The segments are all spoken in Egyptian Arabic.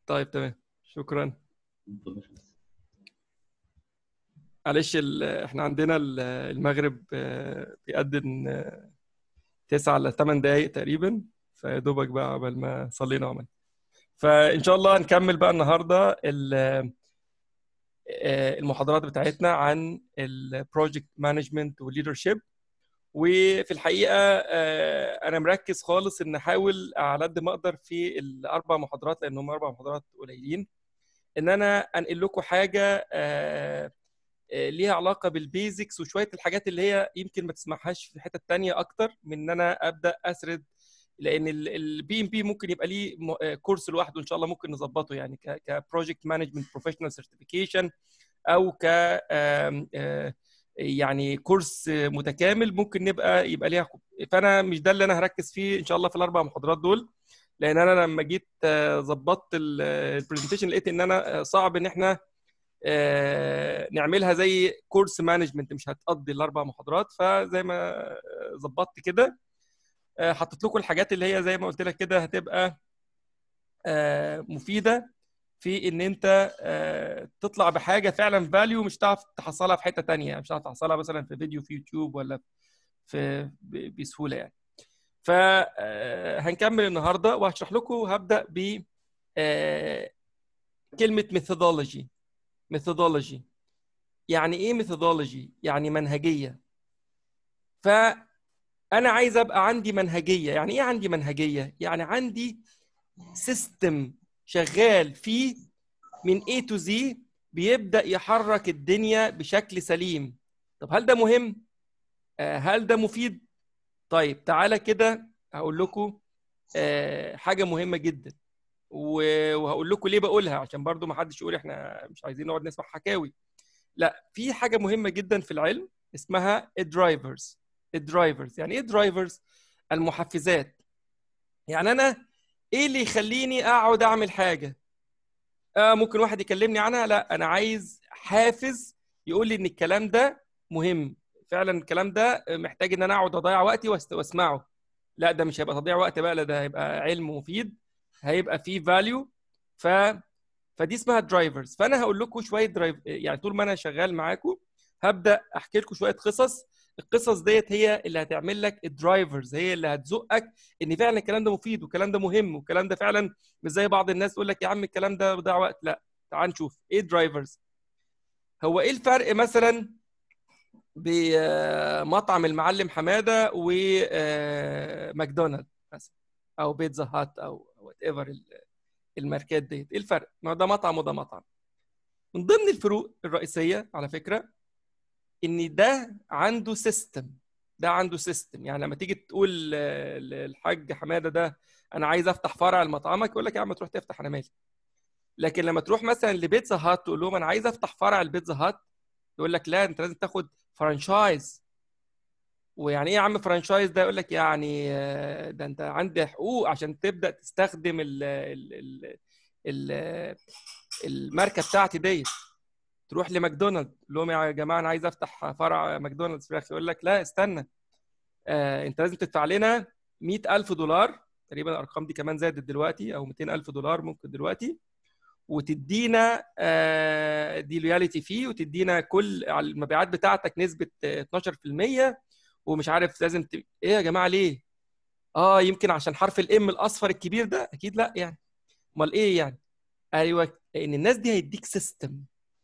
طيب تمام شكرا معلش ال- احنا عندنا ال- المغرب آه، بيأذن آه، تسعة ل 8 دقايق تقريبا فيا دوبك بقى قبل ما صلينا وعملنا فإن شاء الله هنكمل بقى النهارده ال- آه، المحاضرات بتاعتنا عن البروجكت مانجمنت والليدرشيب وفي الحقيقه آه، انا مركز خالص ان احاول على قد ما اقدر في الاربع محاضرات لان هم اربع محاضرات قليلين ان انا انقل لكم حاجه آه، آه، ليها علاقه بالبيزكس وشويه الحاجات اللي هي يمكن ما تسمعهاش في حته تانية اكتر من ان انا ابدا اسرد لان البي ام بي ممكن يبقى ليه م- آه، كورس لوحده ان شاء الله ممكن نظبطه يعني كبروجكت مانجمنت بروفيشنال سيرتيفيكيشن او ك آم، آه، يعني كورس متكامل ممكن نبقى يبقى ليها فانا مش ده اللي انا هركز فيه ان شاء الله في الاربع محاضرات دول لان انا لما جيت آه، ظبطت البرزنتيشن لقيت ان انا آه، صعب ان احنا آه، نعملها زي كورس مانجمنت مش هتقضي الاربع محاضرات فزي ما آه، ظبطت كده آه، حطيت لكم الحاجات اللي هي زي ما قلت لك كده هتبقى آه، مفيده في ان انت آه، تطلع بحاجه فعلا فاليو مش هتعرف تحصلها في حته تانية يعني مش هتعرف تحصلها مثلا في فيديو في يوتيوب ولا في ب- بسهوله يعني فهنكمل النهارده وهشرح لكم هبدا ب آه، كلمه ميثودولوجي ميثودولوجي يعني ايه ميثودولوجي يعني منهجيه فانا عايز ابقى عندي منهجيه يعني ايه عندي منهجيه يعني عندي سيستم شغال فيه من A to Z بيبدأ يحرك الدنيا بشكل سليم طب هل ده مهم؟ آه، هل ده مفيد؟ طيب تعالى كده هقول لكم آه، حاجة مهمة جدا و- وهقول لكم ليه بقولها عشان برضو ما حدش يقول احنا مش عايزين نقعد نسمع حكاوي لا في حاجة مهمة جدا في العلم اسمها الدرايفرز الدرايفرز يعني ايه درايفرز؟ المحفزات يعني انا ايه اللي يخليني اقعد اعمل حاجة؟ آه ممكن واحد يكلمني عنها لا انا عايز حافز يقول لي ان الكلام ده مهم فعلا الكلام ده محتاج ان انا اقعد اضيع وقتي واست- واسمعه لا ده مش هيبقى تضييع وقت بقى لا ده هيبقى علم مفيد هيبقى فيه فاليو ف فدي اسمها درايفرز فانا هقول لكم شويه درايف يعني طول ما انا شغال معاكم هبدا احكي لكم شويه قصص القصص ديت هي اللي هتعمل لك الدرايفرز هي اللي هتزقك ان فعلا الكلام ده مفيد والكلام ده مهم والكلام ده فعلا مش زي بعض الناس تقول لك يا عم الكلام ده بضيع وقت لا تعال نشوف ايه درايفرز هو ايه الفرق مثلا بمطعم المعلم حماده وماكدونالد مثلا او بيتزا هات او وات ايفر الماركات ديت ايه الفرق ما ده مطعم وده مطعم من ضمن الفروق الرئيسيه على فكره ان ده عنده سيستم ده عنده سيستم يعني لما تيجي تقول آه، للحاج حماده ده انا عايز افتح فرع لمطعمك يقول لك يا عم تروح تفتح انا مالي لكن لما تروح مثلا لبيتزا هات تقول لهم انا عايز افتح فرع البيتزا هات يقول لك لا انت لازم تاخد فرانشايز ويعني ايه يا عم فرانشايز ده يقول لك يعني آه، ده انت عندك حقوق عشان تبدا تستخدم ال ال ال ال الماركه بتاعتي ديت تروح لماكدونالدز تقول لهم يا جماعه انا عايز افتح فرع ماكدونالدز فراخ يقول لك لا استنى آه انت لازم تدفع لنا 100000 دولار تقريبا الارقام دي كمان زادت دلوقتي او 200000 دولار ممكن دلوقتي وتدينا آه، دي لويالتي فيه وتدينا كل على المبيعات بتاعتك نسبه آه، 12% ومش عارف لازم ت... ايه يا جماعه ليه؟ اه يمكن عشان حرف الام الاصفر الكبير ده اكيد لا يعني امال ايه يعني؟ ايوه لان الناس دي هيديك سيستم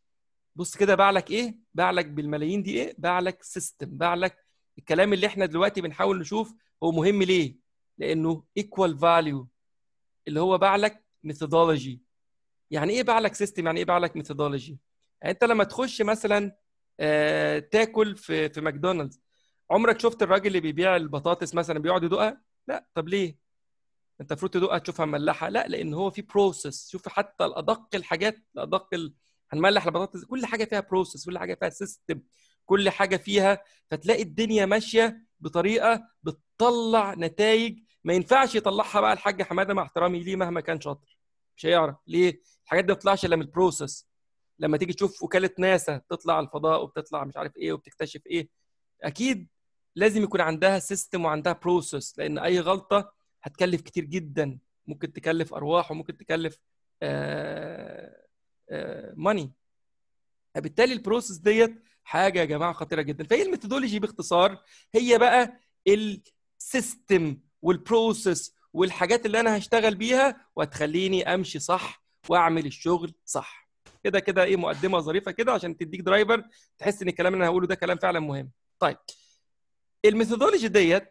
بص كده باع لك ايه؟ باع لك بالملايين دي ايه؟ باع لك سيستم باع لك الكلام اللي احنا دلوقتي بنحاول نشوف هو مهم ليه؟ لانه ايكوال فاليو اللي هو باع لك ميثودولوجي يعني ايه باع لك سيستم يعني ايه باع لك ميثودولوجي يعني انت لما تخش مثلا آه، تاكل في في ماكدونالدز عمرك شفت الراجل اللي بيبيع البطاطس مثلا بيقعد يدوقها لا طب ليه انت المفروض تدوقها تشوفها مملحه لا لان هو في بروسيس شوف حتى الادق الحاجات الادق ال... هنملح البطاطس كل حاجه فيها بروسيس كل حاجه فيها سيستم كل حاجه فيها فتلاقي الدنيا ماشيه بطريقه بتطلع نتائج ما ينفعش يطلعها بقى الحاج حماده مع احترامي ليه مهما كان شاطر مش هيعرف ليه الحاجات دي ما بتطلعش الا من البروسيس لما تيجي تشوف وكاله ناسا تطلع الفضاء وبتطلع مش عارف ايه وبتكتشف ايه اكيد لازم يكون عندها سيستم وعندها بروسيس لان اي غلطه هتكلف كتير جدا ممكن تكلف ارواح وممكن تكلف ماني فبالتالي البروسيس ديت حاجه يا جماعه خطيره جدا فهي الميثودولوجي باختصار هي بقى السيستم والبروسيس والحاجات اللي انا هشتغل بيها وهتخليني امشي صح واعمل الشغل صح كده كده ايه مقدمه ظريفه كده عشان تديك درايفر تحس ان الكلام اللي انا هقوله ده كلام فعلا مهم طيب الميثودولوجي ديت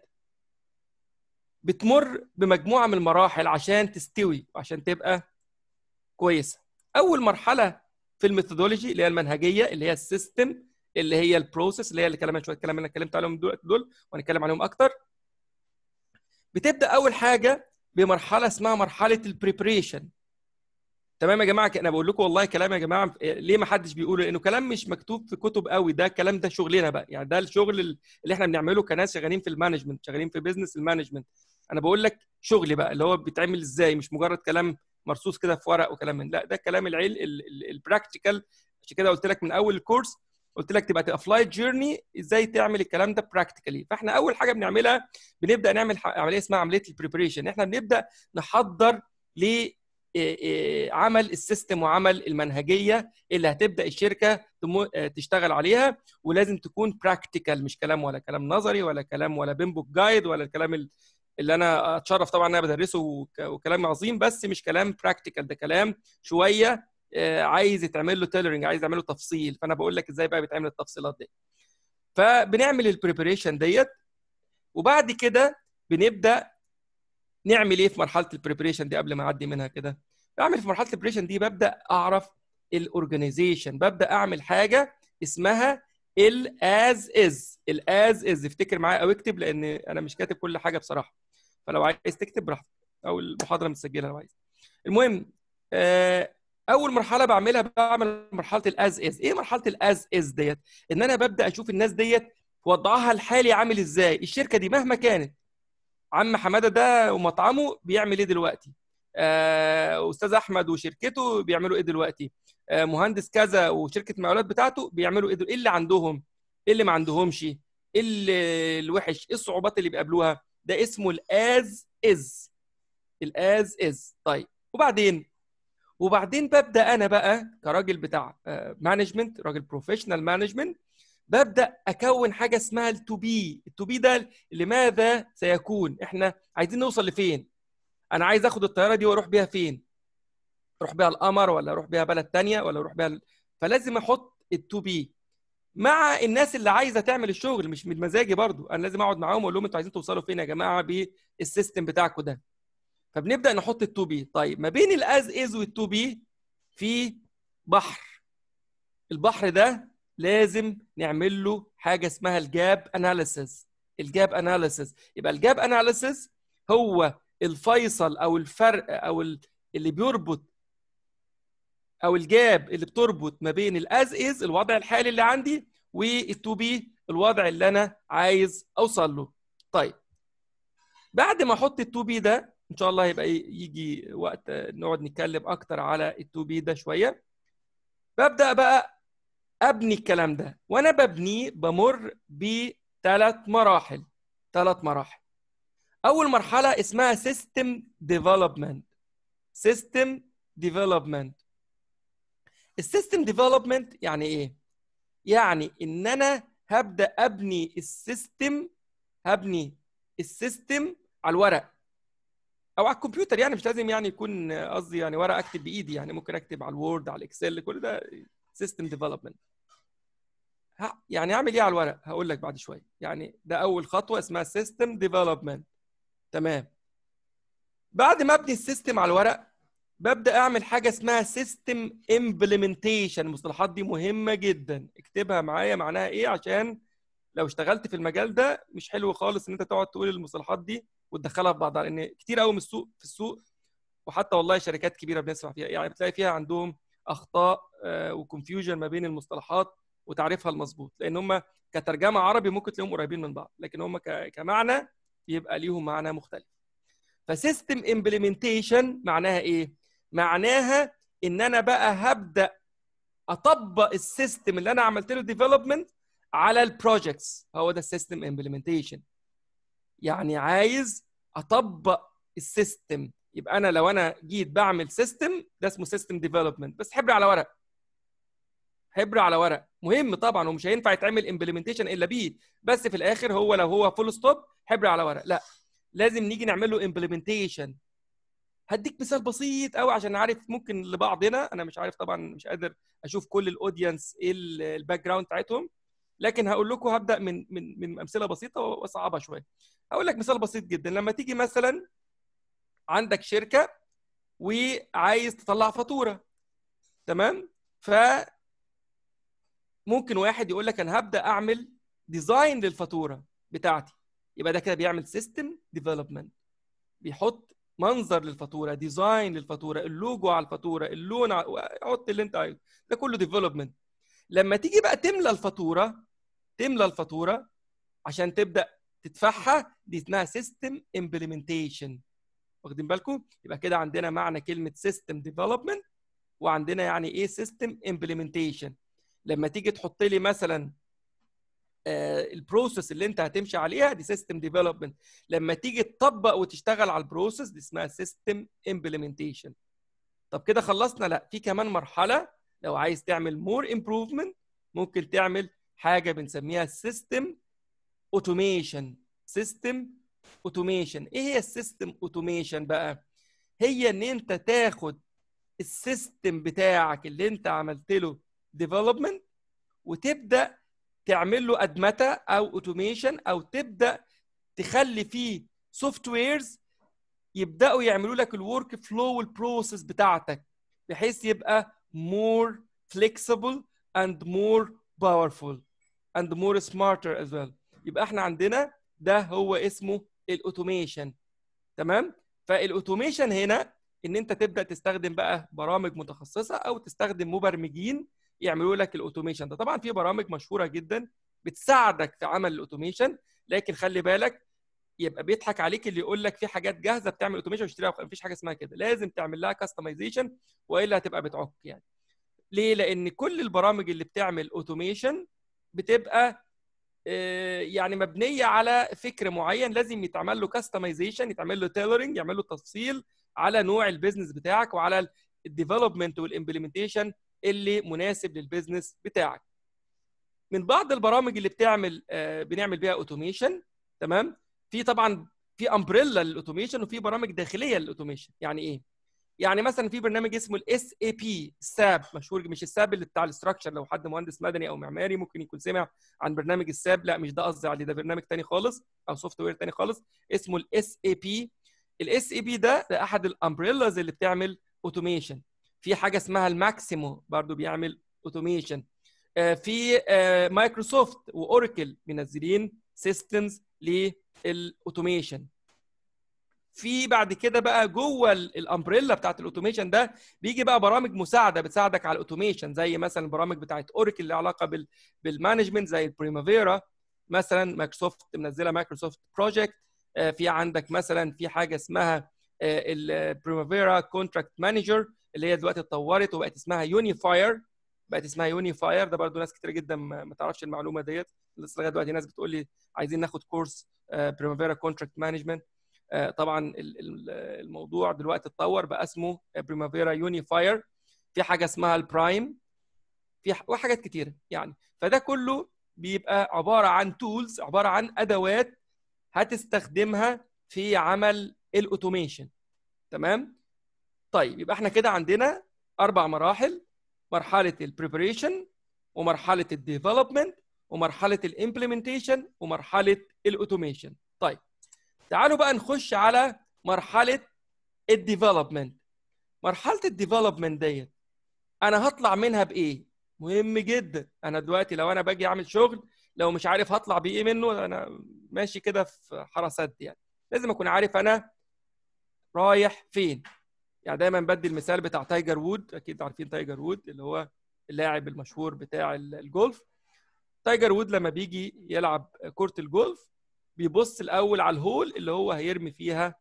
بتمر بمجموعه من المراحل عشان تستوي وعشان تبقى كويسه اول مرحله في الميثودولوجي اللي هي المنهجيه اللي هي السيستم اللي هي البروسيس اللي هي اللي كلام شويه الكلام اللي انا اتكلمت عليهم دول, دول وهنتكلم عليهم اكتر بتبدا اول حاجه بمرحله اسمها مرحله البريبريشن تمام يا جماعه انا بقول لكم والله كلام يا جماعه ليه ما حدش بيقوله لانه كلام مش مكتوب في كتب قوي ده الكلام ده شغلنا بقى يعني ده الشغل اللي احنا بنعمله كناس شغالين في المانجمنت شغالين في بيزنس المانجمنت انا بقول لك شغلي بقى اللي هو بيتعمل ازاي مش مجرد كلام مرصوص كده في ورق وكلام من لا ده الكلام العيل البراكتيكال عشان كده قلت لك من اول الكورس قلت لك تبقى ابلايد جيرني ازاي تعمل الكلام ده براكتيكالي فاحنا اول حاجه بنعملها بنبدا نعمل عمليه اسمها عمليه البريبريشن احنا بنبدا نحضر ل عمل السيستم وعمل المنهجيه اللي هتبدا الشركه تشتغل عليها ولازم تكون براكتيكال مش كلام ولا كلام نظري ولا كلام ولا بيمبوك جايد ولا الكلام اللي انا اتشرف طبعا ان انا بدرسه وكلام عظيم بس مش كلام براكتيكال ده كلام شويه عايز يتعمل له تيلرنج عايز يعمل له تفصيل فانا بقول لك ازاي بقى بيتعمل التفصيلات دي فبنعمل البريبريشن ديت وبعد كده بنبدا نعمل ايه في مرحله البريبريشن دي قبل ما اعدي منها كده بعمل في مرحله البريبريشن دي ببدا اعرف الاورجانيزيشن ببدا اعمل حاجه اسمها الاز از الاز از افتكر معايا او اكتب لان انا مش كاتب كل حاجه بصراحه فلو عايز تكتب براحتك او المحاضره متسجله لو عايز المهم اول مرحله بعملها بعمل مرحله الاز از ايه مرحله الاز از ديت ان انا ببدا اشوف الناس ديت وضعها الحالي عامل ازاي الشركه دي مهما كانت عم حماده ده ومطعمه بيعمل ايه دلوقتي آه استاذ احمد وشركته بيعملوا ايه دلوقتي آه مهندس كذا وشركه المقاولات بتاعته بيعملوا ايه ايه اللي عندهم ايه اللي ما عندهمش ايه اللي الوحش ايه الصعوبات اللي بيقابلوها ده اسمه الاز از الاز از طيب وبعدين وبعدين ببدا انا بقى كراجل بتاع مانجمنت راجل بروفيشنال مانجمنت ببدا اكون حاجه اسمها التو بي التو بي ده لماذا سيكون احنا عايزين نوصل لفين انا عايز اخد الطياره دي واروح بيها فين اروح بيها القمر ولا اروح بيها بلد تانية ولا اروح بيها ال... فلازم احط التو بي مع الناس اللي عايزه تعمل الشغل مش من مزاجي برضو انا لازم اقعد معاهم واقول لهم انتوا عايزين توصلوا فين يا جماعه بالسيستم بتاعكم ده فبنبدا نحط التو بي طيب ما بين الاز از والتو بي في بحر البحر ده لازم نعمل له حاجه اسمها الجاب اناليسيس الجاب اناليسيس يبقى الجاب اناليسيس هو الفيصل او الفرق او اللي بيربط او الجاب اللي بتربط ما بين الاز از الوضع الحالي اللي عندي والتو بي الوضع اللي انا عايز اوصل له طيب بعد ما احط التو بي ده ان شاء الله يبقى يجي وقت نقعد نتكلم اكتر على التو بي ده شويه ببدا بقى ابني الكلام ده وانا ببنيه بمر بثلاث مراحل ثلاث مراحل اول مرحله اسمها سيستم ديفلوبمنت سيستم ديفلوبمنت السيستم ديفلوبمنت يعني ايه يعني ان انا هبدا ابني السيستم هبني السيستم على الورق او على الكمبيوتر يعني مش لازم يعني يكون قصدي يعني ورق اكتب بايدي يعني ممكن اكتب على الوورد على الاكسل كل ده سيستم ديفلوبمنت يعني اعمل ايه على الورق هقول لك بعد شويه يعني ده اول خطوه اسمها سيستم ديفلوبمنت تمام بعد ما ابني السيستم على الورق ببدا اعمل حاجه اسمها سيستم امبلمنتيشن المصطلحات دي مهمه جدا اكتبها معايا معناها ايه عشان لو اشتغلت في المجال ده مش حلو خالص ان انت تقعد تقول المصطلحات دي وتدخلها في بعضها لان كتير قوي من السوق في السوق وحتى والله شركات كبيره بنسمع فيها يعني بتلاقي فيها عندهم اخطاء وكونفيوجن ما بين المصطلحات وتعريفها المظبوط لان هم كترجمه عربي ممكن تلاقيهم قريبين من بعض لكن هم كمعنى يبقى ليهم معنى مختلف فسيستم امبلمنتيشن معناها ايه معناها ان انا بقى هبدا اطبق السيستم اللي انا عملت له ديفلوبمنت على البروجكتس هو ده السيستم امبلمنتيشن يعني عايز اطبق السيستم يبقى انا لو انا جيت بعمل سيستم ده اسمه سيستم ديفلوبمنت بس حبر على ورق حبر على ورق مهم طبعا ومش هينفع يتعمل امبلمنتيشن الا بيه بس في الاخر هو لو هو فول ستوب حبر على ورق لا لازم نيجي نعمل له امبلمنتيشن هديك مثال بسيط قوي عشان عارف ممكن لبعضنا انا مش عارف طبعا مش قادر اشوف كل الاودينس ايه الباك جراوند بتاعتهم لكن هقول لكم هبدا من من من امثله بسيطه واصعبها شويه هقول لك مثال بسيط جدا لما تيجي مثلا عندك شركه وعايز تطلع فاتوره تمام ف ممكن واحد يقول لك انا هبدا اعمل ديزاين للفاتوره بتاعتي يبقى ده كده بيعمل سيستم ديفلوبمنت بيحط منظر للفاتوره ديزاين للفاتوره اللوجو على الفاتوره اللون حط اللي انت عايزه ده كله ديفلوبمنت لما تيجي بقى تملى الفاتوره تملى الفاتوره عشان تبدا تدفعها دي اسمها سيستم امبلمنتيشن واخدين بالكم يبقى كده عندنا معنى كلمه سيستم ديفلوبمنت وعندنا يعني ايه سيستم امبلمنتيشن لما تيجي تحط لي مثلا البروسيس اللي انت هتمشي عليها دي سيستم ديفلوبمنت لما تيجي تطبق وتشتغل على البروسيس دي اسمها سيستم امبلمنتيشن طب كده خلصنا لا في كمان مرحله لو عايز تعمل مور امبروفمنت ممكن تعمل حاجه بنسميها سيستم اوتوميشن سيستم اوتوميشن ايه هي السيستم اوتوميشن بقى هي ان انت تاخد السيستم بتاعك اللي انت عملت له ديفلوبمنت وتبدا تعمل له ادمته او اوتوميشن او تبدا تخلي فيه سوفت ويرز يبداوا يعملوا لك الورك فلو والبروسيس بتاعتك بحيث يبقى more flexible and more powerful and more smarter as well يبقى احنا عندنا ده هو اسمه الاوتوميشن تمام فالاوتوميشن هنا ان انت تبدا تستخدم بقى برامج متخصصه او تستخدم مبرمجين يعملوا لك الاوتوميشن ده طبعا في برامج مشهوره جدا بتساعدك في عمل الاوتوميشن لكن خلي بالك يبقى بيضحك عليك اللي يقول لك في حاجات جاهزه بتعمل اوتوميشن واشتريها مفيش حاجه اسمها كده لازم تعمل لها كاستمايزيشن والا هتبقى بتعك يعني ليه لان كل البرامج اللي بتعمل اوتوميشن بتبقى يعني مبنيه على فكر معين لازم يتعمل له كاستمايزيشن يتعمل له تيلرنج يعمل له تفصيل على نوع البيزنس بتاعك وعلى الديفلوبمنت والامبلمنتيشن اللي مناسب للبيزنس بتاعك من بعض البرامج اللي بتعمل بنعمل بيها اوتوميشن تمام في طبعا في امبريلا للاوتوميشن وفي برامج داخليه للاوتوميشن يعني ايه يعني مثلا في برنامج اسمه الاس اي بي الساب مشهور مش الساب اللي بتاع الاستراكشر لو حد مهندس مدني او معماري ممكن يكون سمع عن برنامج الساب لا مش ده قصدي عليه ده برنامج تاني خالص او سوفت وير تاني خالص اسمه الاس اي بي الاس اي بي ده ده احد الامبريلاز اللي بتعمل اوتوميشن في حاجه اسمها الماكسيمو برضو بيعمل اوتوميشن في مايكروسوفت واوراكل منزلين سيستمز للاوتوميشن في بعد كده بقى جوه الامبريلا بتاعت الاوتوميشن ده بيجي بقى برامج مساعده بتساعدك على الاوتوميشن زي مثلا البرامج بتاعت اوراكل اللي علاقه بال بالمانجمنت زي البريمافيرا مثلا مايكروسوفت منزله مايكروسوفت بروجكت في عندك مثلا في حاجه اسمها البريمافيرا كونتراكت مانجر اللي هي دلوقتي اتطورت وبقت اسمها يونيفاير بقت اسمها يونيفاير ده برضو ناس كتير جدا ما تعرفش المعلومه ديت لسه لغايه دلوقتي ناس بتقول لي عايزين ناخد كورس بريمافيرا كونتراكت مانجمنت طبعا الموضوع دلوقتي اتطور بقى اسمه بريمافيرا يونيفاير في حاجه اسمها البرايم في وحاجات كتيره يعني فده كله بيبقى عباره عن تولز عباره عن ادوات هتستخدمها في عمل الاوتوميشن تمام طيب يبقى احنا كده عندنا اربع مراحل مرحله البريبريشن ومرحله الديفلوبمنت ومرحله الامبلمنتيشن ومرحله الاوتوميشن طيب تعالوا بقى نخش على مرحله الديفلوبمنت مرحله الديفلوبمنت ديت انا هطلع منها بايه مهم جدا انا دلوقتي لو انا باجي اعمل شغل لو مش عارف هطلع بايه منه انا ماشي كده في حرسات يعني لازم اكون عارف انا رايح فين يعني دايما بدي المثال بتاع تايجر وود اكيد عارفين تايجر وود اللي هو اللاعب المشهور بتاع الجولف تايجر وود لما بيجي يلعب كرة الجولف بيبص الاول على الهول اللي هو هيرمي فيها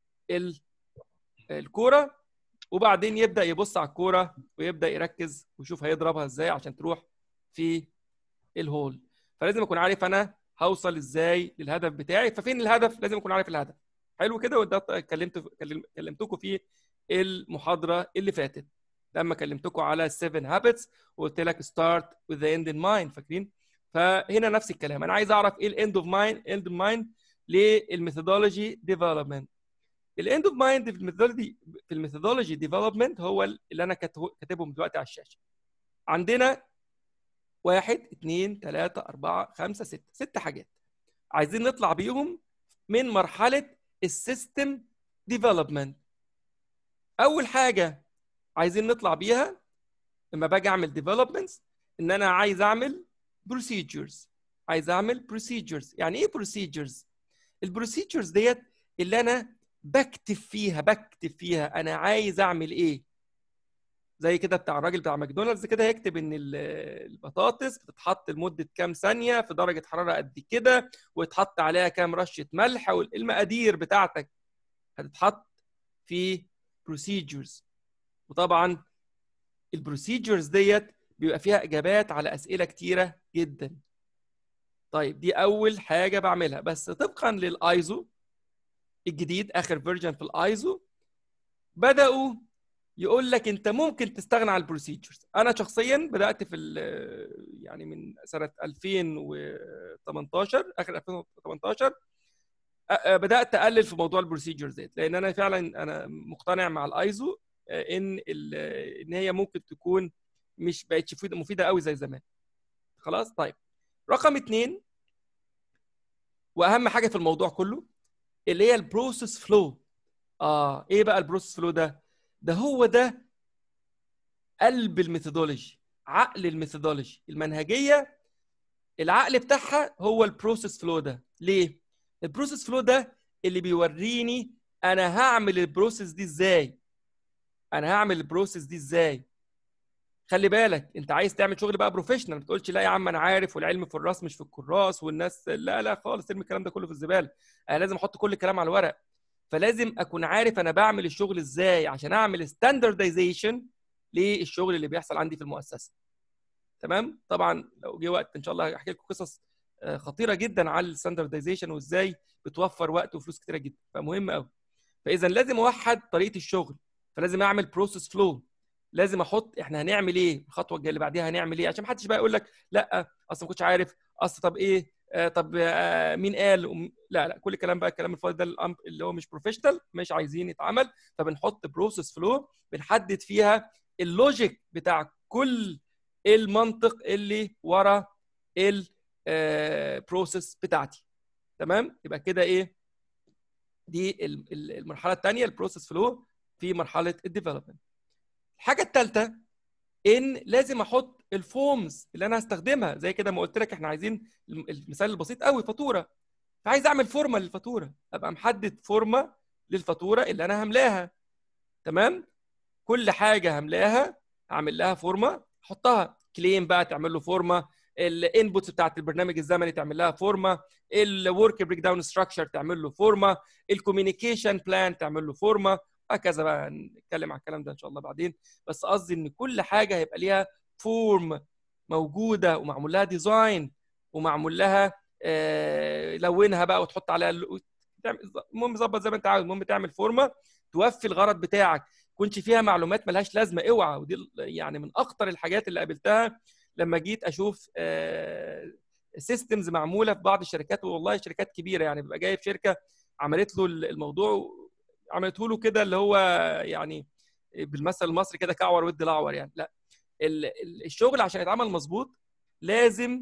الكوره وبعدين يبدا يبص على الكوره ويبدا يركز ويشوف هيضربها ازاي عشان تروح في الهول فلازم اكون عارف انا هوصل ازاي للهدف بتاعي ففين الهدف لازم اكون عارف الهدف حلو كده وده كلمت كلمتكم فيه المحاضره اللي فاتت لما كلمتكم على السيفن هابتس وقلت لك ستارت with the end in mind فاكرين فهنا نفس الكلام انا عايز اعرف ايه الاند اوف مايند اند اوف مايند للميثودولوجي ديفلوبمنت الاند اوف مايند في الميثودولوجي في الميثودولوجي ديفلوبمنت هو اللي انا كاتبهم دلوقتي على الشاشه عندنا واحد اثنين ثلاثة أربعة خمسة ستة ست حاجات عايزين نطلع بيهم من مرحلة السيستم ديفلوبمنت أول حاجة عايزين نطلع بيها لما باجي أعمل ديفلوبمنتس إن أنا عايز أعمل بروسيجرز عايز أعمل بروسيجرز يعني إيه بروسيجرز؟ البروسيجرز ديت اللي أنا بكتب فيها بكتب فيها أنا عايز أعمل إيه زي كده بتاع الراجل بتاع ماكدونالدز كده هيكتب ان البطاطس بتتحط لمده كام ثانيه في درجه حراره قد كده ويتحط عليها كام رشه ملح والمقادير بتاعتك هتتحط في بروسيجرز وطبعا البروسيجرز ديت بيبقى فيها اجابات على اسئله كتيره جدا طيب دي اول حاجه بعملها بس طبقا للايزو الجديد اخر فيرجن في الايزو بداوا يقول لك انت ممكن تستغنى عن البروسيجرز انا شخصيا بدات في يعني من سنه 2018 اخر 2018 بدات اقلل في موضوع البروسيجرز ديت لان انا فعلا انا مقتنع مع الايزو ان ان هي ممكن تكون مش بقتش مفيده قوي زي زمان خلاص طيب رقم اثنين واهم حاجه في الموضوع كله اللي هي البروسيس فلو اه ايه بقى البروسيس فلو ده ده هو ده قلب الميثودولوجي عقل الميثودولوجي المنهجيه العقل بتاعها هو البروسيس فلو ده ليه البروسيس فلو ده اللي بيوريني انا هعمل البروسيس دي ازاي انا هعمل البروسيس دي ازاي خلي بالك انت عايز تعمل شغل بقى بروفيشنال ما تقولش لا يا عم انا عارف والعلم في الراس مش في الكراس والناس لا لا خالص ارمي الكلام ده كله في الزباله انا لازم احط كل الكلام على الورق فلازم اكون عارف انا بعمل الشغل ازاي عشان اعمل ستاندردايزيشن للشغل اللي بيحصل عندي في المؤسسه تمام طبعا لو جه وقت ان شاء الله هحكي لكم قصص خطيره جدا على الستاندردايزيشن وازاي بتوفر وقت وفلوس كتيره جدا فمهم قوي فاذا لازم اوحد طريقه الشغل فلازم اعمل بروسيس فلو لازم احط احنا هنعمل ايه الخطوه الجايه اللي بعديها هنعمل ايه عشان ما حدش بقى يقول لك لا اصلا ما كنتش عارف اصل طب ايه آه طب آه مين قال لا لا كل الكلام بقى الكلام الفاضي ده اللي هو مش بروفيشنال مش عايزين يتعمل فبنحط بروسيس فلو بنحدد فيها اللوجيك بتاع كل المنطق اللي ورا البروسيس بتاعتي تمام يبقى كده ايه دي المرحله الثانيه البروسيس فلو في مرحله الديفلوبمنت الحاجه الثالثه ان لازم احط الفورمز اللي انا هستخدمها زي كده ما قلت لك احنا عايزين المثال البسيط قوي فاتوره فعايز اعمل فورمه للفاتوره ابقى محدد فورمه للفاتوره اللي انا هملاها تمام كل حاجه هملاها هعمل لها فورمه احطها كليم بقى تعمل له فورمه الانبوتس بتاعت البرنامج الزمني تعمل لها فورمه الورك بريك داون ستراكشر تعمل له فورمه الكوميونيكيشن بلان تعمل له فورمه هكذا بقى نتكلم عن الكلام ده ان شاء الله بعدين بس قصدي ان كل حاجه هيبقى ليها فورم موجوده ومعمول لها ديزاين ومعمول لها آه لونها بقى وتحط عليها المهم ظبط زي ما انت عاوز المهم تعمل فورمه توفي الغرض بتاعك كنتش فيها معلومات ملهاش لازمه اوعى ودي يعني من اخطر الحاجات اللي قابلتها لما جيت اشوف آه سيستمز معموله في بعض الشركات والله شركات كبيره يعني بيبقى جايب شركه عملت له الموضوع عملته له كده اللي هو يعني بالمثل المصري كده كعور ود الاعور يعني لا الشغل عشان يتعمل مظبوط لازم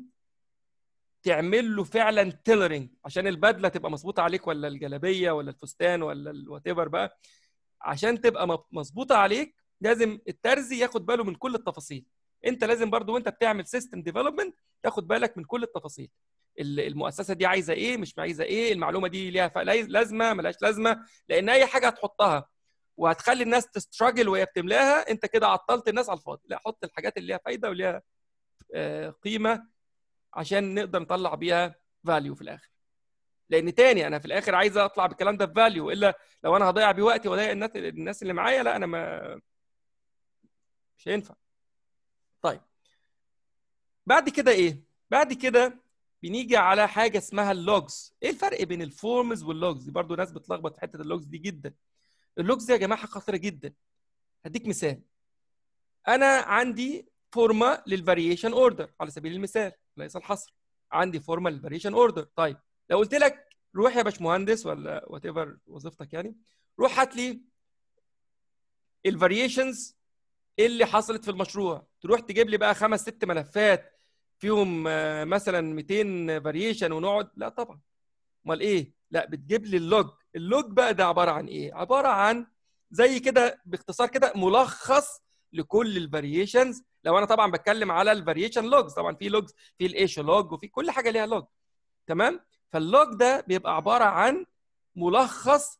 تعمل له فعلا تيلرنج عشان البدله تبقى مظبوطه عليك ولا الجلابيه ولا الفستان ولا الوات ايفر بقى عشان تبقى مظبوطه عليك لازم الترزي ياخد باله من كل التفاصيل انت لازم برضو وانت بتعمل سيستم ديفلوبمنت تاخد بالك من كل التفاصيل المؤسسه دي عايزه ايه مش عايزه ايه المعلومه دي ليها لازمه ملهاش لازمه لان اي حاجه هتحطها وهتخلي الناس تستراجل وهي بتملاها انت كده عطلت الناس على الفاضي لا حط الحاجات اللي ليها فايده وليها قيمه عشان نقدر نطلع بيها فاليو في الاخر لان تاني انا في الاخر عايز اطلع بالكلام ده بفاليو الا لو انا هضيع بيه وقتي واضايق الناس الناس اللي معايا لا انا ما مش هينفع طيب بعد كده ايه بعد كده بنيجي على حاجه اسمها اللوجز ايه الفرق بين الفورمز واللوجز دي برضو ناس بتلخبط في حته اللوجز دي جدا اللوجز دي يا جماعه خطيره جدا هديك مثال انا عندي فورمه للفاريشن اوردر على سبيل المثال ليس الحصر عندي فورمه للفاريشن اوردر طيب لو قلت لك روح يا باشمهندس ولا وات ايفر وظيفتك يعني روح هات لي الفاريشنز اللي حصلت في المشروع تروح تجيب لي بقى خمس ست ملفات فيهم مثلا 200 فاريشن ونقعد لا طبعا امال ايه لا بتجيب لي اللوج اللوج بقى ده عباره عن ايه عباره عن زي كده باختصار كده ملخص لكل الفاريشنز لو انا طبعا بتكلم على الفاريشن لوجز طبعا في لوجز في الايشو لوج وفي كل حاجه ليها لوج تمام فاللوج ده بيبقى عباره عن ملخص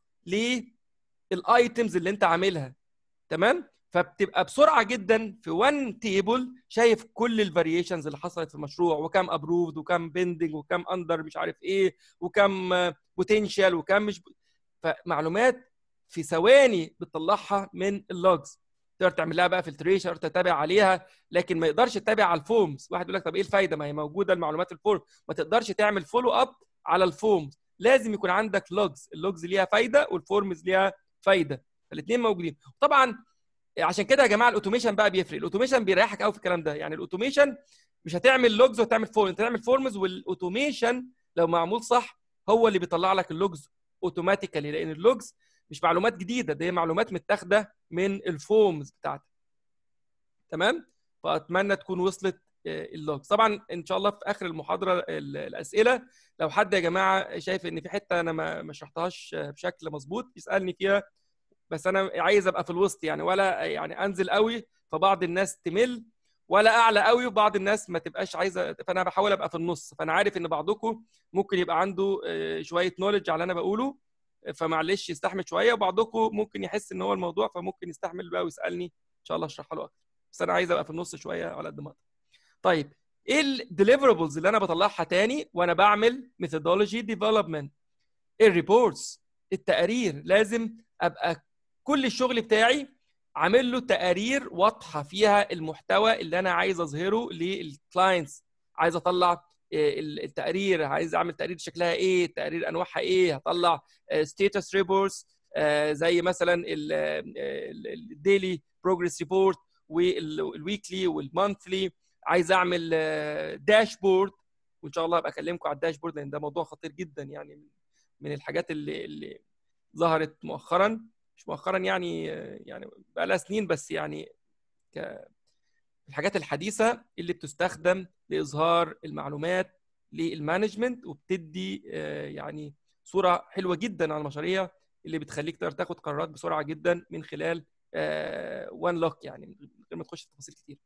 للايتمز اللي انت عاملها تمام فبتبقى بسرعه جدا في وان تيبل شايف كل الفاريشنز اللي حصلت في المشروع وكم ابروفد وكم بيندنج وكم اندر مش عارف ايه وكم بوتنشال وكم مش فمعلومات في ثواني بتطلعها من اللوجز تقدر تعمل لها بقى فلتريشن تتابع عليها لكن ما يقدرش يتابع على الفورمز واحد يقول لك طب ايه الفايده ما هي موجوده المعلومات الفورم ما تقدرش تعمل فولو اب على الفورمز لازم يكون عندك لوجز اللوجز ليها فايده والفورمز ليها فايده الاثنين موجودين طبعا عشان كده يا جماعه الاوتوميشن بقى بيفرق الاوتوميشن بيريحك قوي في الكلام ده يعني الاوتوميشن مش هتعمل لوجز وتعمل فورم انت تعمل فورمز والاوتوميشن لو معمول صح هو اللي بيطلع لك اللوجز اوتوماتيكالي لان اللوجز مش معلومات جديده دي معلومات متاخده من الفورمز بتاعتك تمام فاتمنى تكون وصلت اللوجز طبعا ان شاء الله في اخر المحاضره الاسئله لو حد يا جماعه شايف ان في حته انا ما شرحتهاش بشكل مظبوط يسالني فيها بس انا عايز ابقى في الوسط يعني ولا يعني انزل قوي فبعض الناس تمل ولا اعلى قوي وبعض الناس ما تبقاش عايزه فانا بحاول ابقى في النص فانا عارف ان بعضكم ممكن يبقى عنده شويه نولج على اللي انا بقوله فمعلش يستحمل شويه وبعضكم ممكن يحس ان هو الموضوع فممكن يستحمل بقى ويسالني ان شاء الله اشرحها له اكتر بس انا عايز ابقى في النص شويه على قد ما اقدر طيب ايه الديليفربلز اللي انا بطلعها تاني وانا بعمل ميثودولوجي ديفلوبمنت الريبورتس التقارير لازم ابقى كل الشغل بتاعي عامل له تقارير واضحه فيها المحتوى اللي انا عايز اظهره للكلاينتس عايز اطلع التقرير عايز اعمل تقرير شكلها ايه التقرير انواعها ايه هطلع ستيتس ريبورتس زي مثلا الديلي بروجرس ريبورت والويكلي والمانثلي عايز اعمل داشبورد وان شاء الله ابقى اكلمكم على الداشبورد لان ده موضوع خطير جدا يعني من الحاجات اللي اللي ظهرت مؤخرا مش مؤخرا يعني يعني بقى لها سنين بس يعني ك الحاجات الحديثه اللي بتستخدم لاظهار المعلومات للمانجمنت وبتدي يعني صوره حلوه جدا على المشاريع اللي بتخليك تقدر تاخد قرارات بسرعه جدا من خلال وان لوك يعني من غير ما تخش في تفاصيل كتير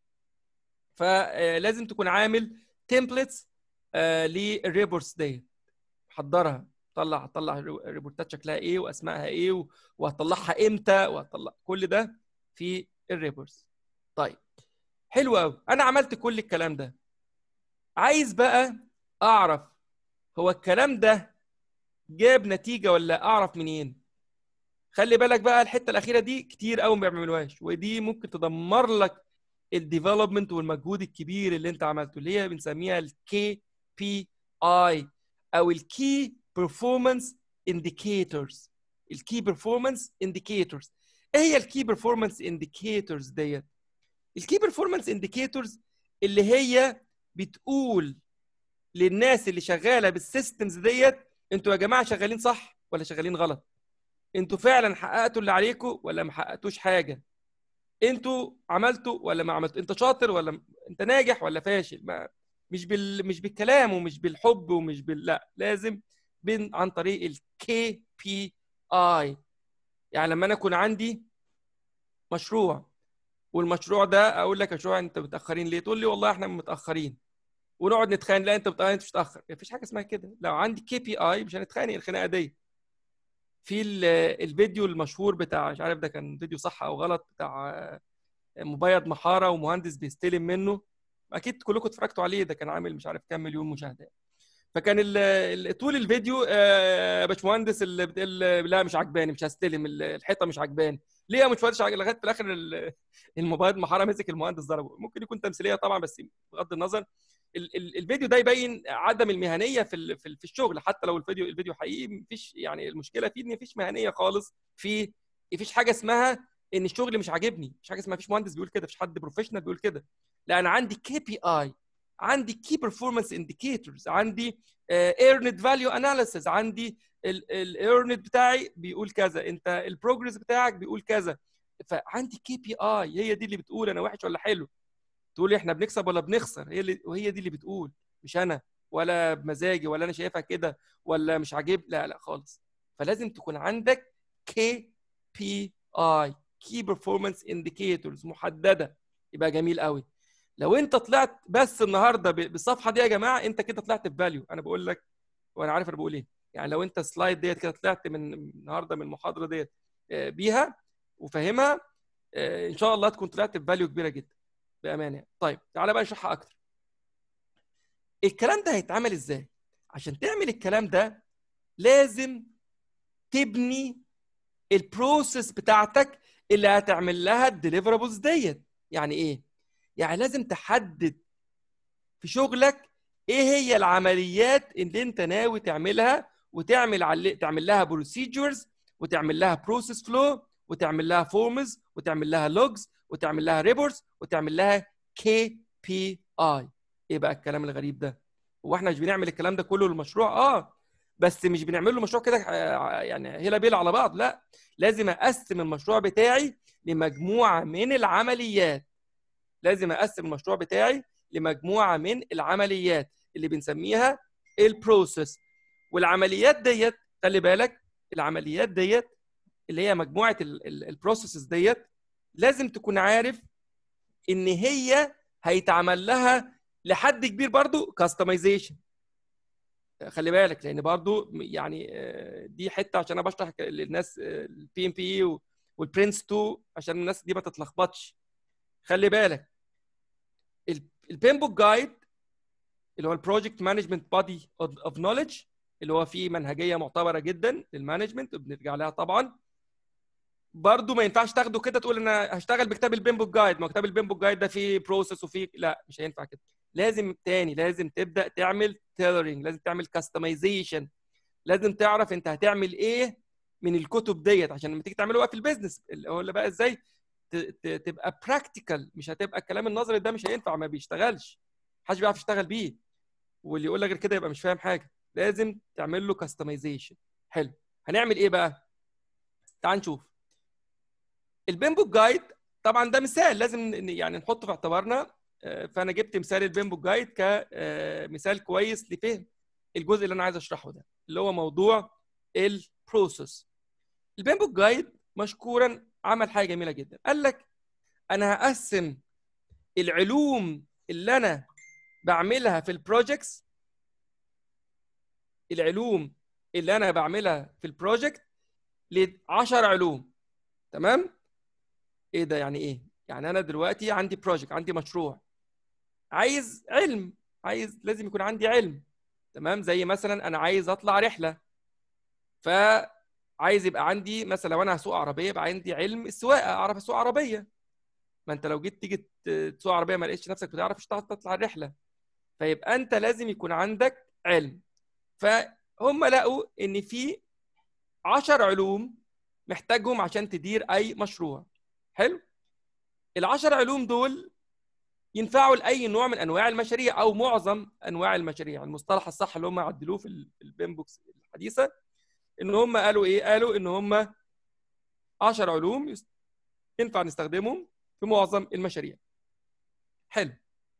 فلازم تكون عامل تمبلتس للريبورتس ديت حضرها طلع طلع الريبورتات شكلها ايه واسمائها ايه وهتطلعها امتى وهتطلع كل ده في الريبورتس طيب حلو قوي انا عملت كل الكلام ده عايز بقى اعرف هو الكلام ده جاب نتيجه ولا اعرف منين خلي بالك بقى الحته الاخيره دي كتير قوي ما بيعملوهاش ودي ممكن تدمر لك الديفلوبمنت والمجهود الكبير اللي انت عملته اللي هي بنسميها الكي بي اي او الكي بيرفورمانس انديكيتورز الكي بيرفورمانس انديكيتورز ايه هي الكي بيرفورمانس انديكيتورز ديت الكي بيرفورمانس انديكيتورز اللي هي بتقول للناس اللي شغاله بالسيستمز ديت انتوا يا جماعه شغالين صح ولا شغالين غلط انتوا فعلا حققتوا اللي عليكم ولا ما حققتوش حاجه انتوا عملتوا ولا ما عملتوا انت شاطر ولا م... انت ناجح ولا فاشل ما مش بال مش بالكلام ومش بالحب ومش بال لا لازم بين عن طريق الكي بي اي يعني لما انا اكون عندي مشروع والمشروع ده اقول لك يا مشروع انت متاخرين ليه تقول لي والله احنا متاخرين ونقعد نتخانق لا انت متاخر انت مش متاخر مفيش حاجه اسمها كده لو عندي كي بي اي مش هنتخانق الخناقه دي في الفيديو المشهور بتاع مش عارف ده كان فيديو صح او غلط بتاع مبيض محاره ومهندس بيستلم منه اكيد كلكم اتفرجتوا عليه ده كان عامل مش عارف كام مليون مشاهده فكان ال ال طول الفيديو يا باشمهندس اللي بتقول لا مش عجباني مش هستلم الحيطه مش عجباني ليه يا باشمهندس لغايه في الاخر المبيض محاره مسك المهندس ضربه ممكن يكون تمثيليه طبعا بس بغض النظر ال- ال- الفيديو ده يبين عدم المهنيه في ال- في ال- في الشغل حتى لو الفيديو الفيديو حقيقي مفيش يعني المشكله فيه ان مفيش مهنيه خالص في مفيش حاجه اسمها ان الشغل مش عاجبني مفيش حاجه اسمها مفيش مهندس بيقول كده مفيش حد بروفيشنال بيقول كده لا انا عندي كي بي اي عندي كي بيرفورمانس انديكيتورز عندي ايرند فاليو اناليسيز عندي الايرند بتاعي بيقول كذا انت البروجرس بتاعك بيقول كذا فعندي كي بي اي هي دي اللي بتقول انا وحش ولا حلو تقول احنا بنكسب ولا بنخسر هي اللي وهي دي اللي بتقول مش انا ولا بمزاجي ولا انا شايفها كده ولا مش عاجب لا لا خالص فلازم تكون عندك كي بي اي كي بيرفورمانس انديكيتورز محدده يبقى جميل قوي لو انت طلعت بس النهارده ب- بالصفحه دي يا جماعه انت كده طلعت بفاليو انا بقول لك وانا عارف انا بقول ايه يعني لو انت السلايد ديت كده طلعت من النهارده من المحاضره ديت آه، بيها وفاهمها آه، ان شاء الله تكون طلعت بفاليو كبيره جدا بامانه يعني. طيب تعالى بقى نشرحها اكتر الكلام ده هيتعمل ازاي عشان تعمل الكلام ده لازم تبني البروسيس بتاعتك اللي هتعمل لها الديليفرابلز ديت يعني ايه يعني لازم تحدد في شغلك ايه هي العمليات اللي انت ناوي تعملها وتعمل علي... تعمل لها بروسيجرز وتعمل لها بروسيس فلو وتعمل لها فورمز وتعمل لها لوجز وتعمل لها ريبورتس وتعمل لها كي بي اي ايه بقى الكلام الغريب ده هو احنا مش بنعمل الكلام ده كله للمشروع اه بس مش بنعمل له مشروع كده آه، يعني هيلا بيلا على بعض لا لازم اقسم المشروع بتاعي لمجموعه من العمليات لازم اقسم المشروع بتاعي لمجموعه من العمليات اللي بنسميها البروسيس والعمليات ديت خلي بالك العمليات ديت اللي هي مجموعه البروسيسز ديت لازم تكون عارف ان هي هيتعمل لها لحد كبير برضو كاستمايزيشن خلي بالك لان برضو يعني آه، دي حته عشان انا بشرح للناس البي ام بي والبرنس 2 عشان الناس دي ما تتلخبطش خلي بالك البين بوك جايد اللي هو البروجكت مانجمنت بودي اوف نوليدج اللي هو فيه منهجيه معتبره جدا للمانجمنت وبنرجع لها طبعا برضه ما ينفعش تاخده كده تقول انا هشتغل بكتاب البين بوك جايد ما هو كتاب البين بوك جايد ده فيه بروسيس وفيه لا مش هينفع كده لازم تاني لازم تبدا تعمل تيلرنج لازم تعمل كاستمايزيشن لازم تعرف انت هتعمل ايه من الكتب ديت عشان لما تيجي تعمله بقى في البيزنس اللي هو اللي بقى ازاي ت- ت- تبقى براكتيكال مش هتبقى الكلام النظري ده مش هينفع ما بيشتغلش محدش بيعرف يشتغل بيه واللي يقول لك غير كده يبقى مش فاهم حاجه لازم تعمل له كاستمايزيشن حلو هنعمل ايه بقى تعال نشوف البين بوك جايد طبعا ده مثال لازم ن- يعني نحطه في اعتبارنا آه، فانا جبت مثال البين بوك جايد كمثال كويس لفهم الجزء اللي انا عايز اشرحه ده اللي هو موضوع البروسيس البين بوك جايد مشكورا عمل حاجه جميله جدا قال لك انا هقسم العلوم اللي انا بعملها في البروجكتس العلوم اللي انا بعملها في البروجكت ل 10 علوم تمام ايه ده يعني ايه يعني انا دلوقتي عندي بروجكت عندي مشروع عايز علم عايز لازم يكون عندي علم تمام زي مثلا انا عايز اطلع رحله فعايز يبقى عندي مثلا لو انا هسوق عربيه يبقى عندي علم السواقه اعرف اسوق عربيه ما انت لو جيت تيجي ت- تسوق عربيه ما لقيتش نفسك بتعرف مش هتعرف تطلع الرحله فيبقى انت لازم يكون عندك علم فهم لقوا ان في 10 علوم محتاجهم عشان تدير اي مشروع حلو العشر علوم دول ينفعوا لاي نوع من انواع المشاريع او معظم انواع المشاريع المصطلح الصح اللي هم عدلوه في ال- في البين بوكس الحديثه ان هم قالوا ايه قالوا ان هم 10 علوم يس- ينفع نستخدمهم في معظم المشاريع حلو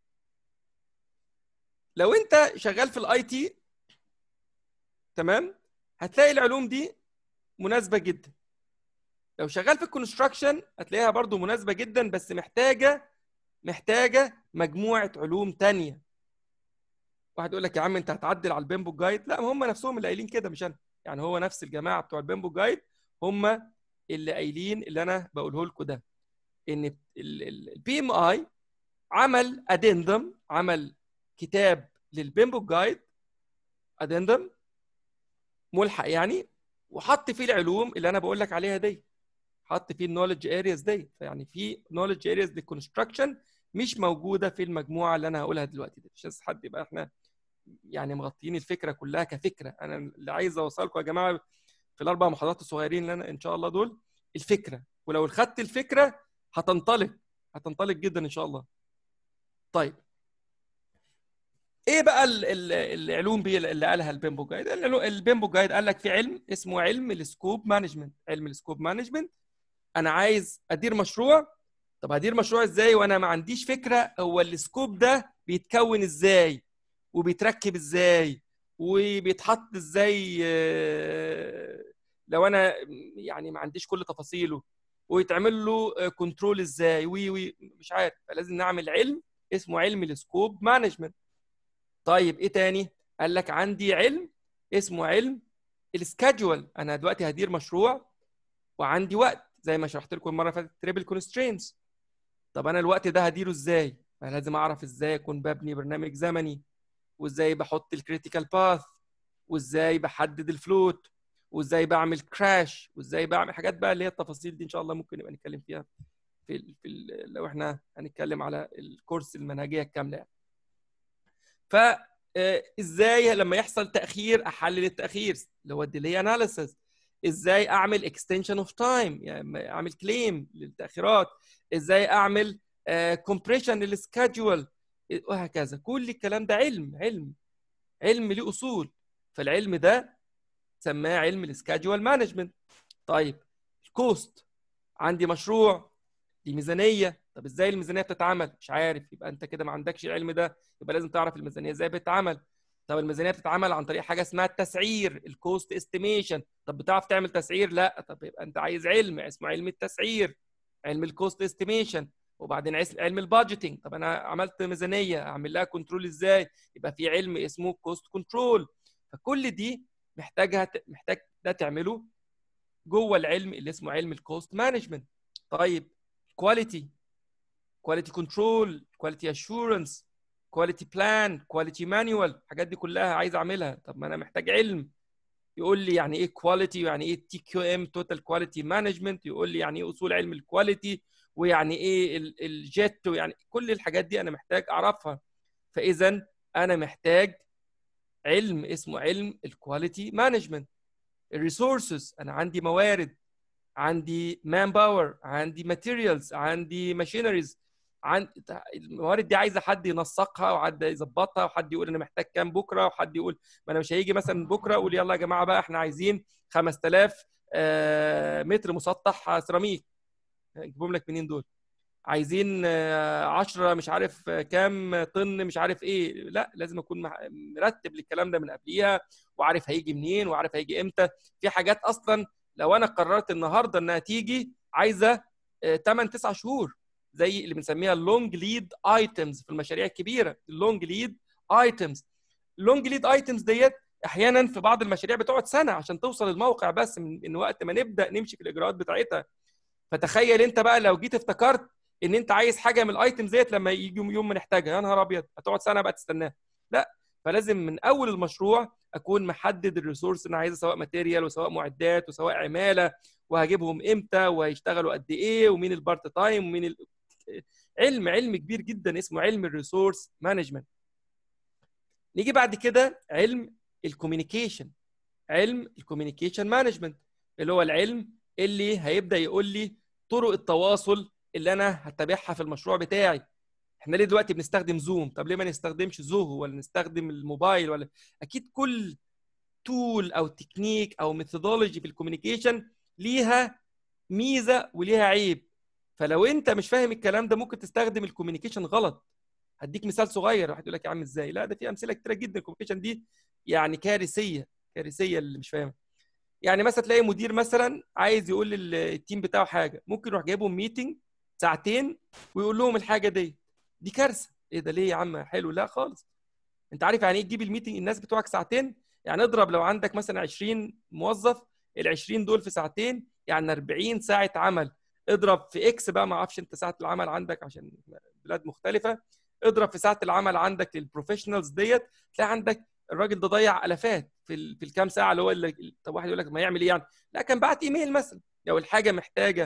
لو انت شغال في الاي تي تمام هتلاقي العلوم دي مناسبه جدا لو شغال في الكونستراكشن هتلاقيها برضو مناسبه جدا بس محتاجه محتاجه مجموعه علوم تانية واحد يقول لك يا عم انت هتعدل على البيمبو جايد لا هم نفسهم اللي قايلين كده مش انا يعني هو نفس الجماعه بتوع البيمبو جايد هم اللي قايلين اللي انا بقوله لكم ده ان البي ام اي عمل ادندم عمل كتاب للبيمبو جايد ادندم ملحق يعني وحط فيه العلوم اللي انا بقول لك عليها دي حط فيه النولج ارياز دي فيعني في نولج ارياز للكونستراكشن مش موجوده في المجموعه اللي انا هقولها دلوقتي دي مش عايز حد يبقى احنا يعني مغطيين الفكره كلها كفكره انا اللي عايز اوصلكم يا جماعه في الاربع محاضرات الصغيرين اللي انا ان شاء الله دول الفكره ولو خدت الفكره هتنطلق هتنطلق جدا ان شاء الله طيب ايه بقى ال ال العلوم دي اللي قالها البيمبو جايد البيمبو جايد قال لك في علم اسمه علم السكوب مانجمنت علم السكوب مانجمنت انا عايز ادير مشروع طب هدير مشروع ازاي وانا ما عنديش فكره هو السكوب ده بيتكون ازاي وبيتركب ازاي وبيتحط ازاي لو انا يعني ما عنديش كل تفاصيله ويتعمل له كنترول ازاي وي وي مش عارف فلازم نعمل علم اسمه علم السكوب مانجمنت طيب ايه تاني قال لك عندي علم اسمه علم السكادجول انا دلوقتي هدير مشروع وعندي وقت زي ما شرحت لكم المره اللي فاتت تريبل كونسترينز طب انا الوقت ده هديره ازاي لازم اعرف ازاي اكون ببني برنامج زمني وازاي بحط الكريتيكال باث وازاي بحدد الفلوت وازاي بعمل كراش وازاي بعمل حاجات بقى اللي هي التفاصيل دي ان شاء الله ممكن نبقى نتكلم فيها في, ال في ال لو احنا هنتكلم على الكورس المنهجيه الكامله يعني. فازاي لما يحصل تاخير احلل التاخير اللي هو الديلي اناليسيس ازاي اعمل اكستنشن اوف تايم يعني اعمل كليم للتاخيرات ازاي اعمل كومبريشن للسكادجول وهكذا كل الكلام ده علم علم علم ليه اصول فالعلم ده سماه علم السكادجول مانجمنت طيب الكوست عندي مشروع دي ميزانيه طب ازاي الميزانيه بتتعمل مش عارف يبقى انت كده ما عندكش العلم ده يبقى لازم تعرف الميزانيه ازاي بتتعمل طب الميزانيه بتتعمل عن طريق حاجه اسمها التسعير الكوست استيميشن طب بتعرف تعمل تسعير لا طب يبقى انت عايز علم اسمه علم التسعير علم الكوست استيميشن وبعدين علم البادجيتنج طب انا عملت ميزانيه اعمل لها كنترول ازاي يبقى في علم اسمه كوست كنترول فكل دي محتاجها محتاج ده تعمله جوه العلم اللي اسمه علم الكوست مانجمنت طيب كواليتي كواليتي كنترول كواليتي اشورنس كواليتي بلان كواليتي مانوال الحاجات دي كلها عايز اعملها طب ما انا محتاج علم يقول لي يعني ايه كواليتي ويعني ايه تي كيو ام توتال كواليتي مانجمنت يقول لي يعني ايه اصول علم الكواليتي ويعني ايه الجيت ويعني كل الحاجات دي انا محتاج اعرفها فاذا انا محتاج علم اسمه علم الكواليتي مانجمنت الريسورسز انا عندي موارد عندي مان باور عندي ماتيريالز عندي ماشينريز عن الموارد دي عايزه حد ينسقها وحد يظبطها وحد يقول انا محتاج كام بكره وحد يقول ما انا مش هيجي مثلا بكره اقول يلا يا جماعه بقى احنا عايزين 5000 متر مسطح سيراميك نجيبهم لك منين دول عايزين 10 مش عارف كام طن مش عارف ايه لا لازم اكون مرتب للكلام ده من قبليها وعارف هيجي منين وعارف هيجي امتى في حاجات اصلا لو انا قررت النهارده انها تيجي عايزه 8 9 شهور زي اللي بنسميها اللونج ليد ايتمز في المشاريع الكبيره اللونج ليد ايتمز اللونج ليد ايتمز ديت احيانا في بعض المشاريع بتقعد سنه عشان توصل الموقع بس من, من وقت ما نبدا نمشي في الاجراءات بتاعتها فتخيل انت بقى لو جيت افتكرت ان انت عايز حاجه من الايتمز ديت لما يجي يوم ما نحتاجها يا نهار ابيض هتقعد سنه بقى تستناها لا فلازم من اول المشروع اكون محدد الريسورس اللي انا عايزها سواء ماتيريال وسواء معدات وسواء عماله وهجيبهم امتى وهيشتغلوا قد ايه ومين البارت تايم ومين ال... علم علم كبير جدا اسمه علم الريسورس مانجمنت نيجي بعد كده علم الكوميونيكيشن علم الكوميونيكيشن مانجمنت اللي هو العلم اللي هيبدا يقول لي طرق التواصل اللي انا هتبعها في المشروع بتاعي احنا ليه دلوقتي بنستخدم زوم طب ليه ما نستخدمش زوهو ولا نستخدم الموبايل ولا اكيد كل تول او تكنيك او ميثودولوجي في الكوميونيكيشن ليها ميزه وليها عيب فلو انت مش فاهم الكلام ده ممكن تستخدم الكوميونيكيشن غلط هديك مثال صغير واحد يقول لك يا عم ازاي لا ده في امثله كتيره جدا الكوميونيكيشن دي يعني كارثيه كارثيه اللي مش فاهمها يعني مثلا تلاقي مدير مثلا عايز يقول للتيم بتاعه حاجه ممكن يروح جايبهم ميتنج ساعتين ويقول لهم الحاجه دي دي كارثه ايه ده ليه يا عم حلو لا خالص انت عارف يعني ايه تجيب الميتنج الناس بتوعك ساعتين يعني اضرب لو عندك مثلا 20 موظف ال 20 دول في ساعتين يعني 40 ساعه عمل اضرب في اكس بقى ما اعرفش انت ساعه العمل عندك عشان بلاد مختلفه اضرب في ساعه العمل عندك للبروفيشنالز ديت تلاقي عندك الراجل ده ضيع الافات في ال... في الكام ساعه اللي هو اللي... طب واحد يقول لك ما يعمل ايه يعني لا كان بعت ايميل مثلا لو الحاجه محتاجه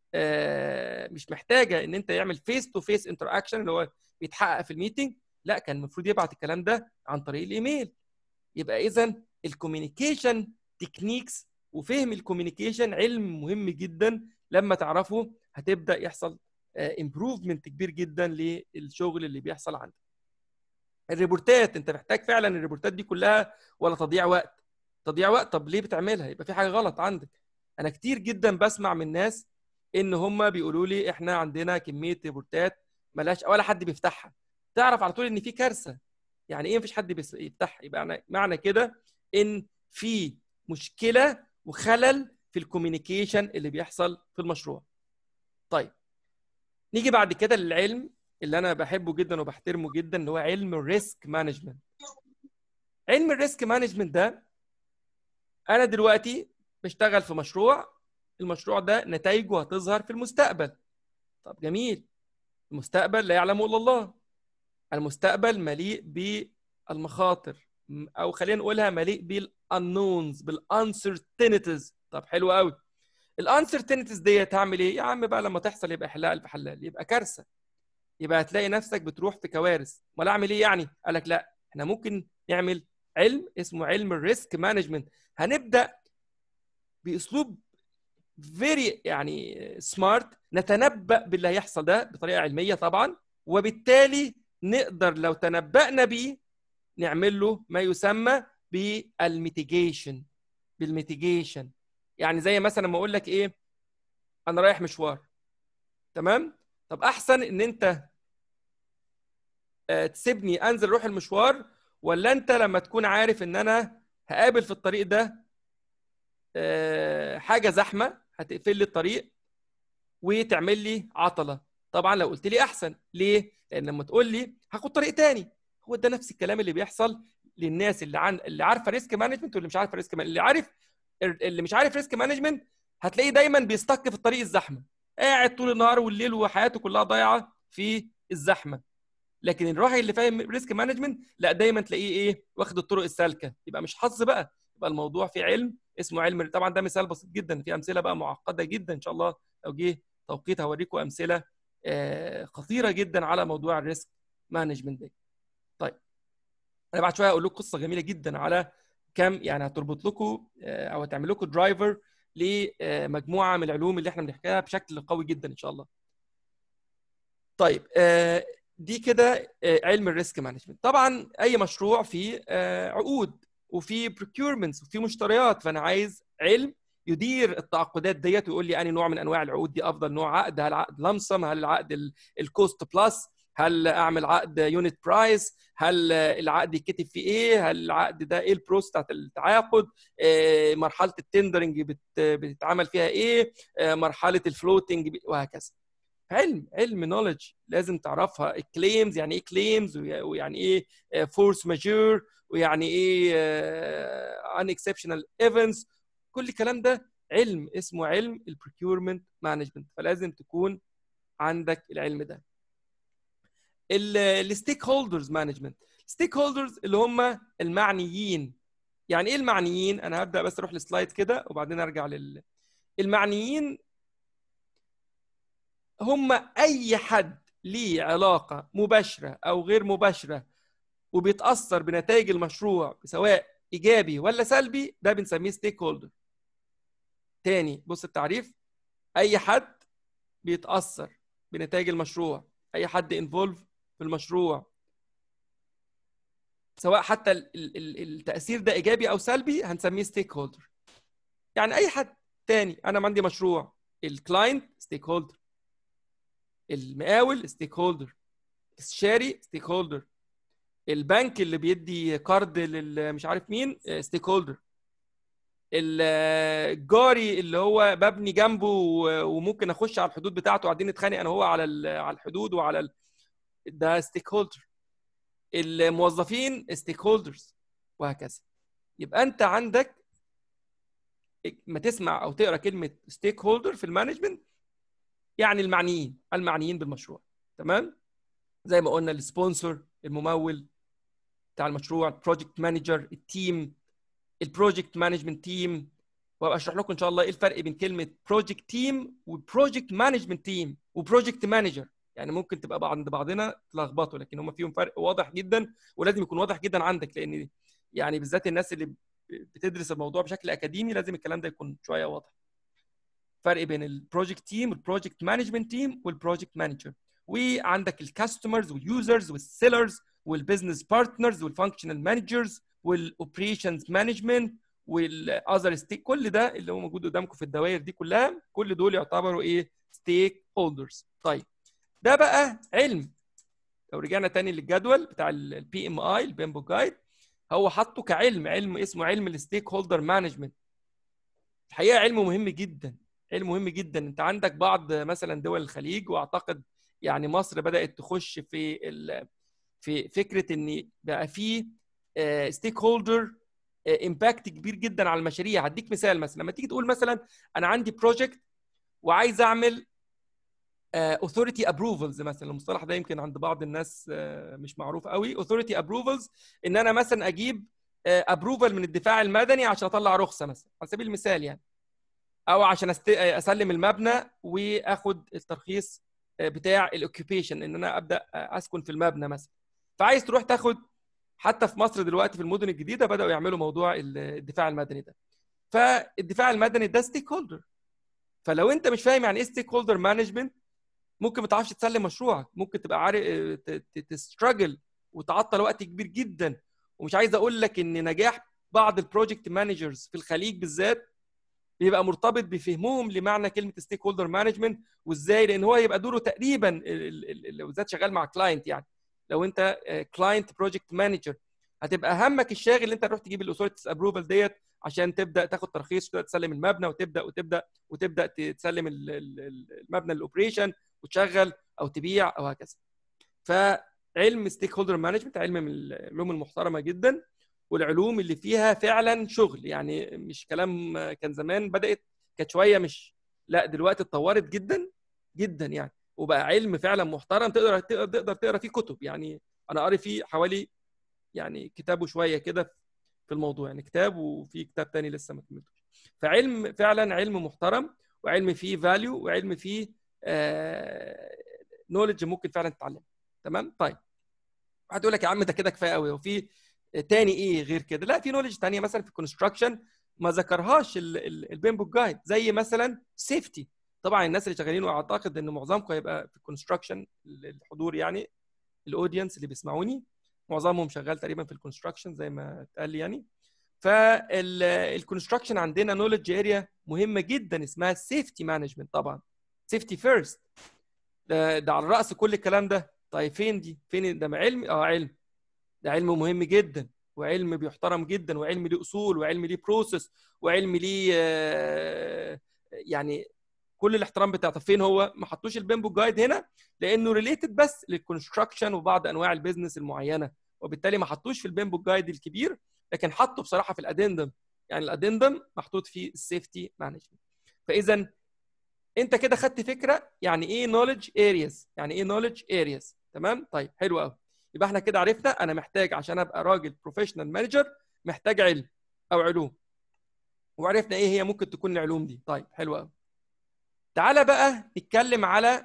آه، مش محتاجه ان انت يعمل فيس تو فيس انتراكشن اللي هو بيتحقق في الميتنج لا كان المفروض يبعت الكلام ده عن طريق الايميل يبقى اذا الكوميونيكيشن تكنيكس وفهم الكوميونيكيشن علم مهم جدا لما تعرفه هتبدا يحصل امبروفمنت كبير جدا للشغل اللي بيحصل عندك الريبورتات انت محتاج فعلا الريبورتات دي كلها ولا تضييع وقت تضييع وقت طب ليه بتعملها يبقى في حاجه غلط عندك انا كتير جدا بسمع من ناس ان هم بيقولوا لي احنا عندنا كميه ريبورتات ملاش ولا حد بيفتحها تعرف على طول ان في كارثه يعني ايه مفيش حد بيفتحها يبقى معنى كده ان في مشكله وخلل في الكوميونيكيشن اللي بيحصل في المشروع طيب نيجي بعد كده للعلم اللي انا بحبه جدا وبحترمه جدا اللي هو علم الريسك مانجمنت علم الريسك مانجمنت ده انا دلوقتي بشتغل في مشروع المشروع ده نتائجه هتظهر في المستقبل طب جميل المستقبل لا يعلمه الا الله المستقبل مليء بالمخاطر او خلينا نقولها مليء بالانونز بالانسرتينيتيز طب حلو قوي الانسرتينيتيز ديت هعمل ايه يا عم بقى لما تحصل يبقى حلال الف حلال يبقى كارثه يبقى هتلاقي نفسك بتروح في كوارث امال اعمل ايه يعني قال لك لا احنا ممكن نعمل علم اسمه علم الريسك مانجمنت هنبدا باسلوب فيري يعني سمارت نتنبأ باللي هيحصل ده بطريقه علميه طبعا وبالتالي نقدر لو تنبأنا بيه نعمل له ما يسمى بالميتيجيشن بالميتيجيشن يعني زي مثلا لما اقول لك ايه انا رايح مشوار تمام طب احسن ان انت تسيبني انزل اروح المشوار ولا انت لما تكون عارف ان انا هقابل في الطريق ده حاجه زحمه هتقفل لي الطريق وتعمل لي عطله طبعا لو قلت لي احسن ليه لان لما تقول لي هاخد طريق تاني هو ده نفس الكلام اللي بيحصل للناس اللي عن اللي عارفه ريسك مانجمنت واللي مش عارفه ريسك اللي عارف اللي مش عارف ريسك مانجمنت هتلاقيه دايما بيستك في الطريق الزحمه قاعد طول النهار والليل وحياته كلها ضايعه في الزحمه لكن الراعي اللي فاهم ريسك مانجمنت لا دايما تلاقيه ايه واخد الطرق السالكه يبقى مش حظ بقى يبقى الموضوع في علم اسمه علم طبعا ده مثال بسيط جدا في امثله بقى معقده جدا ان شاء الله لو جه توقيت هوريكم امثله خطيره جدا على موضوع الريسك مانجمنت ده طيب انا بعد شويه هقول لكم قصه جميله جدا على كم يعني هتربط لكم او هتعمل لكم درايفر لمجموعه من العلوم اللي احنا بنحكيها بشكل قوي جدا ان شاء الله طيب دي كده علم الريسك مانجمنت طبعا اي مشروع فيه عقود وفي procurements وفي مشتريات فانا عايز علم يدير التعاقدات ديت ويقول لي انهي نوع من انواع العقود دي افضل نوع عقد هل عقد لمسم هل العقد الكوست بلس هل اعمل عقد يونت برايس هل العقد يتكتب فيه ايه هل العقد ده ايه البروس بتاعت التعاقد إيه مرحله التندرنج بت بتتعمل فيها ايه إيه مرحله الفلوتنج وهكذا علم علم نولج لازم تعرفها الكليمز يعني ايه كليمز ويعني ايه فورس ماجور ويعني ايه ان اكسبشنال ايفنتس كل الكلام ده علم اسمه علم البروكيورمنت مانجمنت فلازم تكون عندك العلم ده الستيك هولدرز مانجمنت ستيك هولدرز اللي هم المعنيين يعني ايه المعنيين انا هبدا بس اروح للسلايد كده وبعدين ارجع لل المعنيين هم اي حد ليه علاقه مباشره او غير مباشره وبيتاثر بنتائج المشروع سواء ايجابي ولا سلبي ده بنسميه ستيك هولدر تاني بص التعريف اي حد بيتاثر بنتائج المشروع اي حد انفولف في المشروع سواء حتى التاثير ده ايجابي او سلبي هنسميه ستيك هولدر يعني اي حد تاني انا عندي مشروع الكلاينت ستيك هولدر المقاول ستيك هولدر الشاري ستيك هولدر البنك اللي بيدي كارد مش عارف مين ستيك هولدر الجاري اللي هو ببني جنبه وممكن اخش على الحدود بتاعته قاعدين نتخانق انا وهو على على الحدود وعلى ال... ده ستيك هولدر الموظفين ستيك هولدرز وهكذا يبقى انت عندك ما تسمع او تقرا كلمه ستيك هولدر في المانجمنت يعني المعنيين المعنيين بالمشروع تمام زي ما قلنا السبونسر الممول بتاع المشروع البروجكت مانجر التيم البروجكت مانجمنت تيم وابقى اشرح لكم ان شاء الله ايه الفرق بين كلمه بروجكت تيم وبروجكت مانجمنت تيم وبروجكت مانجر يعني ممكن تبقى عند بعضنا تلخبطوا لكن هم فيهم فرق واضح جدا ولازم يكون واضح جدا عندك لان يعني بالذات الناس اللي بتدرس الموضوع بشكل اكاديمي لازم الكلام ده يكون شويه واضح فرق بين البروجكت تيم والبروجكت مانجمنت تيم والبروجكت مانجر وعندك الكاستمرز واليوزرز والسيلرز والبزنس بارتنرز والفانكشنال مانجرز والاوبريشنز مانجمنت والاذر ستيك كل ده اللي هو موجود قدامكم في الدوائر دي كلها كل دول يعتبروا ايه ستيك هولدرز طيب ده بقى علم لو رجعنا تاني للجدول بتاع البي ام اي البيمبو جايد هو حاطه كعلم علم اسمه علم الستيك هولدر مانجمنت الحقيقه علم مهم جدا علم مهم جدا انت عندك بعض مثلا دول الخليج واعتقد يعني مصر بدات تخش في في فكره ان بقى في ستيك هولدر امباكت كبير جدا على المشاريع هديك مثال مثلا لما تيجي تقول مثلا انا عندي بروجكت وعايز اعمل اوثوريتي ابروفلز مثلا المصطلح ده يمكن عند بعض الناس مش معروف قوي اوثوريتي ابروفلز ان انا مثلا اجيب ابروفل من الدفاع المدني عشان اطلع رخصه مثلا على سبيل المثال يعني او عشان أست... اسلم المبنى واخد الترخيص بتاع الاوكيبيشن ان انا ابدا اسكن في المبنى مثلا فعايز تروح تاخد حتى في مصر دلوقتي في المدن الجديده بداوا يعملوا موضوع الدفاع المدني ده فالدفاع المدني ده ستيك هولدر فلو انت مش فاهم يعني ايه ستيك هولدر مانجمنت ممكن ما تعرفش تسلم مشروعك ممكن تبقى عارف تستراجل وتعطل وقت كبير جدا ومش عايز اقول لك ان نجاح بعض البروجكت مانجرز في الخليج بالذات بيبقى مرتبط بفهمهم لمعنى كلمه ستيك هولدر مانجمنت وازاي لان هو يبقى دوره تقريبا لو بالذات شغال مع كلاينت يعني لو انت كلاينت بروجكت مانجر هتبقى همك الشاغل ان انت تروح تجيب الاثوريتيز ابروفال ديت عشان تبدا تاخد ترخيص وتبدا تسلم المبنى وتبدا وتبدا وتبدا تسلم المبنى الاوبريشن وتشغل او تبيع او هكذا. فعلم ستيك هولدر مانجمنت علم من العلوم المحترمه جدا والعلوم اللي فيها فعلا شغل يعني مش كلام كان زمان بدات كانت شويه مش لا دلوقتي اتطورت جدا جدا يعني وبقى علم فعلا محترم تقدر تقدر تقرا فيه كتب يعني انا قاري فيه حوالي يعني كتاب وشويه كده في الموضوع يعني كتاب وفي كتاب تاني لسه ما كملتوش فعلم فعلا علم محترم وعلم فيه فاليو وعلم فيه نولج آه ممكن فعلا تتعلم تمام طيب واحد يقول لك يا عم ده كده كفايه قوي وفي تاني ايه غير كده لا في نولج تانية مثلا في الكونستراكشن ما ذكرهاش البيمبو جايد زي مثلا سيفتي طبعا الناس اللي شغالين واعتقد ان معظمكم هيبقى في الكونستراكشن الحضور يعني الاودينس اللي بيسمعوني معظمهم شغال تقريبا في الكونستراكشن زي ما اتقال لي يعني فالكونستراكشن عندنا نولج اريا مهمه جدا اسمها سيفتي مانجمنت طبعا سيفتي فيرست ده, ده على راس كل الكلام ده طيب فين دي فين ده علم اه علم ده علم مهم جدا وعلم بيحترم جدا وعلم ليه اصول وعلم ليه بروسيس وعلم ليه آه يعني كل الاحترام بتاعته فين هو ما حطوش البيمبو جايد هنا لانه ريليتد بس للكونستراكشن وبعض انواع البيزنس المعينه وبالتالي ما حطوش في البيمبو جايد الكبير لكن حطه بصراحه في الادندم يعني الادندم محطوط فيه السيفتي مانجمنت فاذا انت كده خدت فكره يعني ايه نولج ارياز يعني ايه نولج ارياز تمام طيب حلو قوي يبقى احنا كده عرفنا انا محتاج عشان ابقى راجل بروفيشنال مانجر محتاج علم او علوم وعرفنا ايه هي ممكن تكون العلوم دي طيب حلو قوي تعالى بقى نتكلم على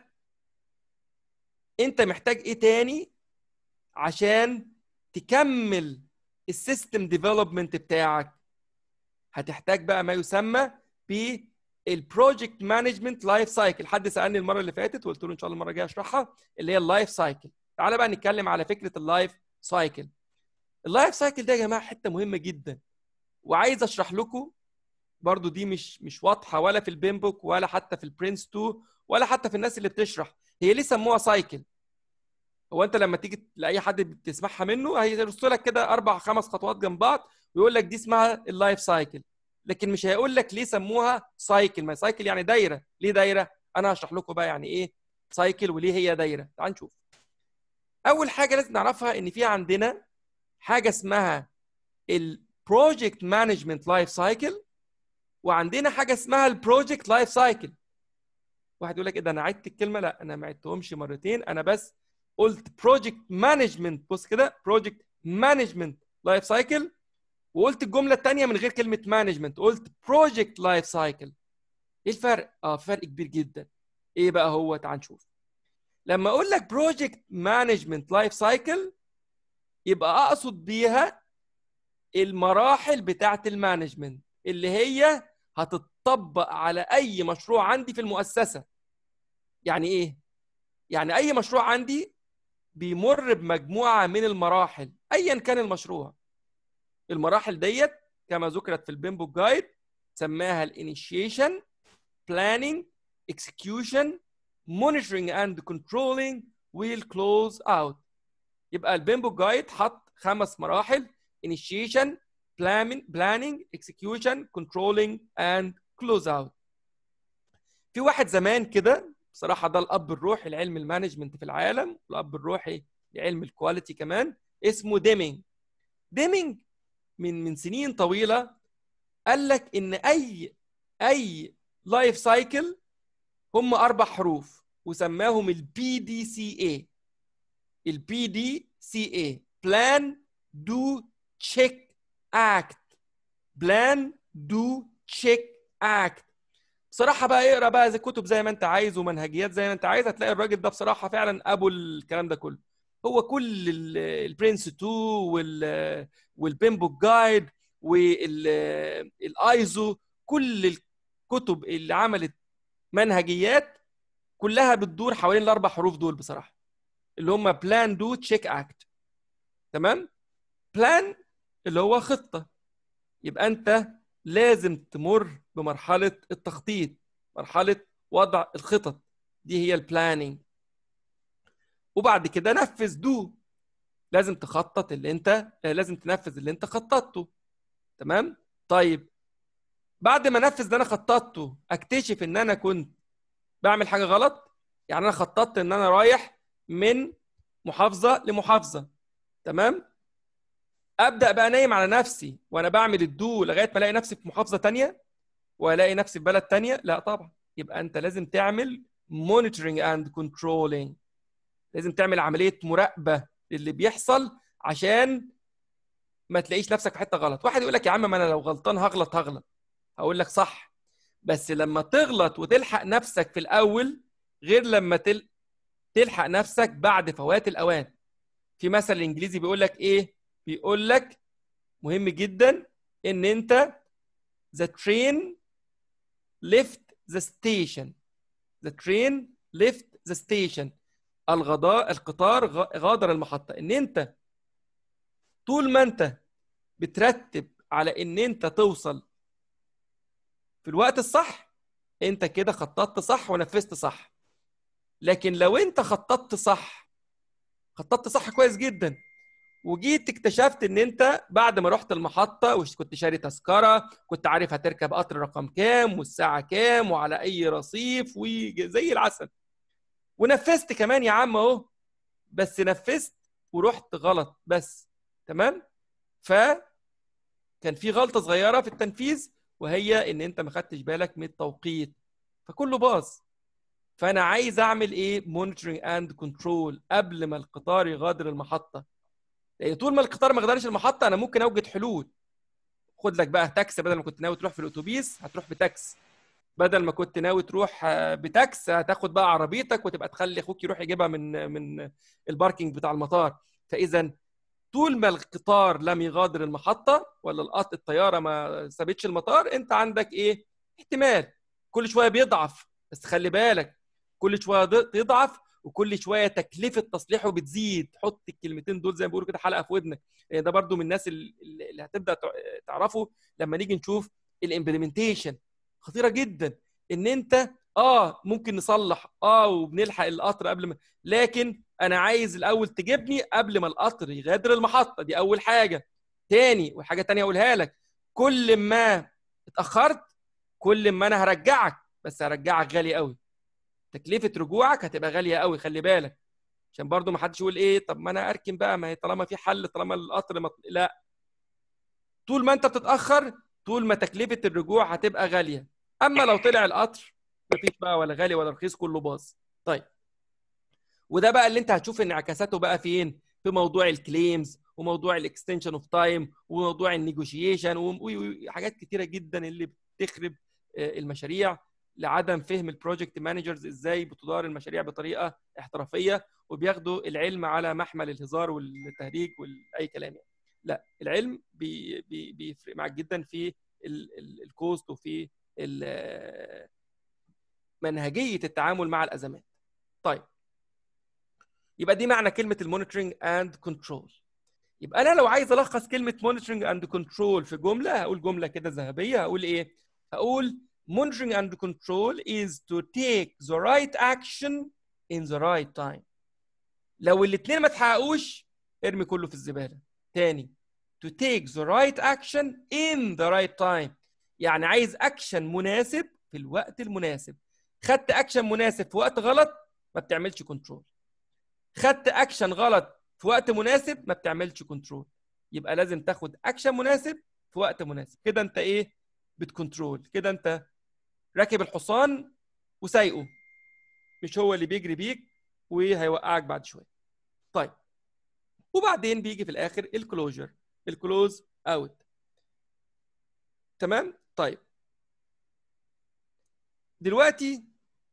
انت محتاج ايه تاني عشان تكمل السيستم ديفلوبمنت بتاعك هتحتاج بقى ما يسمى بالبروجكت مانجمنت لايف سايكل حد سالني المره اللي فاتت وقلت له ان شاء الله المره الجايه اشرحها اللي هي اللايف سايكل تعالى بقى نتكلم على فكره اللايف سايكل اللايف سايكل ده يا جماعه حته مهمه جدا وعايز اشرح لكم برضو دي مش مش واضحه ولا في البين بوك ولا حتى في البرنس 2 ولا حتى في الناس اللي بتشرح هي ليه سموها سايكل هو انت لما تيجي لاي حد بتسمعها منه هيرص لك كده اربع خمس خطوات جنب بعض ويقول لك دي اسمها اللايف سايكل لكن مش هيقول لك ليه سموها سايكل ما سايكل يعني دايره ليه دايره انا هشرح لكم بقى يعني ايه سايكل وليه هي دايره تعال نشوف اول حاجه لازم نعرفها ان في عندنا حاجه اسمها البروجكت مانجمنت لايف سايكل وعندنا حاجه اسمها البروجكت لايف سايكل واحد يقول لك ايه ده انا عدت الكلمه لا انا ما عدتهمش مرتين انا بس قلت بروجكت مانجمنت بص كده بروجكت مانجمنت لايف سايكل وقلت الجمله الثانيه من غير كلمه مانجمنت قلت بروجكت لايف سايكل ايه الفرق اه فرق كبير جدا ايه بقى هو تعال نشوف لما اقول لك بروجكت مانجمنت لايف سايكل يبقى اقصد بيها المراحل بتاعه المانجمنت اللي هي هتطبق على اي مشروع عندي في المؤسسه يعني ايه يعني اي مشروع عندي بيمر بمجموعه من المراحل ايا كان المشروع المراحل ديت كما ذكرت في البيمبو جايد سماها الانيشيشن planning execution monitoring and controlling will close out يبقى البيمبو جايد حط خمس مراحل initiation planning planning execution controlling and close out في واحد زمان كده بصراحه ده الاب الروحي لعلم المانجمنت في العالم الاب الروحي لعلم الكواليتي كمان اسمه ديمينج ديمينج من من سنين طويله قال لك ان اي اي لايف سايكل هم اربع حروف وسماهم البي دي سي اي البي دي سي اي بلان دو تشيك اكت بلان دو تشيك اكت بصراحة بقى اقرا بقى زي كتب زي ما انت عايز ومنهجيات زي ما انت عايز هتلاقي الراجل ده بصراحة فعلا ابو الكلام ده كله هو كل البرنس 2 وال والبيمبو جايد والايزو كل الكتب اللي عملت منهجيات كلها بتدور حوالين الاربع حروف دول بصراحه اللي هم بلان دو تشيك اكت تمام بلان اللي هو خطه يبقى انت لازم تمر بمرحله التخطيط مرحله وضع الخطط دي هي البلاننج وبعد كده نفذ دو لازم تخطط اللي انت لازم تنفذ اللي انت خططته تمام طيب بعد ما انفذ اللي انا خططته اكتشف ان انا كنت بعمل حاجه غلط يعني انا خططت ان انا رايح من محافظه لمحافظه تمام ابدا بقى نايم على نفسي وانا بعمل الدو لغايه ما الاقي نفسي في محافظه تانية والاقي نفسي في بلد تانية لا طبعا يبقى انت لازم تعمل monitoring and controlling لازم تعمل عمليه مراقبه للي بيحصل عشان ما تلاقيش نفسك في حته غلط واحد يقول لك يا عم ما انا لو غلطان هغلط هغلط هقول لك صح بس لما تغلط وتلحق نفسك في الاول غير لما تل... تلحق نفسك بعد فوات الاوان في مثل انجليزي بيقول لك ايه بيقول لك مهم جدا ان انت the train left the station the train left the station الغضاء القطار غادر المحطة ان انت طول ما انت بترتب على ان انت توصل في الوقت الصح انت كده خططت صح ونفذت صح لكن لو انت خططت صح خططت صح كويس جدا وجيت اكتشفت ان انت بعد ما رحت المحطه وكنت شاري تذكره كنت عارف هتركب قطر رقم كام والساعه كام وعلى اي رصيف وزي العسل ونفذت كمان يا عم اهو بس نفذت ورحت غلط بس تمام ف كان في غلطه صغيره في التنفيذ وهي ان انت ما خدتش بالك من التوقيت فكله باظ فانا عايز اعمل ايه مونيتورنج اند كنترول قبل ما القطار يغادر المحطه لان طول ما القطار ما غادرش المحطه انا ممكن اوجد حلول خد لك بقى تاكس بدل ما كنت ناوي تروح في الاتوبيس هتروح بتاكس بدل ما كنت ناوي تروح بتاكس هتاخد بقى عربيتك وتبقى تخلي اخوك يروح يجيبها من من الباركينج بتاع المطار فاذا طول ما القطار لم يغادر المحطه ولا القط الطياره ما سابتش المطار انت عندك ايه احتمال كل شويه بيضعف بس خلي بالك كل شويه تضعف وكل شويه تكلفه تصليحه بتزيد حط الكلمتين دول زي ما بيقولوا كده حلقه في ودنك ده برضو من الناس اللي هتبدا تعرفه لما نيجي نشوف الامبلمنتيشن خطيره جدا ان انت اه ممكن نصلح اه وبنلحق القطر قبل ما لكن انا عايز الاول تجيبني قبل ما القطر يغادر المحطه دي اول حاجه تاني والحاجه التانيه اقولها لك كل ما اتاخرت كل ما انا هرجعك بس هرجعك غالي قوي تكلفه رجوعك هتبقى غاليه قوي خلي بالك عشان برضو ما حدش يقول ايه طب ما انا اركن بقى ما هي طالما في حل طالما القطر مط... لا طول ما انت بتتاخر طول ما تكلفه الرجوع هتبقى غاليه اما لو طلع القطر مفيش بقى ولا غالي ولا رخيص كله باظ طيب وده بقى اللي انت هتشوف انعكاساته بقى فين في موضوع الكليمز وموضوع الاكستنشن اوف تايم وموضوع النيجوشيشن وحاجات كتيره جدا اللي بتخرب المشاريع لعدم فهم البروجكت مانجرز ازاي بتدار المشاريع بطريقه احترافيه وبياخدوا العلم على محمل الهزار والتهريج واي كلام يعني. لا العلم بي بي بيفرق معاك جدا في الكوست وفي منهجيه التعامل مع الازمات. طيب يبقى دي معنى كلمه المونيتورنج اند كنترول. يبقى انا لو عايز الخص كلمه مونيتورنج اند كنترول في جمله هقول جمله كده ذهبيه هقول ايه؟ هقول monitoring and control is to take the right action in the right time لو الاثنين ما تحققوش ارمي كله في الزباله تاني to take the right action in the right time يعني عايز اكشن مناسب في الوقت المناسب خدت اكشن مناسب في وقت غلط ما بتعملش كنترول خدت اكشن غلط في وقت مناسب ما بتعملش كنترول يبقى لازم تاخد اكشن مناسب في وقت مناسب كده انت ايه بتكنترول كده انت راكب الحصان وسايقه مش هو اللي بيجري بيك وهيوقعك بعد شويه طيب وبعدين بيجي في الاخر الكلوجر الكلوز اوت تمام طيب دلوقتي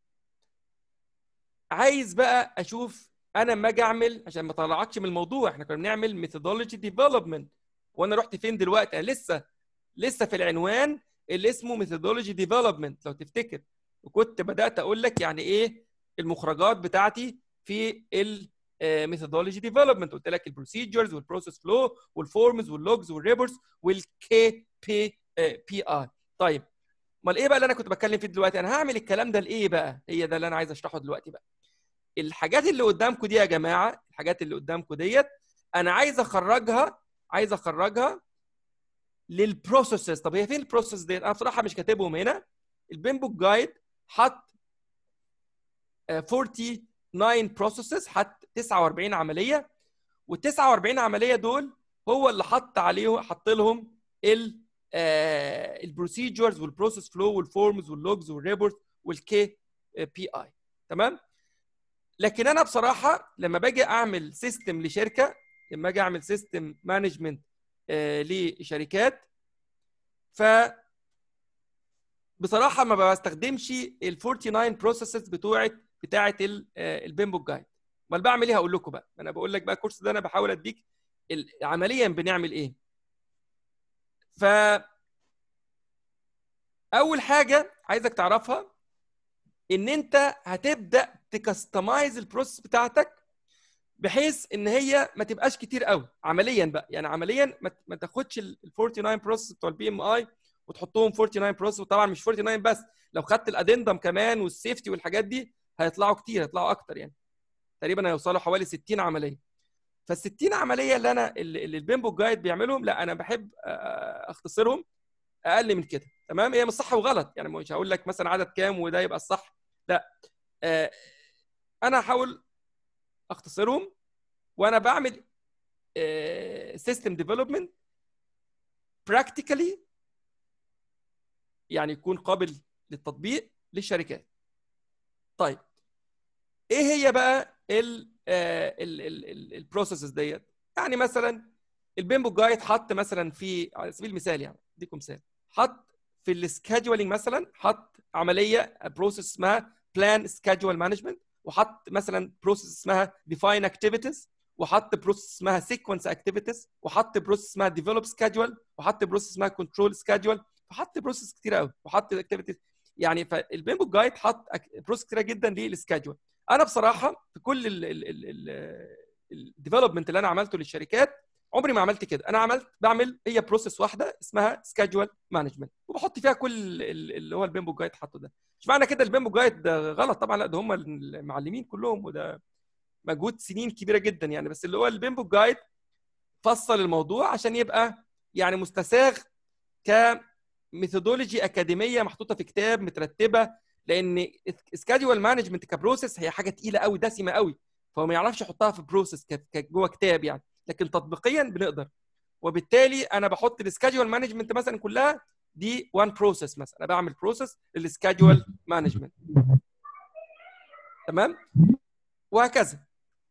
عايز بقى اشوف انا لما اجي اعمل عشان ما اطلعكش من الموضوع احنا كنا بنعمل ميثودولوجي ديفلوبمنت وانا رحت فين دلوقتي انا لسه لسه في العنوان اللي اسمه ميثودولوجي ديفلوبمنت لو تفتكر وكنت بدات اقول لك يعني ايه المخرجات بتاعتي في الميثودولوجي ديفلوبمنت قلت لك البروسيجرز والبروسيس فلو والفورمز واللوجز والريبورتس والكي بي بي اي طيب امال ايه بقى اللي انا كنت بتكلم فيه دلوقتي انا هعمل الكلام ده لايه بقى هي ده اللي انا عايز اشرحه دلوقتي بقى الحاجات اللي قدامكم دي يا جماعه الحاجات اللي قدامكم ديت انا عايز اخرجها عايز اخرجها للبروسيسز طب هي فين البروسيس ديت انا بصراحه مش كاتبهم هنا البيمبوك جايد حط 49 بروسيسز حط 49 عمليه وال 49 عمليه دول هو اللي حط عليهم حط لهم ال البروسيجرز والبروسيس فلو والفورمز واللوجز والريبورت والكي بي اي تمام لكن انا بصراحه لما باجي اعمل سيستم لشركه لما اجي اعمل سيستم مانجمنت لشركات ف بصراحه ما بستخدمش ال 49 بروسيسز بتوعه بتاعه البيمبوك جايد امال بعمل ايه هقول لكم بقى انا بقول لك بقى الكورس ده انا بحاول اديك عمليا بنعمل ايه ف اول حاجه عايزك تعرفها ان انت هتبدا تكستمايز البروسيس بتاعتك بحيث ان هي ما تبقاش كتير قوي عمليا بقى يعني عمليا ما تاخدش ال 49 بروسيس بتوع البي ام اي وتحطهم 49 بروسيس وطبعا مش 49 بس لو خدت الادندم كمان والسيفتي والحاجات دي هيطلعوا كتير هيطلعوا اكتر يعني تقريبا هيوصلوا حوالي 60 عمليه فال 60 عمليه اللي انا اللي البيمبو جايد بيعملهم لا انا بحب اختصرهم اقل من كده تمام هي مش صح وغلط يعني مش هقول لك مثلا عدد كام وده يبقى الصح لا انا هحاول اختصرهم وانا بعمل سيستم ديفلوبمنت براكتيكالي يعني يكون قابل للتطبيق للشركات طيب ايه هي بقى البروسيسز ديت يعني مثلا البيمبو جايد حط مثلا في على سبيل المثال يعني اديكم مثال حط في السكادجولينج مثلا حط عمليه بروسيس اسمها بلان سكادجول مانجمنت وحط مثلا بروسيس اسمها ديفاين اكتيفيتيز وحط بروسيس اسمها سيكونس اكتيفيتيز وحط بروسيس اسمها ديفلوب سكادجول وحط بروسيس اسمها كنترول سكادجول فحط بروسيس كتير قوي وحط اكتيفيتيز يعني فالبيمبو جايد حط بروسيس كتير جدا للسكادجول انا بصراحه في كل الديفلوبمنت اللي انا عملته للشركات عمري ما عملت كده انا عملت بعمل هي بروسيس واحده اسمها سكادجول مانجمنت وبحط فيها كل اللي هو البيمبو جايد حاطه ده مش معنى كده البيمبو جايد ده غلط طبعا لا ده هم المعلمين كلهم وده مجهود سنين كبيره جدا يعني بس اللي هو البيمبو جايد فصل الموضوع عشان يبقى يعني مستساغ كميثودولوجي اكاديميه محطوطه في كتاب مترتبه لان سكادجول مانجمنت كبروسيس هي حاجه تقيله قوي دسمه قوي فهو ما يعرفش يحطها في بروسيس جوه كتاب يعني لكن تطبيقيا بنقدر وبالتالي انا بحط السكادجول مانجمنت مثلا كلها دي وان بروسيس مثلا انا بعمل بروسيس للسكادجول مانجمنت تمام وهكذا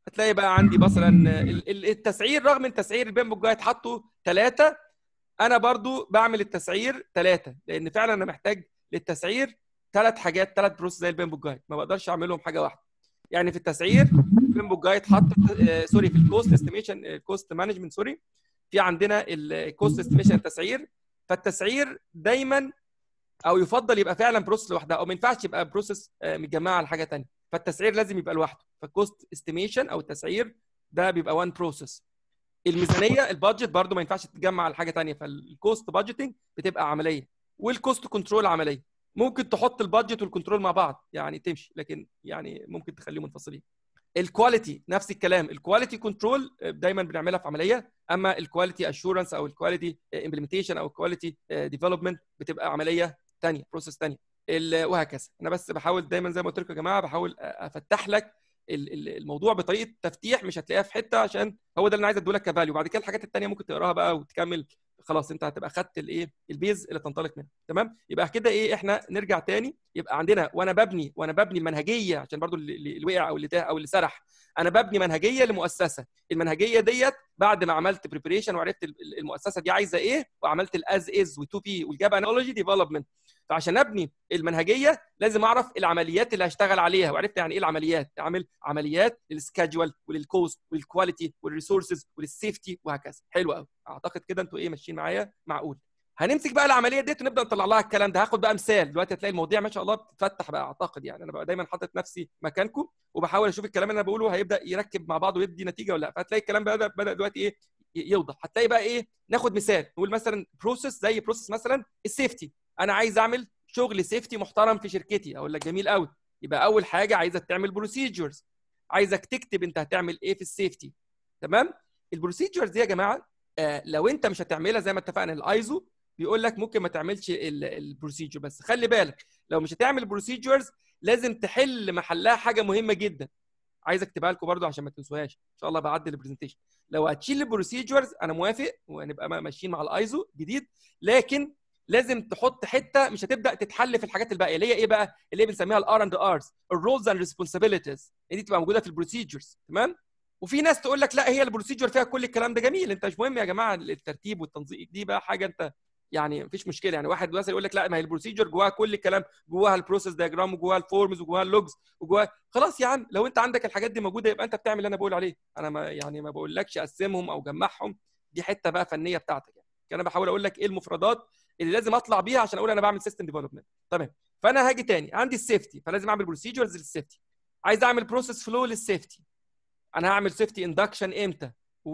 هتلاقي بقى عندي مثلا التسعير رغم ان تسعير البيم بوك جايد حطه ثلاثه انا برضو بعمل التسعير ثلاثه لان فعلا انا محتاج للتسعير ثلاث حاجات ثلاث بروسس زي البيم بوك جايد ما بقدرش اعملهم حاجه واحده يعني في التسعير البيم بوك جايد حط آه سوري في الكوست استيميشن الكوست مانجمنت سوري في عندنا الكوست استيميشن التسعير فالتسعير دايما او يفضل يبقى فعلا بروسس لوحدها او ما ينفعش يبقى بروسس متجمعه على حاجه ثانيه فالتسعير لازم يبقى لوحده فالكوست استيميشن او التسعير ده بيبقى وان بروسس الميزانيه البادجت برده ما ينفعش تتجمع على حاجه ثانيه فالكوست بادجيتنج بتبقى عمليه والكوست كنترول عمليه ممكن تحط البادجت والكنترول مع بعض يعني تمشي لكن يعني ممكن تخليهم منفصلين الكواليتي نفس الكلام الكواليتي كنترول دايما بنعملها في عمليه اما الكواليتي اشورنس او الكواليتي امبلمنتيشن او الكواليتي ديفلوبمنت بتبقى عمليه ثانيه بروسيس ثانيه وهكذا انا بس بحاول دايما زي ما قلت لكم يا جماعه بحاول افتح لك الموضوع بطريقه تفتيح مش هتلاقيها في حته عشان هو ده اللي انا عايز اديه لك كفاليو وبعد كده الحاجات الثانيه ممكن تقراها بقى وتكمل خلاص انت هتبقى خدت الايه البيز اللي تنطلق منها تمام يبقى كده ايه احنا نرجع تاني يبقى عندنا وانا ببني وانا ببني المنهجيه عشان برضو اللي وقع او اللي تاه او اللي سرح انا ببني منهجيه لمؤسسه المنهجيه ديت بعد ما عملت بريبريشن وعرفت المؤسسه دي عايزه ايه وعملت الاز از و2 بي والجاب انالوجي ديفلوبمنت فعشان ابني المنهجيه لازم اعرف العمليات اللي هشتغل عليها وعرفت يعني ايه العمليات اعمل عمليات للسكادجول وللكوست وللكواليتي وللريسورسز وللسيفتي وهكذا حلو قوي اعتقد كده انتوا ايه ماشيين معايا معقول هنمسك بقى العمليه ديت ونبدا نطلع لها الكلام ده هاخد بقى مثال دلوقتي هتلاقي المواضيع ما شاء الله بتتفتح بقى اعتقد يعني انا بقى دايما حاطط نفسي مكانكم وبحاول اشوف الكلام اللي انا بقوله هيبدا يركب مع بعض ويدي نتيجه ولا لا فهتلاقي الكلام بدا بدا دلوقتي ايه يوضح هتلاقي بقى ايه ناخد مثال نقول مثلا بروسيس زي بروسيس مثلا السيفتي انا عايز اعمل شغل سيفتي محترم في شركتي اقول لك جميل قوي يبقى اول حاجه عايزك تعمل بروسيجرز عايزك تكتب انت هتعمل ايه في السيفتي تمام البروسيجرز دي يا جماعه آه لو انت مش هتعملها زي ما اتفقنا الايزو بيقول لك ممكن ما تعملش البروسيجر بس خلي بالك لو مش هتعمل بروسيجرز لازم تحل محلها حاجه مهمه جدا عايز اكتبها لكم برده عشان ما تنسوهاش ان شاء الله بعدل البرزنتيشن لو هتشيل البروسيجرز انا موافق ونبقى ماشيين مع الايزو جديد لكن لازم تحط حته مش هتبدا تتحل في الحاجات الباقيه اللي هي ايه بقى اللي هي بنسميها الار اند ارز الرولز اند ريسبونسابيلتيز دي تبقى موجوده في البروسيجرز تمام وفي ناس تقول لك لا هي البروسيجر فيها كل الكلام ده جميل انت مش مهم يا جماعه الترتيب والتنظيم دي بقى حاجه انت يعني مفيش مشكله يعني واحد مثلا يقول لك لا ما هي البروسيجر جواها كل الكلام جواها البروسيس دياجرام وجواها الفورمز وجواها اللوجز وجواها خلاص يا عم لو انت عندك الحاجات دي موجوده يبقى انت بتعمل اللي انا بقول عليه انا ما يعني ما بقولكش قسمهم او جمعهم دي حته بقى فنيه بتاعتك يعني انا بحاول اقول لك ايه المفردات اللي لازم اطلع بيها عشان اقول انا بعمل سيستم ديفلوبمنت تمام فانا هاجي تاني عندي السيفتي فلازم اعمل بروسيجرز للسيفتي عايز اعمل بروسيس فلو للسيفتي انا هعمل سيفتي اندكشن امتى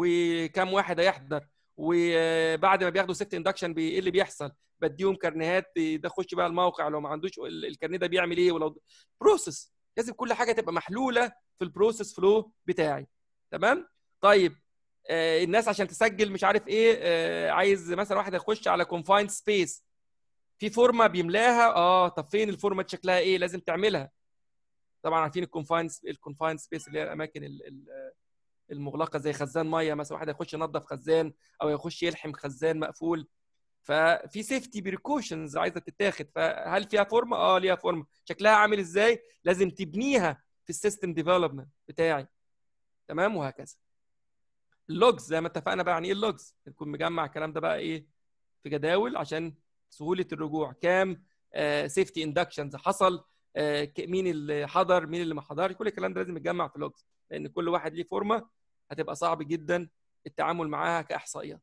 وكم واحد هيحضر وبعد ما بياخدوا سيفتي اندكشن ايه اللي بيحصل بديهم كارنيهات ده خش بقى الموقع لو ما عندوش الكارنيه ده بيعمل ايه ولو بروسيس لازم كل حاجه تبقى محلوله في البروسيس فلو بتاعي تمام طيب آه الناس عشان تسجل مش عارف ايه آه عايز مثلا واحد يخش على كونفايند سبيس في فورمه بيملاها اه طب فين الفورمه شكلها ايه لازم تعملها طبعا عارفين الكونفايند الكونفايند سبيس اللي هي الاماكن ال ال المغلقه زي خزان ميه مثلا واحد يخش ينظف خزان او يخش يلحم خزان مقفول ففي سيفتي بريكوشنز عايزه تتاخد فهل فيها فورمه اه ليها فورمه شكلها عامل ازاي لازم تبنيها في السيستم ديفلوبمنت بتاعي تمام وهكذا اللوجز زي ما اتفقنا بقى يعني ايه اللوجز تكون مجمع الكلام ده بقى ايه في جداول عشان سهوله الرجوع كام سيفتي آه اندكشنز حصل آه مين اللي حضر مين اللي ما حضرش كل الكلام ده لازم يتجمع في لوجز لان كل واحد ليه فورمه هتبقى صعب جدا التعامل معاها كاحصائيات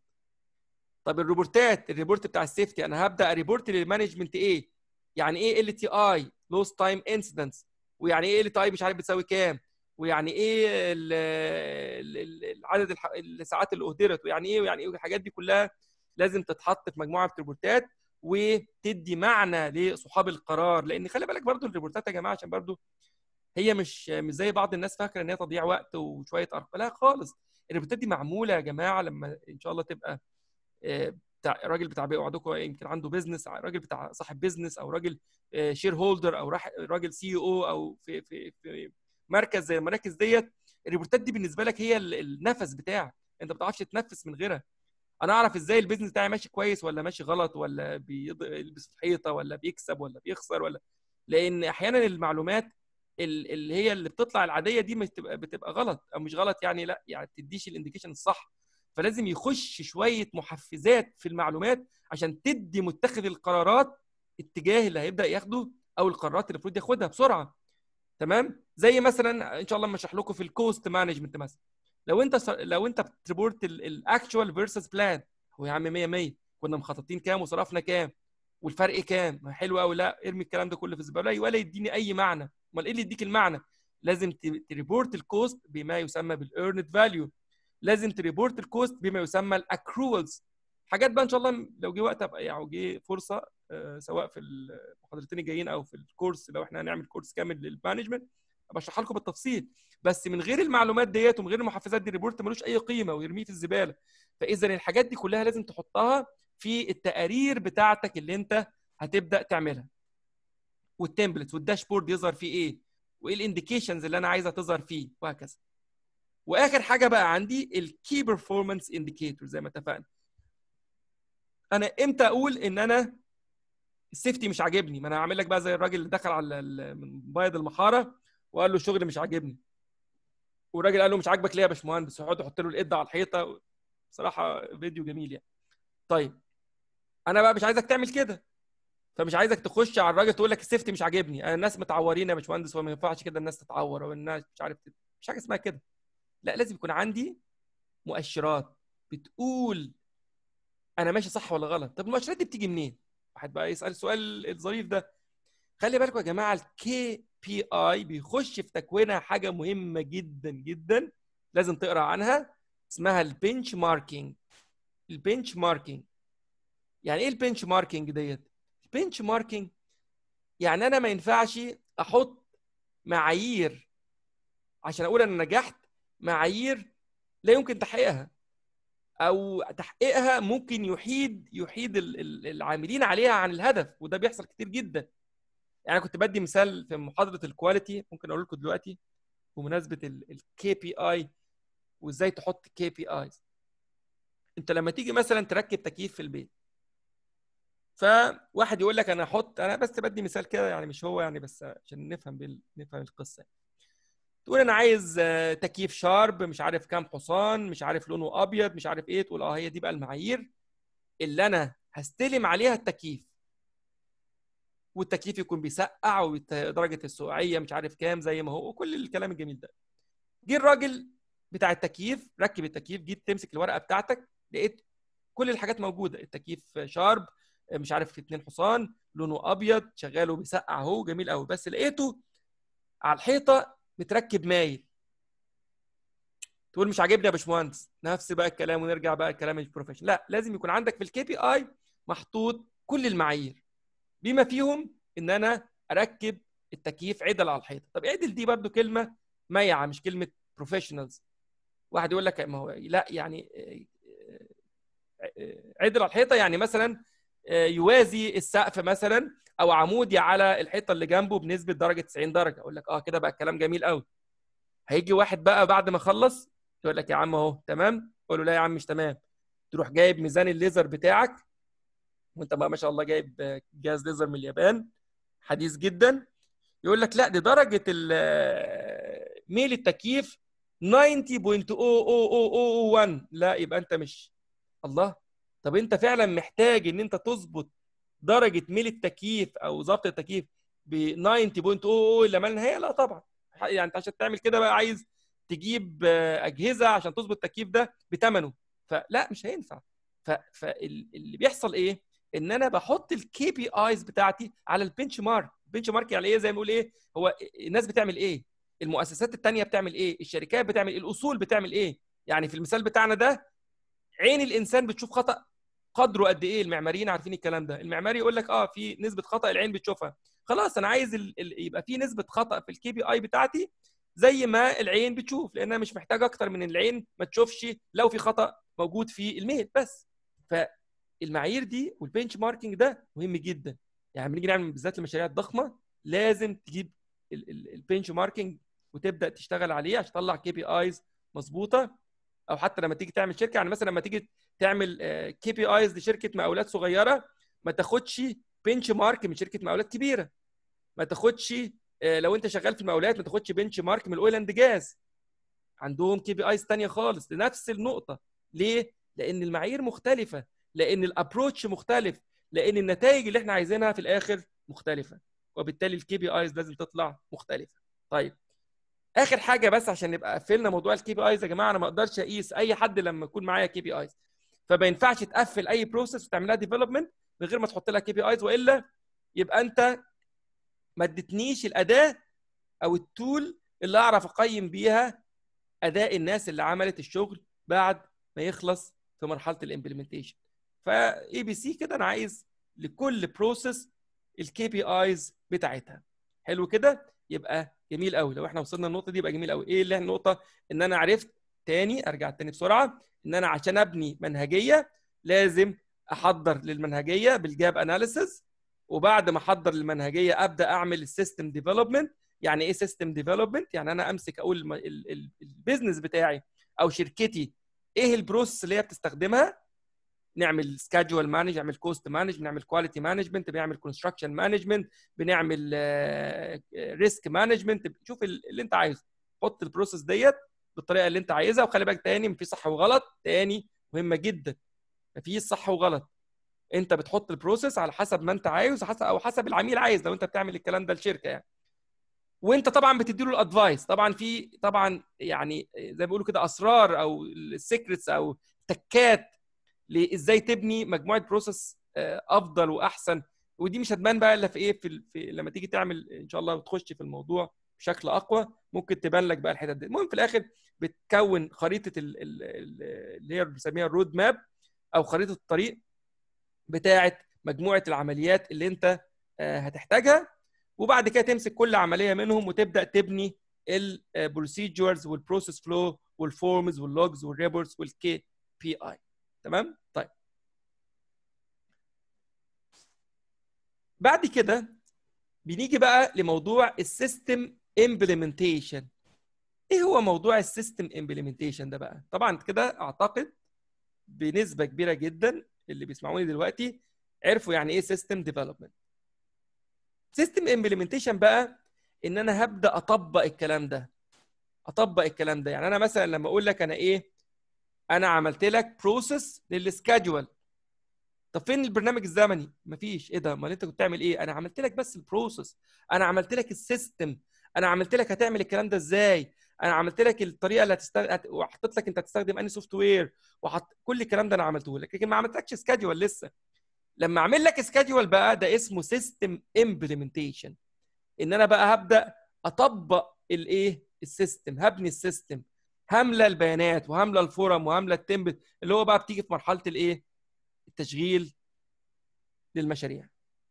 طب الريبورتات الريبورت بتاع السيفتي انا هبدا ريبورت للمانجمنت ايه يعني ايه ال تي اي لوست تايم انسيدنتس ويعني ايه ال تي اي مش عارف بتساوي كام ويعني ايه ال ال عدد الساعات اللي اهدرت ويعني ايه ويعني ايه الحاجات دي كلها لازم تتحط في مجموعه ريبورتات وتدي معنى لصحاب القرار لان خلي بالك برضو الريبورتات يا جماعه عشان برضو هي مش مش زي بعض الناس فاكره ان هي تضييع وقت وشويه ارقام لا خالص الريبورتات دي معموله يا جماعه لما ان شاء الله تبقى بتاع راجل بتاع وعدكم يمكن عنده بيزنس راجل بتاع صاحب بيزنس او راجل شير هولدر او راجل سي او او في في في مركز زي المراكز ديت الريبورتات دي بالنسبه لك هي النفس بتاعك انت ما بتعرفش تتنفس من غيرها انا اعرف ازاي البيزنس بتاعي ماشي كويس ولا ماشي غلط ولا بيلبس في حيطه ولا بيكسب ولا بيخسر ولا لان احيانا المعلومات اللي هي اللي بتطلع العاديه دي بتبقى بتبقى غلط او مش غلط يعني لا يعني تديش الانديكيشن الصح فلازم يخش شويه محفزات في المعلومات عشان تدي متخذ القرارات اتجاه اللي هيبدا ياخده او القرارات اللي المفروض ياخدها بسرعه تمام زي مثلا ان شاء الله اشرح لكم في الكوست مانجمنت مثلا لو انت لو انت بتريبورت الاكشوال فيرسس بلان هو يا عم 100 100 كنا مخططين كام وصرفنا كام والفرق كام حلو قوي لا ارمي الكلام ده كله في الزباله ولا يديني اي معنى امال ايه اللي يديك المعنى لازم تريبورت الكوست بما يسمى بالايرند فاليو لازم تريبورت الكوست بما يسمى الاكرولز حاجات بقى ان شاء الله لو جه وقت ابقى يعني جه فرصه آه، سواء في المحاضرتين الجايين او في الكورس لو احنا هنعمل كورس كامل للمانجمنت ابقى اشرحها لكم بالتفصيل بس من غير المعلومات ديت ومن غير المحفزات دي الريبورت ملوش اي قيمه ويرميه في الزباله فاذا الحاجات دي كلها لازم تحطها في التقارير بتاعتك اللي انت هتبدا تعملها والتمبلت والداشبورد يظهر فيه ايه وايه الانديكيشنز اللي انا عايزها تظهر فيه وهكذا واخر حاجه بقى عندي الكي بيرفورمانس انديكيتور زي ما اتفقنا انا امتى اقول ان انا السيفتي مش عاجبني ما انا هعمل لك بقى زي الراجل اللي دخل على من بيض المحاره وقال له الشغل مش عاجبني والراجل قال له مش عاجبك ليه يا باشمهندس يقعد يحط له القده على الحيطه بصراحه فيديو جميل يعني طيب انا بقى مش عايزك تعمل كده فمش عايزك تخش على الراجل تقول لك السيفتي مش عاجبني انا الناس متعورين يا باشمهندس وما ينفعش كده الناس تتعور او الناس مش عارف مش حاجه اسمها كده لا لازم يكون عندي مؤشرات بتقول انا ماشي صح ولا غلط طب المؤشرات دي بتيجي منين واحد بقى يسال السؤال الظريف ده خلي بالكم يا جماعه الكي بي اي بيخش في تكوينها حاجه مهمه جدا جدا لازم تقرا عنها اسمها البنش ماركينج البنش ماركينج يعني ايه البنش ماركينج ديت البنش ماركينج يعني انا ما ينفعش احط معايير عشان اقول انا نجحت معايير لا يمكن تحقيقها او تحقيقها ممكن يحيد يحيد العاملين عليها عن الهدف وده بيحصل كتير جدا يعني كنت بدي مثال في محاضره الكواليتي ممكن اقول لكم دلوقتي بمناسبه الكي بي اي وازاي تحط كي بي ايز انت لما تيجي مثلا تركب تكييف في البيت فواحد يقول لك انا احط انا بس بدي مثال كده يعني مش هو يعني بس عشان نفهم بال... نفهم القصه تقول انا عايز آه، تكييف شارب مش عارف كام حصان مش عارف لونه ابيض مش عارف ايه تقول اه هي دي بقى المعايير اللي انا هستلم عليها التكييف والتكييف يكون بيسقع ودرجه السقوعيه مش عارف كام زي ما هو وكل الكلام الجميل ده جه الراجل بتاع التكييف ركب التكييف جيت تمسك الورقه بتاعتك لقيت كل الحاجات موجوده التكييف شارب مش عارف اتنين حصان لونه ابيض شغال وبيسقع اهو جميل قوي بس لقيته على الحيطه متركب مايل تقول مش عاجبني يا باشمهندس نفس بقى الكلام ونرجع بقى الكلام البروفيشنال لا لازم يكون عندك في الكي بي اي محطوط كل المعايير بما فيهم ان انا اركب التكييف عدل على الحيطه طب عدل دي برضو كلمه ميعه مش كلمه بروفيشنالز واحد يقول لك ما هو لا يعني آه، آه، عدل على الحيطه يعني مثلا آه، يوازي السقف مثلا او عمودي على الحيطه اللي جنبه بنسبه درجه 90 درجه اقول لك اه كده بقى الكلام جميل قوي هيجي واحد بقى بعد ما خلص يقول لك يا عم اهو تمام اقول له لا يا عم مش تمام تروح جايب ميزان الليزر بتاعك وانت بقى ما شاء الله جايب جهاز ليزر من اليابان حديث جدا يقول لك لا دي درجه ميل التكييف 90.00001 لا يبقى انت مش الله طب انت فعلا محتاج ان انت تظبط درجه ميل التكييف او ضبط التكييف ب 90.00 الى ما النهايه لا طبعا يعني انت عشان تعمل كده بقى عايز تجيب اجهزه عشان تظبط التكييف ده بثمنه فلا مش هينفع فاللي بيحصل ايه ان انا بحط الكي بي ايز بتاعتي على البنش مارك البنش مارك يعني ايه زي ما بنقول ايه هو الناس بتعمل ايه المؤسسات الثانيه بتعمل ايه الشركات بتعمل ايه الاصول بتعمل ايه يعني في المثال بتاعنا ده عين الانسان بتشوف خطا قدره قد ايه المعماريين عارفين الكلام ده المعماري يقول لك اه في نسبه خطا العين بتشوفها خلاص انا عايز ال... ال... يبقى في نسبه خطا في الكي بي اي بتاعتي زي ما العين بتشوف لان انا مش محتاج اكتر من العين ما تشوفش لو في خطا موجود في الميل بس فالمعايير دي والبنش ماركينج ده مهم جدا يعني بنيجي نعمل بالذات المشاريع الضخمه لازم تجيب البنش ماركينج وتبدا تشتغل عليه عشان تطلع كي بي ايز مظبوطه او حتى لما تيجي تعمل شركه يعني مثلا لما تيجي تعمل كي بي ايز لشركه مقاولات صغيره ما تاخدش بنش مارك من شركه مقاولات كبيره ما تاخدش آه، لو انت شغال في المقاولات ما تاخدش بنش مارك من الاويل اند جاز عندهم كي بي ايز ثانيه خالص لنفس النقطه ليه لان المعايير مختلفه لان الابروتش مختلف لان النتائج اللي احنا عايزينها في الاخر مختلفه وبالتالي الكي بي ايز لازم تطلع مختلفه طيب اخر حاجه بس عشان نبقى قفلنا موضوع الكي بي ايز يا جماعه انا ما اقدرش اقيس اي حد لما يكون معايا كي بي ايز فما ينفعش تقفل اي بروسيس وتعملها ديفلوبمنت من غير ما تحط لها كي بي ايز والا يبقى انت ما ادتنيش الاداه او التول اللي اعرف اقيم بيها اداء الناس اللي عملت الشغل بعد ما يخلص في مرحله الامبلمنتيشن فاي بي سي كده انا عايز لكل بروسيس الكي بي ايز بتاعتها حلو كده يبقى جميل قوي لو احنا وصلنا النقطه دي يبقى جميل قوي ايه اللي النقطه ان انا عرفت تاني ارجع تاني بسرعه ان انا عشان ابني منهجيه لازم احضر للمنهجيه بالجاب اناليسيس وبعد ما احضر المنهجيه ابدا اعمل السيستم ديفلوبمنت يعني ايه سيستم ديفلوبمنت يعني انا امسك اقول البيزنس بتاعي او شركتي ايه البروسس اللي هي بتستخدمها نعمل سكادجوال مانج نعمل كوست مانج بنعمل كواليتي مانجمنت بنعمل كونستراكشن مانجمنت بنعمل ريسك مانجمنت شوف اللي انت عايزه حط البروسيس ديت بالطريقه اللي انت عايزها وخلي بالك تاني في صح وغلط تاني مهمه جدا مفيش صح وغلط انت بتحط البروسيس على حسب ما انت عايز حسب او حسب العميل عايز لو انت بتعمل الكلام ده لشركه يعني وانت طبعا بتدي له الادفايس طبعا في طبعا يعني زي ما بيقولوا كده اسرار او السيكريتس او تكات لازاي تبني مجموعه بروسيس افضل واحسن ودي مش هتبان بقى الا في ايه في, في لما تيجي تعمل ان شاء الله وتخش في الموضوع بشكل اقوى ممكن تبان لك بقى الحتت دي المهم في الاخر بتكون خريطه اللي هي بنسميها الرود ماب او خريطه الطريق بتاعه مجموعه العمليات اللي انت هتحتاجها وبعد كده تمسك كل عمليه منهم وتبدا تبني البروسيجرز والبروسيس فلو والفورمز واللوجز والريبورتس والكي بي اي تمام طيب بعد كده بنيجي بقى لموضوع السيستم امبلمنتيشن ايه هو موضوع السيستم امبلمنتيشن ده بقى طبعا كده اعتقد بنسبه كبيره جدا اللي بيسمعوني دلوقتي عرفوا يعني ايه سيستم ديفلوبمنت سيستم امبلمنتيشن بقى ان انا هبدا اطبق الكلام ده اطبق الكلام ده يعني انا مثلا لما اقول لك انا ايه انا عملت لك بروسيس للسكادجوال طب فين البرنامج الزمني مفيش ايه ده امال انت كنت بتعمل ايه انا عملت لك بس البروسيس انا عملت لك السيستم انا عملت لك هتعمل الكلام ده ازاي انا عملت لك الطريقه اللي هتستخدم وحطيت لك انت هتستخدم انهي سوفت وير وحط كل الكلام ده انا عملته لك لكن ما عملتلكش سكادجوال لسه لما اعمل لك سكادجوال بقى ده اسمه سيستم امبلمنتيشن ان انا بقى هبدا اطبق الايه السيستم هبني السيستم هملى البيانات وهملى الفورم وهملى التمبل اللي هو بقى بتيجي في مرحله الايه التشغيل للمشاريع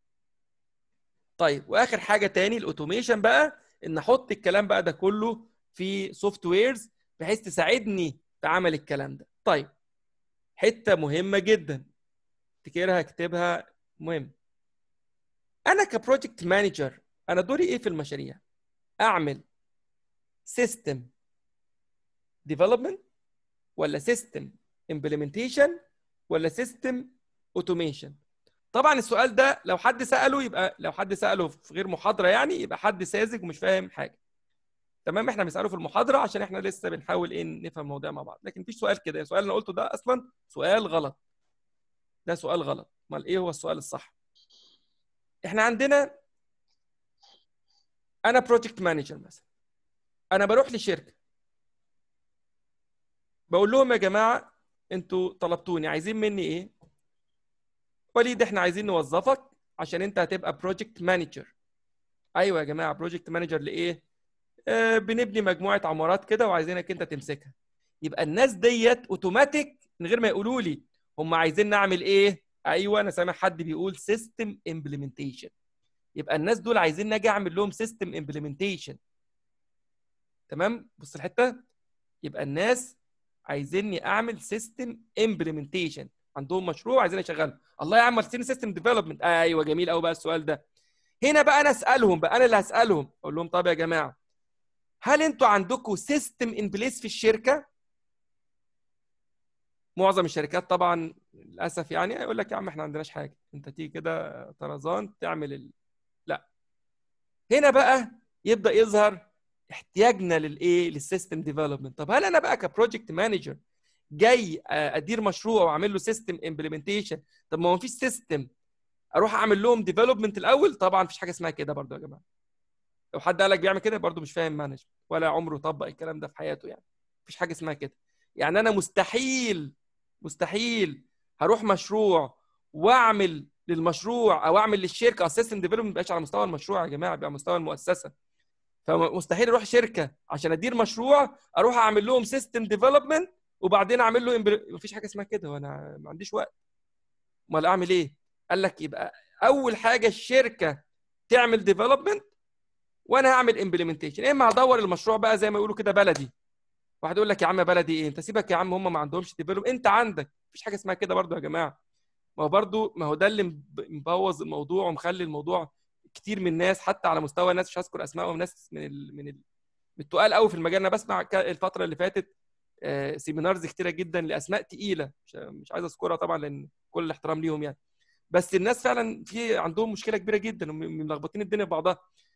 طيب واخر حاجه تاني الاوتوميشن بقى ان احط الكلام بقى ده كله في سوفت ويرز بحيث تساعدني في عمل الكلام ده طيب حته مهمه جدا افتكرها اكتبها مهم انا كبروجكت مانجر انا دوري ايه في المشاريع اعمل سيستم ديفلوبمنت ولا سيستم امبلمنتيشن ولا سيستم اوتوميشن طبعا السؤال ده لو حد ساله يبقى لو حد ساله في غير محاضره يعني يبقى حد ساذج ومش فاهم حاجه تمام احنا بنساله في المحاضره عشان احنا لسه بنحاول ايه نفهم الموضوع مع بعض لكن مفيش سؤال كده السؤال اللي انا قلته ده اصلا سؤال غلط ده سؤال غلط امال ايه هو السؤال الصح احنا عندنا انا بروجكت مانجر مثلا انا بروح لشركه بقول لهم يا جماعه انتوا طلبتوني عايزين مني ايه وليد احنا عايزين نوظفك عشان انت هتبقى بروجكت مانجر ايوه يا جماعه بروجكت مانجر لايه آه بنبني مجموعه عمارات كده وعايزينك انت تمسكها يبقى الناس ديت اوتوماتيك من غير ما يقولوا لي هم عايزين نعمل ايه ايوه انا سامع حد بيقول سيستم امبلمنتيشن يبقى الناس دول عايزين نجي اعمل لهم سيستم امبلمنتيشن تمام بص الحته يبقى الناس عايزيني اعمل سيستم امبلمنتيشن عندهم مشروع عايزين اشغله الله يا عم عايزين سيستم ديفلوبمنت ايوه جميل قوي بقى السؤال ده هنا بقى انا اسالهم بقى انا اللي هسالهم اقول لهم طب يا جماعه هل انتوا عندكم سيستم ان بليس في الشركه معظم الشركات طبعا للاسف يعني يقول لك يا عم احنا ما عندناش حاجه انت تيجي كده طرزان تعمل ال... لا هنا بقى يبدا يظهر احتياجنا للايه للسيستم ديفلوبمنت طب هل انا بقى كبروجكت مانجر جاي ادير مشروع واعمل له سيستم امبلمنتيشن طب ما هو مفيش سيستم اروح اعمل لهم ديفلوبمنت الاول طبعا مفيش حاجه اسمها كده برضو يا جماعه لو حد قال لك بيعمل كده برضو مش فاهم مانجمنت ولا عمره طبق الكلام ده في حياته يعني مفيش حاجه اسمها كده يعني انا مستحيل مستحيل هروح مشروع واعمل للمشروع او اعمل للشركه السيستم ديفلوبمنت ما على مستوى المشروع يا جماعه بيبقى على مستوى المؤسسه فمستحيل اروح شركه عشان ادير مشروع اروح اعمل لهم سيستم ديفلوبمنت وبعدين اعمل له إمبل... مفيش حاجه اسمها كده وانا ما عنديش وقت امال اعمل ايه قال لك يبقى اول حاجه الشركه تعمل ديفلوبمنت وانا هعمل امبلمنتيشن اما هدور المشروع بقى زي ما يقولوا كده بلدي واحد يقول لك يا عم بلدي ايه انت سيبك يا عم هم ما عندهمش ديفلوب انت عندك مفيش حاجه اسمها كده برضو يا جماعه ما هو برضو ما هو ده اللي مبوظ الموضوع ومخلي الموضوع كتير من الناس حتى على مستوى الناس مش هذكر اسمائهم ناس من ال من ال من التقال قوي في المجال انا بسمع الفتره اللي فاتت سيمينارز كتيره جدا لاسماء تقيله مش, مش عايز اذكرها طبعا لان كل الاحترام ليهم يعني بس الناس فعلا في عندهم مشكله كبيره جدا وملخبطين الدنيا ببعضها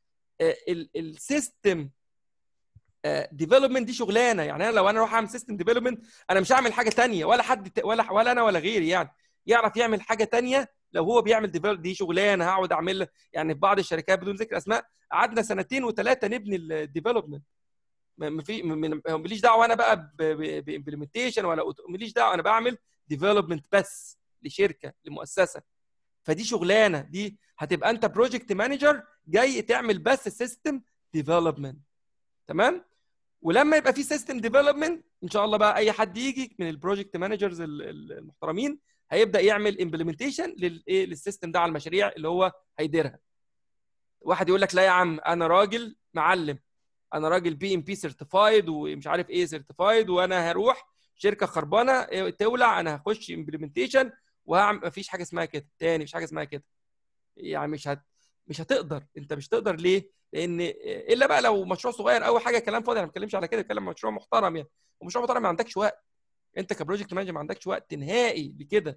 السيستم ديفلوبمنت دي شغلانه يعني انا لو انا اروح اعمل سيستم ديفلوبمنت انا مش هعمل حاجه تانية ولا حد ولا ولا انا ولا غيري يعني يعرف يعمل حاجه تانية لو هو بيعمل ديفلوب دي شغلانه هقعد اعمل يعني في بعض الشركات بدون ذكر اسماء قعدنا سنتين وثلاثه نبني الديفلوبمنت ما في ماليش دعوه انا بقى بامبلمنتيشن ولا ماليش دعوه انا بعمل ديفلوبمنت بس لشركه لمؤسسه فدي شغلانه دي هتبقى انت بروجكت مانجر جاي تعمل بس سيستم ديفلوبمنت تمام ولما يبقى في سيستم ديفلوبمنت ان شاء الله بقى اي حد يجي من البروجكت مانجرز المحترمين هيبدا يعمل امبلمنتيشن للايه للسيستم ده على المشاريع اللي هو هيديرها واحد يقول لك لا يا عم انا راجل معلم انا راجل بي ام بي سيرتيفايد ومش عارف ايه سيرتيفايد وانا هروح شركه خربانه تولع انا هخش امبلمنتيشن وهعمل مفيش حاجه اسمها كده تاني مفيش حاجه اسمها كده يعني مش هت مش هتقدر انت مش تقدر ليه؟ لان الا بقى لو مشروع صغير او حاجه كلام فاضي انا ما بتكلمش على كده بتكلم مشروع محترم يعني ومشروع محترم ما عندكش وقت انت كبروجكت مانجر ما عندكش وقت نهائي لكده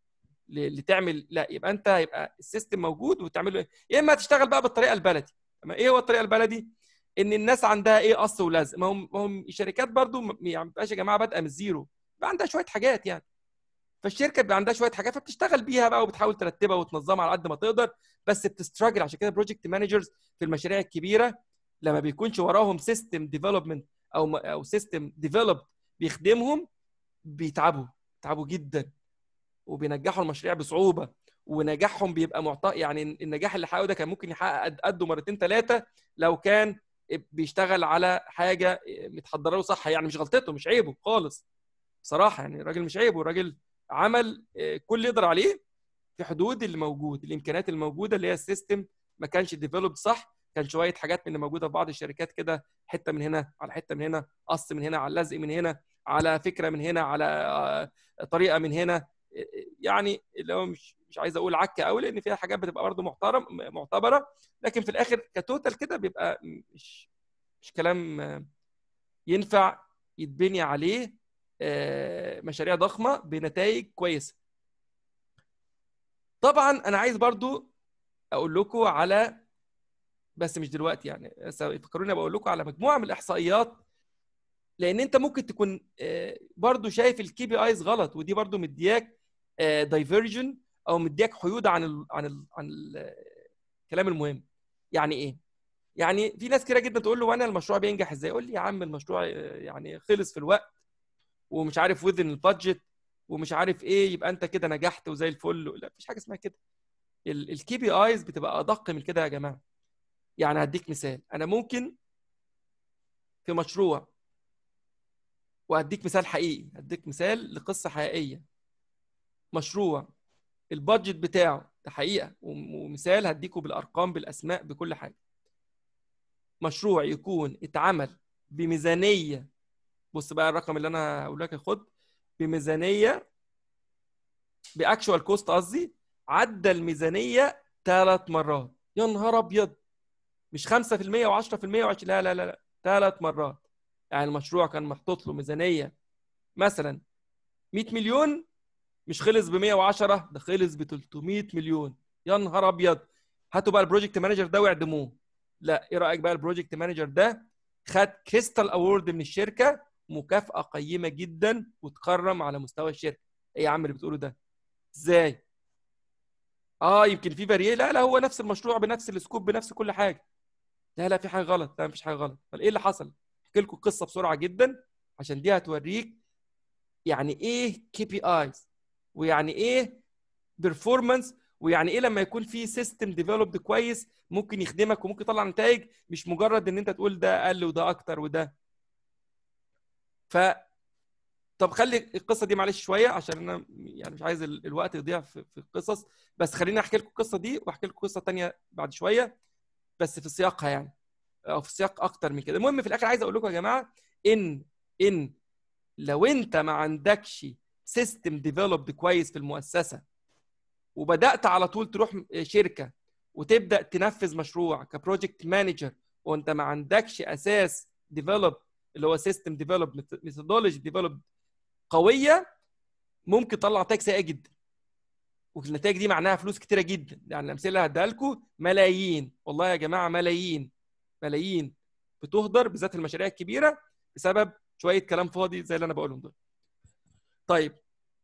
لتعمل لا يبقى انت يبقى السيستم موجود وتعمل له يا اما تشتغل بقى بالطريقه البلدي اما ايه هو الطريقه البلدي؟ ان الناس عندها ايه قص ولزق ما هم ما هم الشركات برضو يعني ما يا جماعه بادئه من الزيرو بقى عندها شويه حاجات يعني فالشركه بيبقى عندها شويه حاجات فبتشتغل بيها بقى وبتحاول ترتبها وتنظمها على قد ما تقدر بس بتستراجل عشان كده بروجكت مانجرز في المشاريع الكبيره لما بيكونش وراهم سيستم ديفلوبمنت او او سيستم ديفلوب بيخدمهم بيتعبوا بيتعبوا جدا وبينجحوا المشاريع بصعوبه ونجاحهم بيبقى معطى يعني النجاح اللي حققه ده كان ممكن يحقق قده مرتين ثلاثه لو كان بيشتغل على حاجه متحضره له صح يعني مش غلطته مش عيبه خالص بصراحه يعني الراجل مش عيبه الراجل عمل كل اللي يقدر عليه في حدود اللي موجود الامكانيات الموجوده اللي هي السيستم ما كانش ديفلوب صح كان شويه حاجات من اللي موجوده في بعض الشركات كده حته من هنا على حته من هنا قص من هنا على لزق من هنا على فكره من هنا على طريقه من هنا يعني اللي هو مش مش عايز اقول عكه قوي لان فيها حاجات بتبقى برضه محترم معتبره لكن في الاخر كتوتال كده بيبقى مش مش كلام ينفع يتبني عليه مشاريع ضخمه بنتائج كويسه طبعا انا عايز برضو اقول لكم على بس مش دلوقتي يعني فكروني بقول لكم على مجموعه من الاحصائيات لان انت ممكن تكون برضو شايف الكي بي ايز غلط ودي برضو مدياك دايفرجن او مدياك حيود عن ال عن ال عن الكلام المهم يعني ايه يعني في ناس كتير جدا تقول له وانا المشروع بينجح ازاي يقول لي يا عم المشروع يعني خلص في الوقت ومش عارف وذن البادجت ومش عارف ايه يبقى انت كده نجحت وزي الفل لا مفيش حاجه اسمها كده الكي بي ايز بتبقى ادق من كده يا جماعه يعني هديك مثال انا ممكن في مشروع وهديك مثال حقيقي هديك مثال لقصه حقيقيه مشروع البادجت بتاعه ده حقيقه ومثال هديكه بالارقام بالاسماء بكل حاجه مشروع يكون اتعمل بميزانيه بص بقى الرقم اللي انا هقول لك خد بميزانيه باكشوال كوست قصدي عدى الميزانيه ثلاث مرات يا نهار ابيض مش 5% و10% و20 لا لا لا ثلاث مرات يعني المشروع كان محطوط له ميزانيه مثلا 100 مليون مش خلص ب 110 ده خلص ب 300 مليون يا نهار ابيض هاتوا بقى البروجكت مانجر ده واعدموه لا ايه رايك بقى البروجكت مانجر ده خد كريستال اوورد من الشركه مكافاه قيمه جدا وتكرم على مستوى الشركه ايه يا عم اللي بتقوله ده ازاي اه يمكن في فارييه لا لا هو نفس المشروع بنفس السكوب بنفس كل حاجه لا لا في حاجه غلط لا مفيش حاجه غلط طب ايه اللي حصل احكي لكم القصه بسرعه جدا عشان دي هتوريك يعني ايه كي بي ايز ويعني ايه بيرفورمانس ويعني ايه لما يكون في سيستم ديفلوبد كويس ممكن يخدمك وممكن يطلع نتائج مش مجرد ان انت تقول ده اقل وده اكتر وده ف طب خلي القصه دي معلش شويه عشان انا يعني مش عايز الوقت يضيع في القصص بس خليني احكي لكم القصه دي واحكي لكم قصه ثانيه بعد شويه بس في سياقها يعني او في سياق اكتر من كده المهم في الاخر عايز اقول لكم يا جماعه ان ان لو انت ما عندكش سيستم ديفلوبد كويس في المؤسسه وبدات على طول تروح شركه وتبدا تنفذ مشروع كبروجكت مانجر وانت ما عندكش اساس ديفلوب اللي هو سيستم ديفلوب ميثودولوجي ديفلوب قويه ممكن تطلع نتائج سيئه جدا والنتائج دي معناها فلوس كتيره جدا يعني الامثله اللي هديها لكم ملايين والله يا جماعه ملايين ملايين بتهدر بالذات المشاريع الكبيره بسبب شويه كلام فاضي زي اللي انا بقولهم دول طيب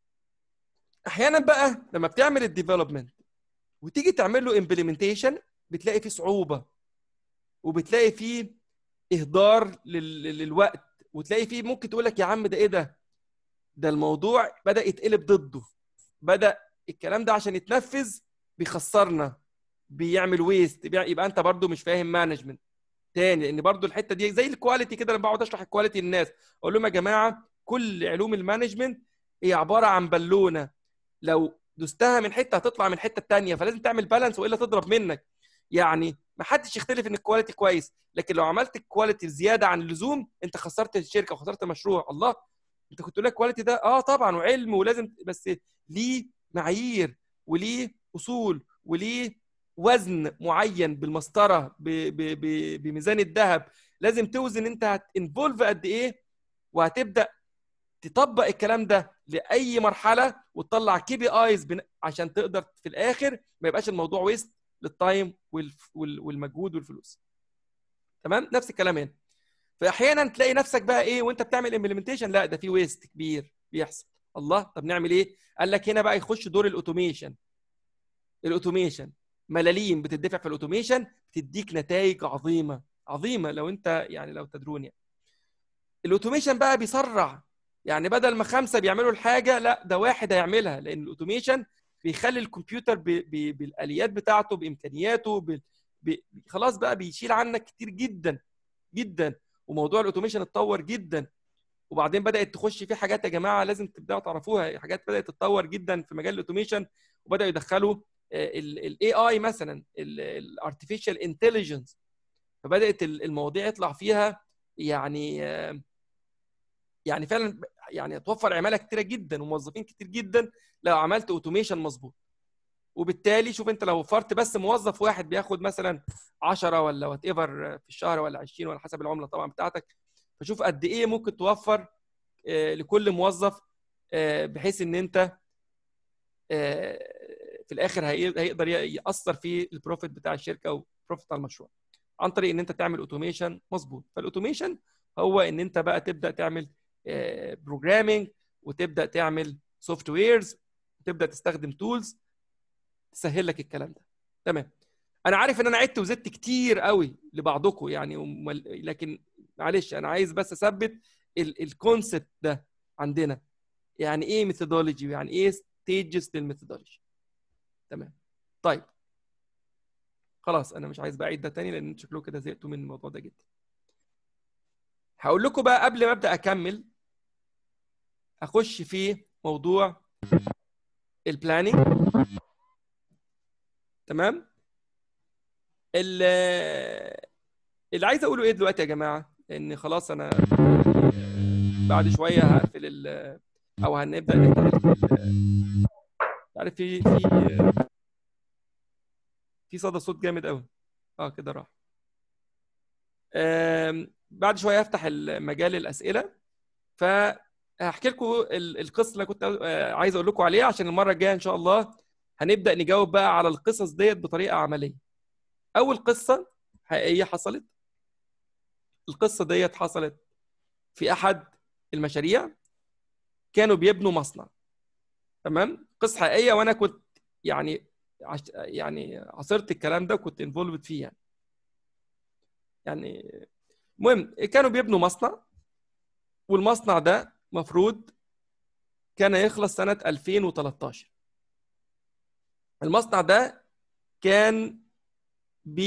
احيانا بقى لما بتعمل الديفلوبمنت وتيجي تعمل له امبلمنتيشن بتلاقي فيه صعوبه وبتلاقي فيه اهدار للوقت وتلاقي فيه ممكن تقول لك يا عم ده ايه ده ده الموضوع بدا يتقلب ضده بدا الكلام ده عشان يتنفذ بيخسرنا بيعمل ويست يبقى انت برضو مش فاهم مانجمنت تاني لان برضو الحته دي زي الكواليتي كده لما بقعد اشرح الكواليتي للناس اقول لهم يا جماعه كل علوم المانجمنت هي عباره عن بالونه لو دوستها من حته هتطلع من الحته الثانيه فلازم تعمل بالانس والا تضرب منك يعني ما حدش يختلف ان الكواليتي كويس لكن لو عملت الكواليتي زياده عن اللزوم انت خسرت الشركه وخسرت المشروع الله انت كنت تقول لك كواليتي ده اه طبعا وعلم ولازم بس ليه معايير وليه اصول وليه وزن معين بالمسطره بميزان الذهب لازم توزن انت هتنفولف قد ايه وهتبدا تطبق الكلام ده لاي مرحله وتطلع كي بي ايز عشان تقدر في الاخر ما يبقاش الموضوع ويست للتايم والمجهود والفلوس تمام نفس الكلام هنا فاحيانا تلاقي نفسك بقى ايه وانت بتعمل امبلمنتيشن لا ده في ويست كبير بيحصل الله طب نعمل ايه قال لك هنا بقى يخش دور الاوتوميشن الاوتوميشن ملاليم بتدفع في الاوتوميشن بتديك نتائج عظيمه عظيمه لو انت يعني لو تدرون يعني الاوتوميشن بقى بيسرع يعني بدل ما خمسه بيعملوا الحاجه لا ده واحد هيعملها لان الاوتوميشن بيخلي الكمبيوتر ب... ب... بالاليات بتاعته بامكانياته ب... ب... خلاص بقى بيشيل عنك كتير جدا جدا وموضوع الاوتوميشن اتطور جدا وبعدين بدات تخش في حاجات يا جماعه لازم تبداوا تعرفوها حاجات بدات تتطور جدا في مجال الاوتوميشن وبداوا يدخلوا الاي اي مثلا الارتفيشال انتليجنس فبدات المواضيع يطلع فيها يعني يعني فعلا يعني توفر عماله كتيره جدا وموظفين كتير جدا لو عملت اوتوميشن مظبوط وبالتالي شوف انت لو وفرت بس موظف واحد بياخد مثلا 10 ولا وات ايفر في الشهر ولا 20 ولا حسب العمله طبعا بتاعتك فشوف قد ايه ممكن توفر لكل موظف بحيث ان انت في الاخر هيقدر ياثر في البروفيت بتاع الشركه والبروفيت بتاع المشروع عن طريق ان انت تعمل اوتوميشن مظبوط فالاوتوميشن هو ان انت بقى تبدا تعمل بروجرامينج وتبدا تعمل سوفت ويرز وتبدا تستخدم تولز تسهل لك الكلام ده تمام انا عارف ان انا عدت وزدت كتير قوي لبعضكم يعني لكن معلش انا عايز بس اثبت الكونسبت ده عندنا يعني ايه ميثودولوجي ويعني ايه ستيجز للميثودولوجي تمام طيب خلاص انا مش عايز بقى اعيد ده تاني لان شكله كده زهقتوا من الموضوع ده جدا هقول لكم بقى قبل ما ابدا اكمل اخش في موضوع البلاننج تمام اللي عايز اقوله ايه دلوقتي يا جماعه ان خلاص انا بعد شويه هقفل او هنبدا نقفل عارف في في في صدى صوت جامد قوي اه كده راح بعد شويه هفتح المجال الاسئله فهحكي لكم القصه اللي كنت عايز اقول لكم عليها عشان المره الجايه ان شاء الله هنبدا نجاوب بقى على القصص ديت بطريقه عمليه اول قصه حقيقيه حصلت القصه ديت حصلت في احد المشاريع كانوا بيبنوا مصنع تمام قصه حقيقيه وانا كنت يعني عش... يعني عصرت الكلام ده وكنت انفولفد فيه يعني يعني المهم كانوا بيبنوا مصنع والمصنع ده مفروض كان يخلص سنة 2013 المصنع ده كان ب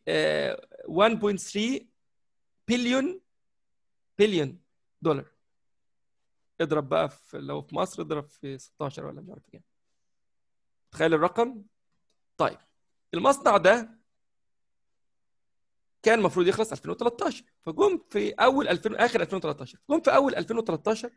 1.3 بليون بليون دولار اضرب بقى في لو في مصر اضرب في 16 ولا مش عارف كام تخيل الرقم طيب المصنع ده كان المفروض يخلص 2013 فجم في اول 2000 اخر 2013 جم في اول 2013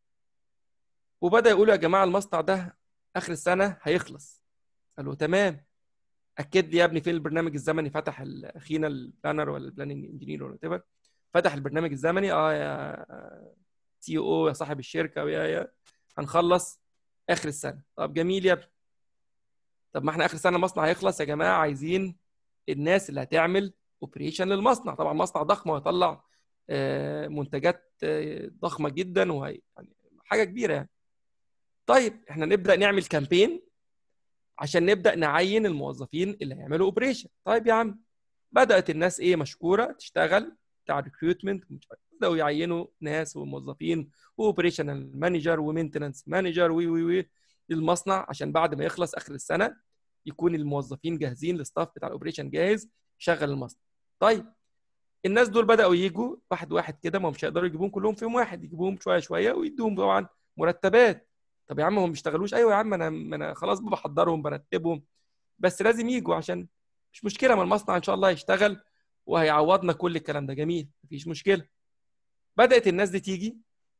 وبدا يقولوا يا جماعه المصنع ده اخر السنه هيخلص قالوا تمام اكد لي يا ابني فين البرنامج الزمني فتح اخينا البلانر ولا البلاننج انجينير ولا تبر فتح البرنامج الزمني اه يا سي او يا صاحب الشركه ويا يا هنخلص اخر السنه طب جميل يا ابني طب ما احنا اخر سنه المصنع هيخلص يا جماعه عايزين الناس اللي هتعمل اوبريشن للمصنع طبعا مصنع ضخم وهيطلع منتجات ضخمه جدا وهي يعني حاجه كبيره يعني طيب احنا نبدا نعمل كامبين عشان نبدا نعين الموظفين اللي هيعملوا اوبريشن طيب يا عم بدات الناس ايه مشكوره تشتغل بتاع ريكروتمنت بداوا يعينوا ناس وموظفين واوبريشنال مانجر ومينتننس مانجر وي وي وي للمصنع عشان بعد ما يخلص اخر السنه يكون الموظفين جاهزين الستاف بتاع الاوبريشن جاهز يشغل المصنع طيب الناس دول بداوا يجوا واحد واحد كده ما مش هيقدروا يجيبوهم كلهم في يوم واحد يجيبوهم شويه شويه ويدوهم طبعا مرتبات طب يا عم هم ما بيشتغلوش ايوه يا عم انا انا خلاص بحضرهم برتبهم بس لازم يجوا عشان مش مشكله ما المصنع ان شاء الله هيشتغل وهيعوضنا كل الكلام ده جميل مفيش مشكله بدات الناس دي تيجي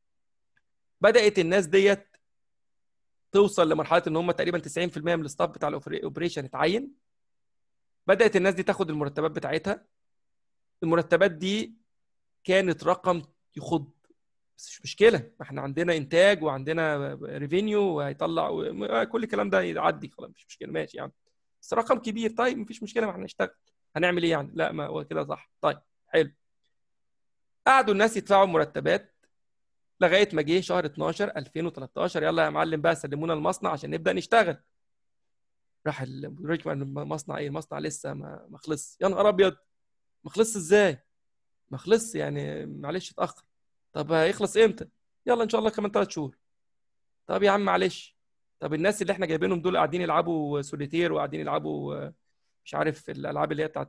بدات الناس ديت توصل لمرحله ان هم تقريبا 90% من الستاف بتاع الاوبريشن اتعين بدات الناس دي تاخد المرتبات بتاعتها المرتبات دي كانت رقم يخض بس مش مشكله ما احنا عندنا انتاج وعندنا ريفينيو وهيطلع كل الكلام ده يعدي خلاص مش مشكله ماشي يعني بس رقم كبير طيب مفيش مشكله ما احنا نشتغل هنعمل ايه يعني لا ما هو كده صح طيب حلو قعدوا الناس يدفعوا مرتبات لغايه ما جه شهر 12 2013 يلا يا معلم بقى سلمونا المصنع عشان نبدا نشتغل راح المصنع ايه المصنع لسه ما ما خلصش يا نهار ابيض ما خلصش ازاي ما خلصش يعني معلش اتاخر طب هيخلص امتى يلا ان شاء الله كمان ثلاث شهور طب يا عم معلش طب الناس اللي احنا جايبينهم دول قاعدين يلعبوا سوليتير وقاعدين يلعبوا مش عارف الالعاب اللي هي بتاعت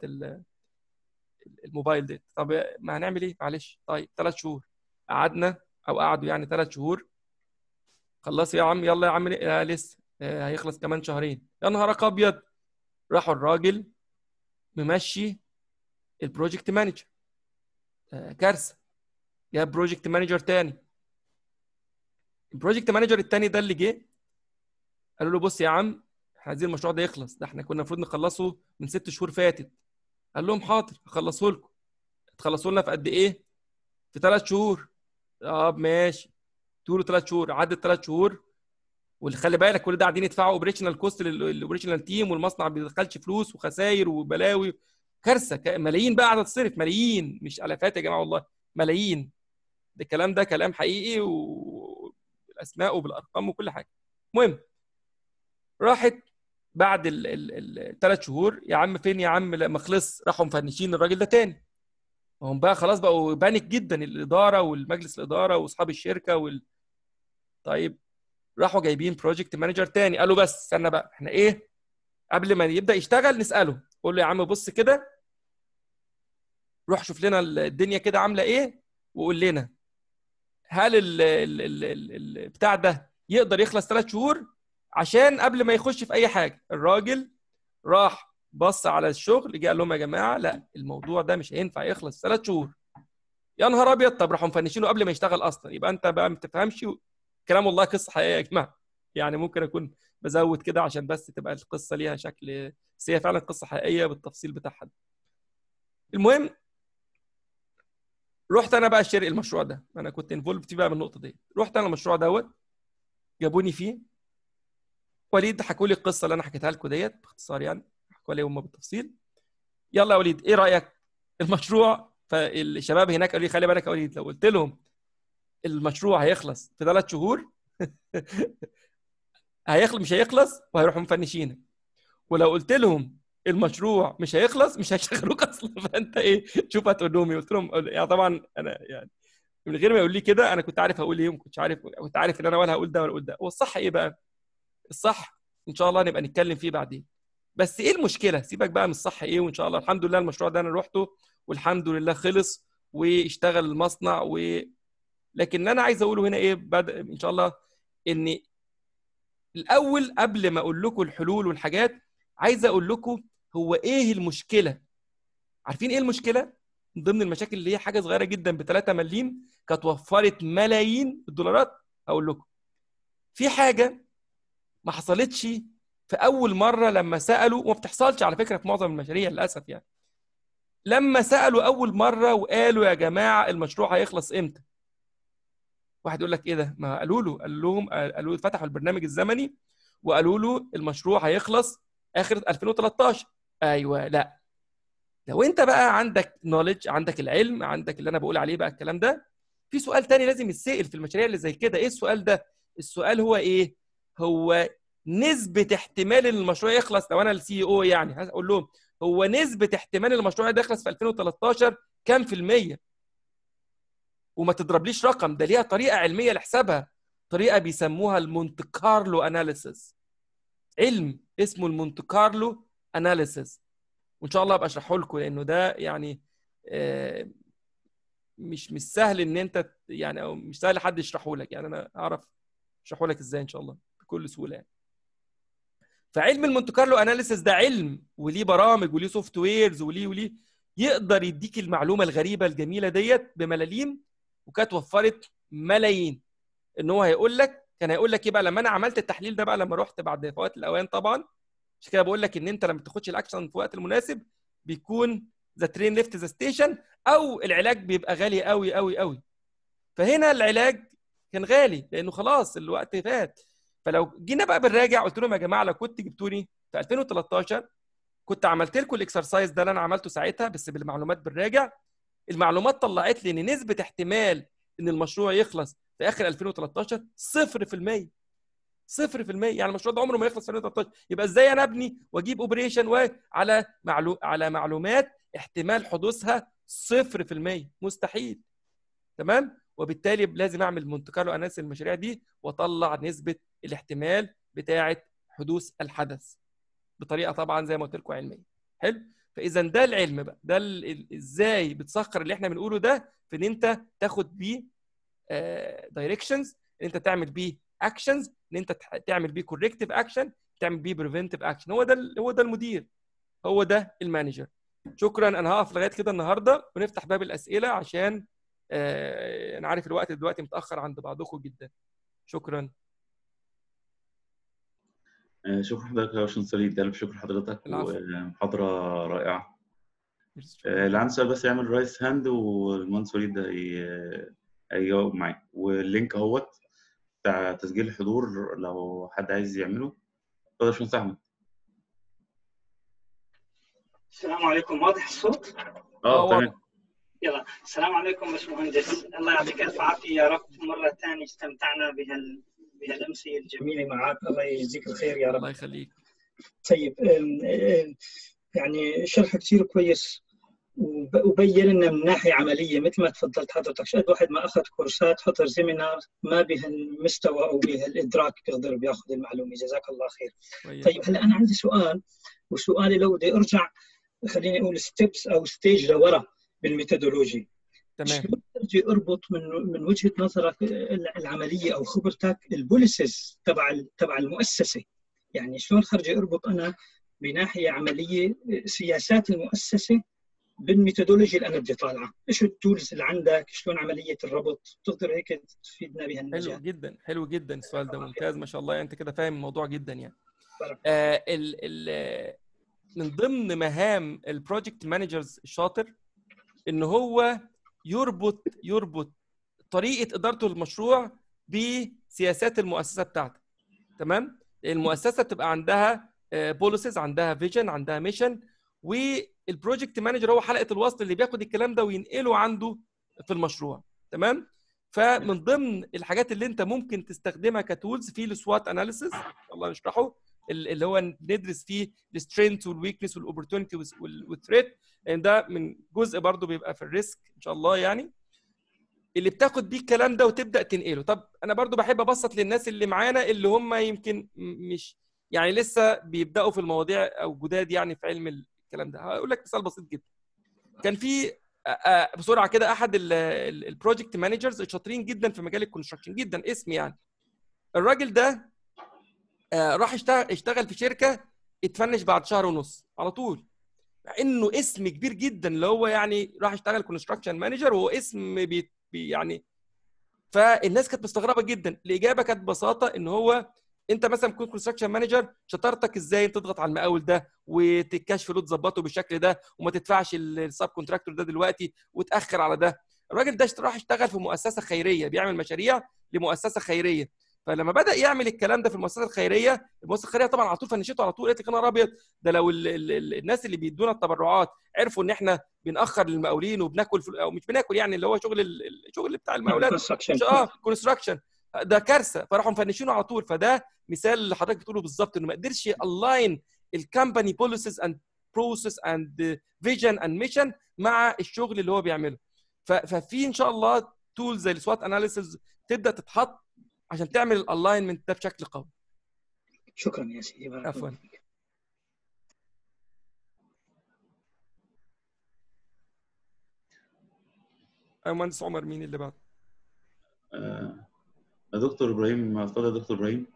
الموبايل دي طب ما هنعمل ايه معلش طيب ثلاث شهور قعدنا او قعدوا يعني ثلاث شهور خلصوا يا عم يلا يا عم آه لسه آه هيخلص كمان شهرين يا نهارك ابيض راحوا الراجل ممشي البروجكت مانجر آه كارثه جاب بروجكت مانجر تاني البروجكت مانجر التاني ده اللي جه قالوا له بص يا عم احنا عايزين المشروع ده يخلص ده احنا كنا المفروض نخلصه من ست شهور فاتت قال لهم حاضر هخلصه لكم تخلصوا لنا في قد ايه؟ في ثلاث شهور طب ماشي تقولوا ثلاث شهور عدت ثلاث شهور واللي خلي بالك كل ده قاعدين يدفعوا اوبريشنال كوست للاوبريشنال تيم والمصنع ما بيدخلش فلوس وخساير وبلاوي كارثه ملايين بقى قاعده تصرف ملايين مش الافات يا جماعه والله ملايين ده الكلام ده كلام حقيقي وبالاسماء وبالارقام وكل حاجه المهم راحت بعد الثلاث شهور يا عم فين يا عم لما خلص راحوا مفنشين الراجل ده تاني هم بقى خلاص بقوا بانك جدا الاداره والمجلس الاداره واصحاب الشركه وال طيب راحوا جايبين بروجكت مانجر تاني قالوا بس استنى بقى احنا ايه قبل ما يبدا يشتغل نساله قول له يا عم بص كده روح شوف لنا الدنيا كده عامله ايه وقول لنا هل ال ال ال ال ال بتاع ده يقدر يخلص ثلاث شهور عشان قبل ما يخش في اي حاجه الراجل راح بص على الشغل جه قال لهم يا جماعه لا الموضوع ده مش هينفع يخلص ثلاث شهور يا نهار ابيض طب راحوا مفنشينه قبل ما يشتغل اصلا يبقى انت بقى ما تفهمش كلام والله قصه حقيقيه يا جماعه يعني ممكن اكون بزود كده عشان بس تبقى القصه ليها شكل بس هي فعلا قصه حقيقيه بالتفصيل بتاعها المهم رحت انا بقى اشتري المشروع ده انا كنت انفولد فيه بقى من النقطه دي رحت انا المشروع دوت جابوني فيه وليد حكوا لي القصه اللي انا حكيتها لكم ديت باختصار يعني حكوا لي هم بالتفصيل يلا يا وليد ايه رايك المشروع فالشباب هناك قالوا لي خلي بالك يا وليد لو قلت لهم المشروع هيخلص في ثلاث شهور هيخلص مش هيخلص وهيروحوا مفنشينك ولو قلت لهم المشروع مش هيخلص مش هيشغلوك اصلا فانت ايه شوف هتقول لهم إيه. قلت لهم يعني طبعا انا يعني من غير ما يقول لي كده انا كنت عارف هقول ايه وما كنتش عارف كنت عارف ان انا ولا هقول ده ولا هقول ده هو الصح ايه بقى؟ الصح ان شاء الله نبقى نتكلم فيه بعدين بس ايه المشكله؟ سيبك بقى من الصح ايه وان شاء الله الحمد لله المشروع ده انا روحته والحمد لله خلص واشتغل المصنع و لكن انا عايز اقوله هنا ايه بعد ان شاء الله ان الاول قبل ما اقول لكم الحلول والحاجات عايز اقول لكم هو ايه المشكله عارفين ايه المشكله من ضمن المشاكل اللي هي حاجه صغيره جدا ب 3 مليم كانت وفرت ملايين الدولارات اقول لكم في حاجه ما حصلتش في اول مره لما سالوا وما بتحصلش على فكره في معظم المشاريع للاسف يعني لما سالوا اول مره وقالوا يا جماعه المشروع هيخلص امتى واحد يقول لك ايه ده ما قالوا له قال لهم قالوا له فتحوا البرنامج الزمني وقالوا له المشروع هيخلص اخر 2013 ايوه لا لو انت بقى عندك نوليدج عندك العلم عندك اللي انا بقول عليه بقى الكلام ده في سؤال تاني لازم يتسال في المشاريع اللي زي كده ايه السؤال ده السؤال هو ايه هو نسبة احتمال ان المشروع يخلص لو انا السي او يعني هقول لهم هو نسبة احتمال المشروع ده يخلص في 2013 كام في المية؟ وما تضربليش رقم ده ليها طريقة علمية لحسابها طريقة بيسموها المونت كارلو اناليسيس علم اسمه المونت كارلو اناليسيس وان شاء الله ابقى اشرحه لكم لانه ده يعني آه، مش مش سهل ان انت يعني او مش سهل حد يشرحه لك يعني انا اعرف اشرحه لك ازاي ان شاء الله بكل سهوله يعني. فعلم المونت كارلو اناليسيس ده علم وليه برامج وليه سوفت ويرز وليه وليه يقدر يديك المعلومه الغريبه الجميله ديت بملاليم وكانت وفرت ملايين ان هو هيقول لك كان هيقول لك ايه بقى لما انا عملت التحليل ده بقى لما رحت بعد فوات الاوان طبعا عشان كده بقول لك ان انت لما تاخدش الاكشن في الوقت المناسب بيكون ذا ترين ليفت ذا ستيشن او العلاج بيبقى غالي قوي قوي قوي فهنا العلاج كان غالي لانه خلاص الوقت فات فلو جينا بقى بنراجع قلت لهم يا جماعه لو كنت جبتوني في 2013 كنت عملت لكم الاكسرسايز ده اللي انا عملته ساعتها بس بالمعلومات بالراجع المعلومات طلعت لي ان نسبه احتمال ان المشروع يخلص في اخر 2013 0% 0% يعني المشروع ده عمره ما يخلص في 2013 يبقى ازاي انا ابني واجيب اوبريشن وعلى معلو... على معلومات احتمال حدوثها 0% مستحيل تمام وبالتالي لازم اعمل مونت كارلو اناليسيس المشاريع دي واطلع نسبه الاحتمال بتاعه حدوث الحدث بطريقه طبعا زي ما قلت لكم علميه حلو فاذا ده العلم بقى ده ازاي بتسخر اللي احنا بنقوله ده في ان انت تاخد بيه دايركشنز ان انت تعمل بيه اكشنز ان انت تعمل بيه كوركتيف اكشن تعمل بيه بريفنتيف اكشن هو ده هو ده المدير هو ده المانجر شكرا انا هقف لغايه كده النهارده ونفتح باب الاسئله عشان آه انا عارف الوقت دلوقتي متاخر عند بعضكم جدا شكرا آه، شكرا حضرتك يا باشمهندس وليد الف شكر حضرتك ومحاضره رائعه آه، اللي عنده سؤال بس يعمل رايس هاند والمهندس وليد ده هيجاوب معاك واللينك اهوت بتاع تسجيل الحضور لو حد عايز يعمله اتفضل يا باشمهندس احمد السلام عليكم واضح الصوت؟ اه تمام يلا السلام عليكم باشمهندس الله يعطيك الف عافيه يا رب مره ثانيه استمتعنا بهال بهالامسيه الجميله معك الله يجزيك الخير يا رب الله يخليك طيب يعني شرح كثير كويس وبين لنا من ناحيه عمليه مثل ما تفضلت حضرتك شاد واحد ما اخذ كورسات حضر سيمينار ما بهالمستوى او بهالادراك بيقدر بياخذ المعلومه جزاك الله خير طيب, طيب هلا انا عندي سؤال وسؤالي لو بدي ارجع خليني اقول ستيبس او ستيج لورا بالميثودولوجي تمام شلون ترجي اربط من من وجهه نظرك العمليه او خبرتك البوليسز تبع تبع المؤسسه يعني شلون خرجي اربط انا بناحيه عمليه سياسات المؤسسه بالميثودولوجي اللي انا بدي طالعه، ايش التولز اللي عندك؟ شلون عمليه الربط؟ تقدر هيك تفيدنا بهالمجال. حلو جدا حلو جدا السؤال ده ممتاز ما شاء الله انت كده فاهم الموضوع جدا يعني. آه ال ال من ضمن مهام البروجكت مانجرز الشاطر ان هو يربط يربط طريقه ادارته للمشروع بسياسات المؤسسه بتاعته تمام المؤسسه بتبقى عندها بوليسز عندها فيجن عندها ميشن والبروجكت مانجر هو حلقه الوصل اللي بياخد الكلام ده وينقله عنده في المشروع تمام فمن ضمن الحاجات اللي انت ممكن تستخدمها كتولز في السوات اناليسيس الله نشرحه اللي هو ندرس فيه السترينث والويكنس والاوبورتونيتي والثريت ده من جزء برضو بيبقى في الريسك ان شاء الله يعني اللي بتاخد بيه الكلام ده وتبدا تنقله طب انا برضو بحب ابسط للناس اللي معانا اللي هم يمكن مش يعني لسه بيبداوا في المواضيع او جداد يعني في علم الكلام ده هقول لك مثال بسيط جدا كان في بسرعه كده احد البروجكت مانجرز الشاطرين جدا في مجال الكونستراكشن جدا اسم يعني الراجل ده راح اشتغل اشتغل في شركه اتفنش بعد شهر ونص على طول مع انه اسم كبير جدا اللي هو يعني راح اشتغل كونستراكشن مانجر وهو اسم بي يعني فالناس كانت مستغربه جدا الاجابه كانت ببساطه ان هو انت مثلا تكون كونستراكشن مانجر شطارتك ازاي تضغط على المقاول ده وتكشف له تظبطه بالشكل ده وما تدفعش السب كونتراكتور ده دلوقتي وتاخر على ده الراجل ده راح اشتغل في مؤسسه خيريه بيعمل مشاريع لمؤسسه خيريه فلما بدا يعمل الكلام ده في المؤسسه الخيريه المؤسسه الخيريه طبعا على طول فنشته على طول قالت لك انا ابيض ده لو ال ال الناس اللي بيدونا التبرعات عرفوا ان احنا بنأخر للمقاولين وبناكل او مش بناكل يعني اللي هو شغل الشغل بتاع المقاولات اه كونستراكشن ده كارثه فراحوا مفنشينه على طول فده مثال اللي حضرتك بتقوله بالظبط انه ما قدرش يالاين الكمباني بوليسز اند بروسيس اند فيجن اند ميشن مع الشغل اللي هو بيعمله ففي ان شاء الله تولز زي السوات اناليسيز تبدا تتحط عشان تعمل الالاينمنت ده بشكل قوي شكرا يا سيدي عفوا مهندس عمر مين اللي بعد؟ آه دكتور ابراهيم اتفضل يا دكتور ابراهيم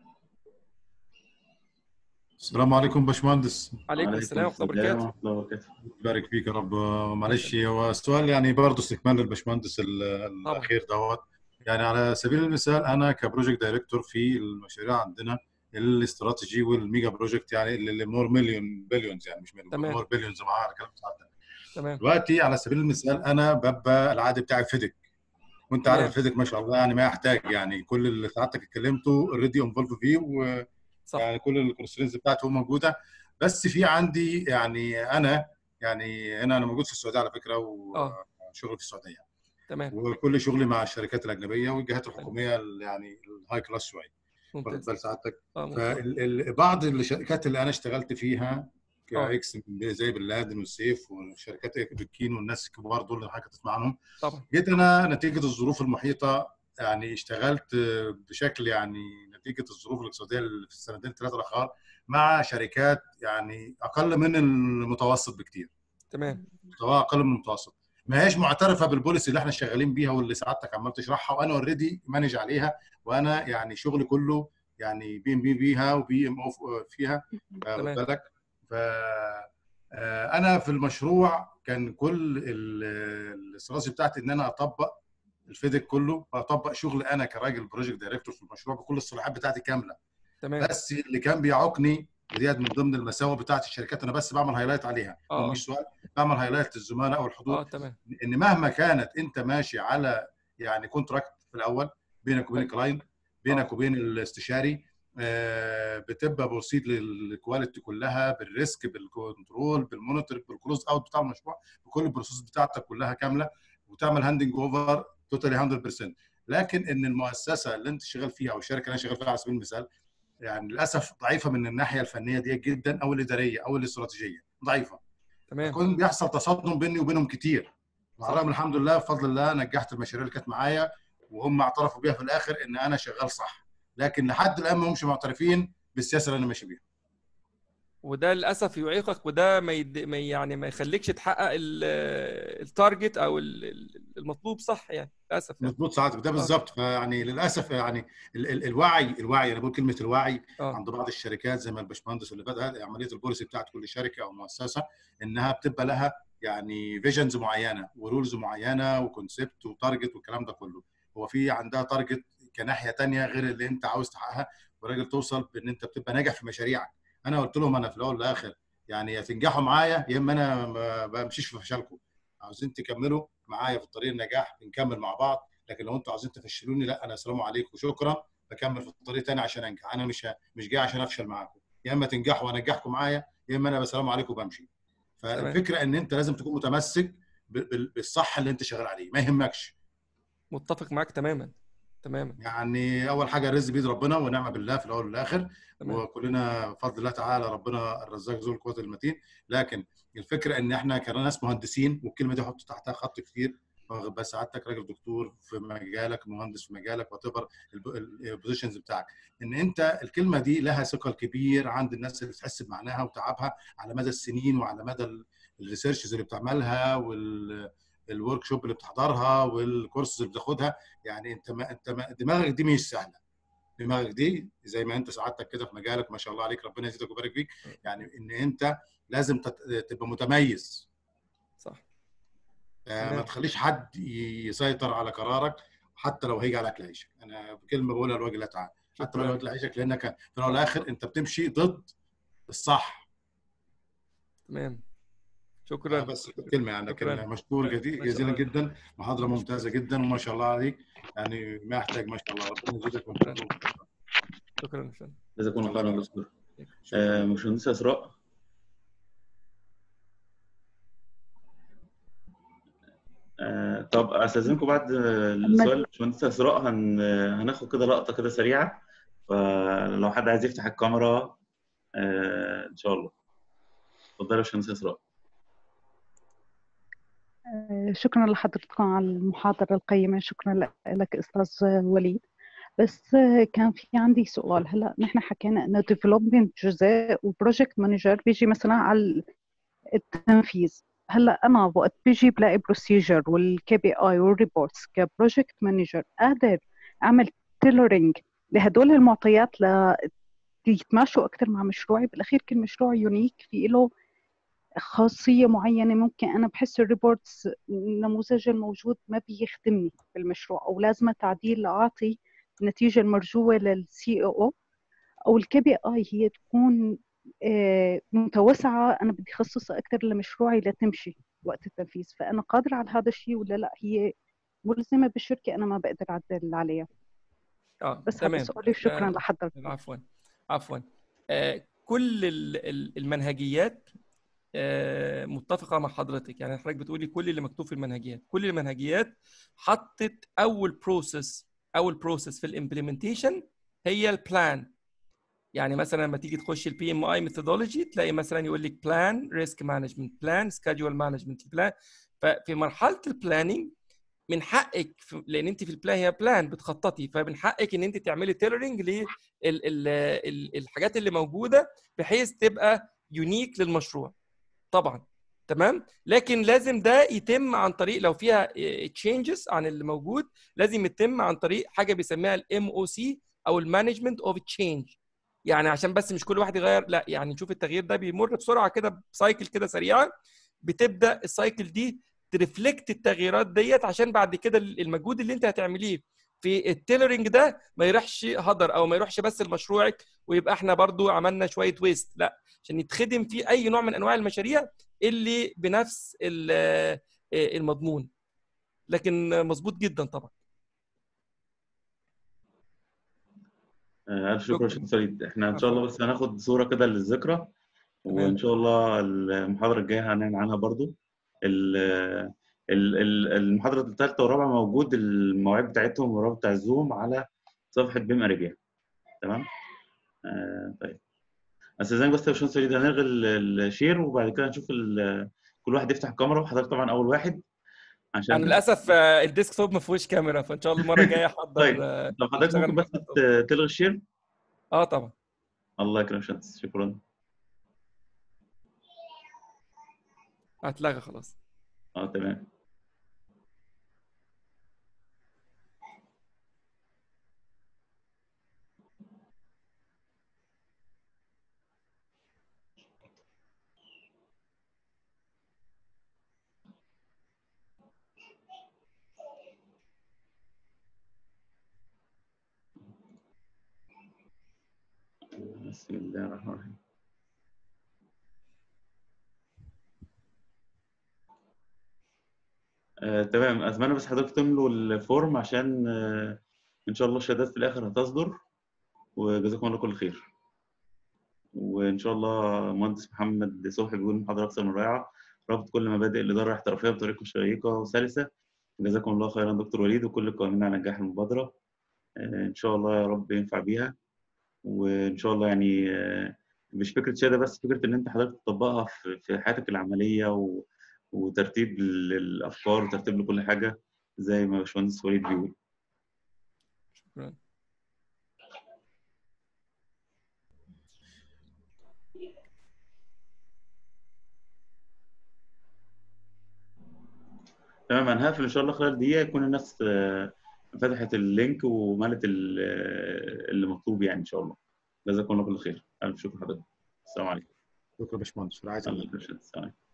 السلام عليكم باشمهندس عليكم السلام ورحمه الله وبركاته يبارك فيك يا رب معلش هو السؤال يعني برضه استكمال للباشمهندس الاخير دوت يعني على سبيل المثال انا كبروجكت دايركتور في المشاريع عندنا الاستراتيجي والميجا بروجكت يعني اللي مور مليون بليونز يعني مش مليون مور بليونز معاها على كلام سعادتك تمام دلوقتي على سبيل المثال انا ببقى العقد بتاعي فيدك وانت عارف فيدك ما شاء الله يعني ما يحتاج يعني كل اللي سعادتك اتكلمته اوريدي انفولف فيه و صح. يعني كل الكونسترينز بتاعته موجوده بس في عندي يعني انا يعني هنا انا موجود في السعوديه على فكره وشغل في السعوديه تمام وكل شغلي مع الشركات الاجنبيه والجهات الحكوميه يعني الهاي كلاس شويه واخد بال سعادتك فبعض الشركات اللي انا اشتغلت فيها كاكس زي بن لادن والسيف وشركات بكين والناس الكبار دول اللي حضرتك تسمع عنهم طبعا جيت انا نتيجه الظروف المحيطه يعني اشتغلت بشكل يعني نتيجه الظروف الاقتصاديه اللي في السنتين ثلاثه الاخر مع شركات يعني اقل من المتوسط بكتير تمام مستواها اقل من المتوسط ما هيش معترفه بالبوليسي اللي احنا شغالين بيها واللي سعادتك عمال تشرحها وانا اوريدي مانج عليها وانا يعني شغلي كله يعني بي ام بي بيها وبي ام او فيها واخد بالك ف انا في المشروع كان كل الاستراتيجي بتاعتي ان انا اطبق الفيدك كله واطبق شغل انا كراجل بروجكت دايركتور في المشروع بكل الصلاحيات بتاعتي كامله تمام بس اللي كان بيعوقني وديت من ضمن المساوئ بتاعت الشركات انا بس بعمل هايلايت عليها آه. مش سؤال بعمل هايلايت للزملاء والحضور اه تمام ان مهما كانت انت ماشي على يعني كونتراكت في الاول بينك وبين الكلاينت بينك وبين الاستشاري آه بتبقى بروسيد للكواليتي كلها بالريسك بالكنترول بالمونيتور بالكلوز اوت بتاع المشروع بكل البروسيس بتاعتك كلها كامله وتعمل هاندنج اوفر توتالي 100% لكن ان المؤسسه اللي انت شغال فيها او الشركه اللي انا شغال فيها على سبيل المثال يعني للاسف ضعيفه من الناحيه الفنيه دي جدا او الاداريه او الاستراتيجيه ضعيفه تمام يكون بيحصل تصادم بيني وبينهم كتير مع الرغم الحمد لله بفضل الله نجحت المشاريع اللي كانت معايا وهم اعترفوا بيها في الاخر ان انا شغال صح لكن لحد الان ما همش معترفين بالسياسه اللي انا ماشي بيها وده للاسف يعيقك وده ما, يد... ما يعني ما يخليكش تحقق التارجت او المطلوب صح يعني للاسف يعني. مظبوط ساعتك ده بالظبط فيعني للاسف يعني ال ال الوعي الوعي انا بقول كلمه الوعي آه. عند بعض الشركات زي ما الباشمهندس اللي بدا عمليه البوليسي بتاعت كل شركه او مؤسسه انها بتبقى لها يعني فيجنز معينه ورولز معينه وكونسبت وتارجت والكلام ده كله هو في عندها تارجت كناحيه ثانيه غير اللي انت عاوز تحققها وراجل توصل بان انت بتبقى ناجح في مشاريعك انا قلت لهم انا في الاول والاخر يعني يا تنجحوا معايا يا اما انا ما بمشيش في فشلكم عاوزين تكملوا معايا في طريق النجاح بنكمل مع بعض لكن لو انتوا عاوزين تفشلوني لا انا السلام عليكم وشكرا بكمل في الطريق تاني عشان انجح انا مش مش جاي عشان افشل معاكم يا اما تنجحوا وانجحكم معايا يا اما انا بسلام عليكم وبمشي فالفكره ان انت لازم تكون متمسك بالصح اللي انت شغال عليه ما يهمكش متفق معاك تماما تماما يعني اول حاجه الرزق بيد ربنا ونعمه بالله في الاول والاخر تمام. وكلنا بفضل الله تعالى ربنا الرزاق ذو القوه المتين لكن الفكره ان احنا كناس مهندسين والكلمه دي حط تحتها خط كتير بس سعادتك راجل دكتور في مجالك مهندس في مجالك وات ايفر البوزيشنز بتاعك ان انت الكلمه دي لها ثقل كبير عند الناس اللي بتحس بمعناها وتعبها على مدى السنين وعلى مدى الريسيرشز اللي بتعملها وال الورك شوب اللي بتحضرها والكورسز اللي بتاخدها يعني انت ما انت ما دماغك دي مش سهله دماغك دي زي ما انت سعادتك كده في مجالك ما شاء الله عليك ربنا يزيدك ويبارك فيك يعني ان انت لازم تبقى متميز صح آه ما تخليش حد يسيطر على قرارك حتى لو هيجي على اكل عيشك انا كلمه بقولها لوجه الله تعالى حتى لو اكل عيشك لانك في الاول والاخر انت بتمشي ضد الصح تمام شكرا بس كلمه يعني كلمه مشكور جزيلا جدا محاضره ممتازه جدا وما شاء الله عليك يعني ما يحتاج ما شاء الله ربنا يزيدك شكرا شكرا جزاكم الله خيرا دكتور باشمهندسه اسراء آه طب استاذنكم بعد السؤال باشمهندسه اسراء هن... هناخد كده لقطه كده سريعه فلو حد عايز يفتح الكاميرا آه ان شاء الله اتفضلي يا باشمهندسه اسراء شكرا لحضرتكم على المحاضرة القيمة شكرا لك أستاذ وليد بس كان في عندي سؤال هلا نحن حكينا انه ديفلوبمنت جزء وبروجكت مانجر بيجي مثلا على التنفيذ هلا انا وقت بيجي بلاقي بروسيجر والكي بي اي والريبورتس كبروجكت مانجر قادر اعمل تيلرينج لهدول المعطيات ليتماشوا اكثر مع مشروعي بالاخير كل مشروع يونيك في له خاصية معينة ممكن أنا بحس الريبورتس النموذج الموجود ما بيخدمني بالمشروع أو لازم تعديل لأعطي النتيجة المرجوة للسي او أو الكي بي آي هي تكون متوسعة أنا بدي أخصصها أكثر لمشروعي لتمشي وقت التنفيذ فأنا قادرة على هذا الشيء ولا لا هي ملزمة بالشركة أنا ما بقدر أعدل عليها اه بس تمام هذا سؤالي شكرا آه، لحضرتك عفوا عفوا آه كل المنهجيات آه متفقه مع حضرتك يعني حضرتك بتقولي كل اللي مكتوب في المنهجيات كل المنهجيات حطت اول بروسيس اول بروسيس في الامبلمنتيشن هي البلان يعني مثلا لما تيجي تخش البي ام اي ميثودولوجي تلاقي مثلا يقول لك بلان ريسك مانجمنت بلان سكادجول مانجمنت بلان ففي مرحله البلاننج من حقك لان انت في البلان هي بلان بتخططي فمن حقك ان انت تعملي تيلرنج للحاجات اللي موجوده بحيث تبقى يونيك للمشروع طبعا تمام لكن لازم ده يتم عن طريق لو فيها تشينجز عن اللي موجود لازم يتم عن طريق حاجه بيسميها الام او سي او المانجمنت اوف تشينج يعني عشان بس مش كل واحد يغير لا يعني نشوف التغيير ده بيمر بسرعه كده بسايكل كده سريعه بتبدا السايكل دي ترفلكت التغييرات ديت عشان بعد كده المجهود اللي انت هتعمليه في التيلرنج ده ما يروحش هدر او ما يروحش بس لمشروعك ويبقى احنا برضو عملنا شويه ويست لا عشان يتخدم في اي نوع من انواع المشاريع اللي بنفس المضمون لكن مظبوط جدا طبعا الف شكر شكرا سعيد احنا ان شاء الله بس هناخد صوره كده للذكرى وان شاء الله المحاضره الجايه هنعلن عنها برضو المحاضره الثالثه والرابعه موجود المواعيد بتاعتهم والرابط بتاع الزوم على صفحه بيم اريبيا تمام آه طيب استاذنك بس يا باشمهندس وليد هنلغي الشير وبعد كده نشوف كل واحد يفتح الكاميرا وحضرتك طبعا اول واحد عشان انا للاسف الديسك توب ما فيهوش كاميرا فان شاء الله المره الجايه احضر طيب طب حضرتك ممكن بس تلغي الشير اه طبعا الله يكرمك شمس شكرا هتلغى خلاص اه تمام بسم الله الرحمن الرحيم آه، تمام اتمنى بس حضرتك تملوا الفورم عشان آه، ان شاء الله الشهادات في الاخر هتصدر وجزاكم الله كل خير وان شاء الله مهندس محمد صبحي بيقول محاضره اكثر من رائعه ربط كل مبادئ الاداره الاحترافيه بطريقه شيقه وسلسه جزاكم الله خيرا دكتور وليد وكل القائمين على نجاح المبادره ان شاء الله يا رب ينفع بيها وان شاء الله يعني مش فكره شهاده بس فكره ان انت حضرتك تطبقها في حياتك العمليه و... وترتيب الافكار وترتيب لكل حاجه زي ما باشمهندس وليد بيقول شكرا تمام انا هقفل ان شاء الله خلال دقيقه يكون الناس فتحت اللينك وملت اللي مطلوب يعني ان شاء الله جزاكم الله كل خير الف شكر حضرتك السلام عليكم شكرا يا باشمهندس رعايه الله السلام عليكم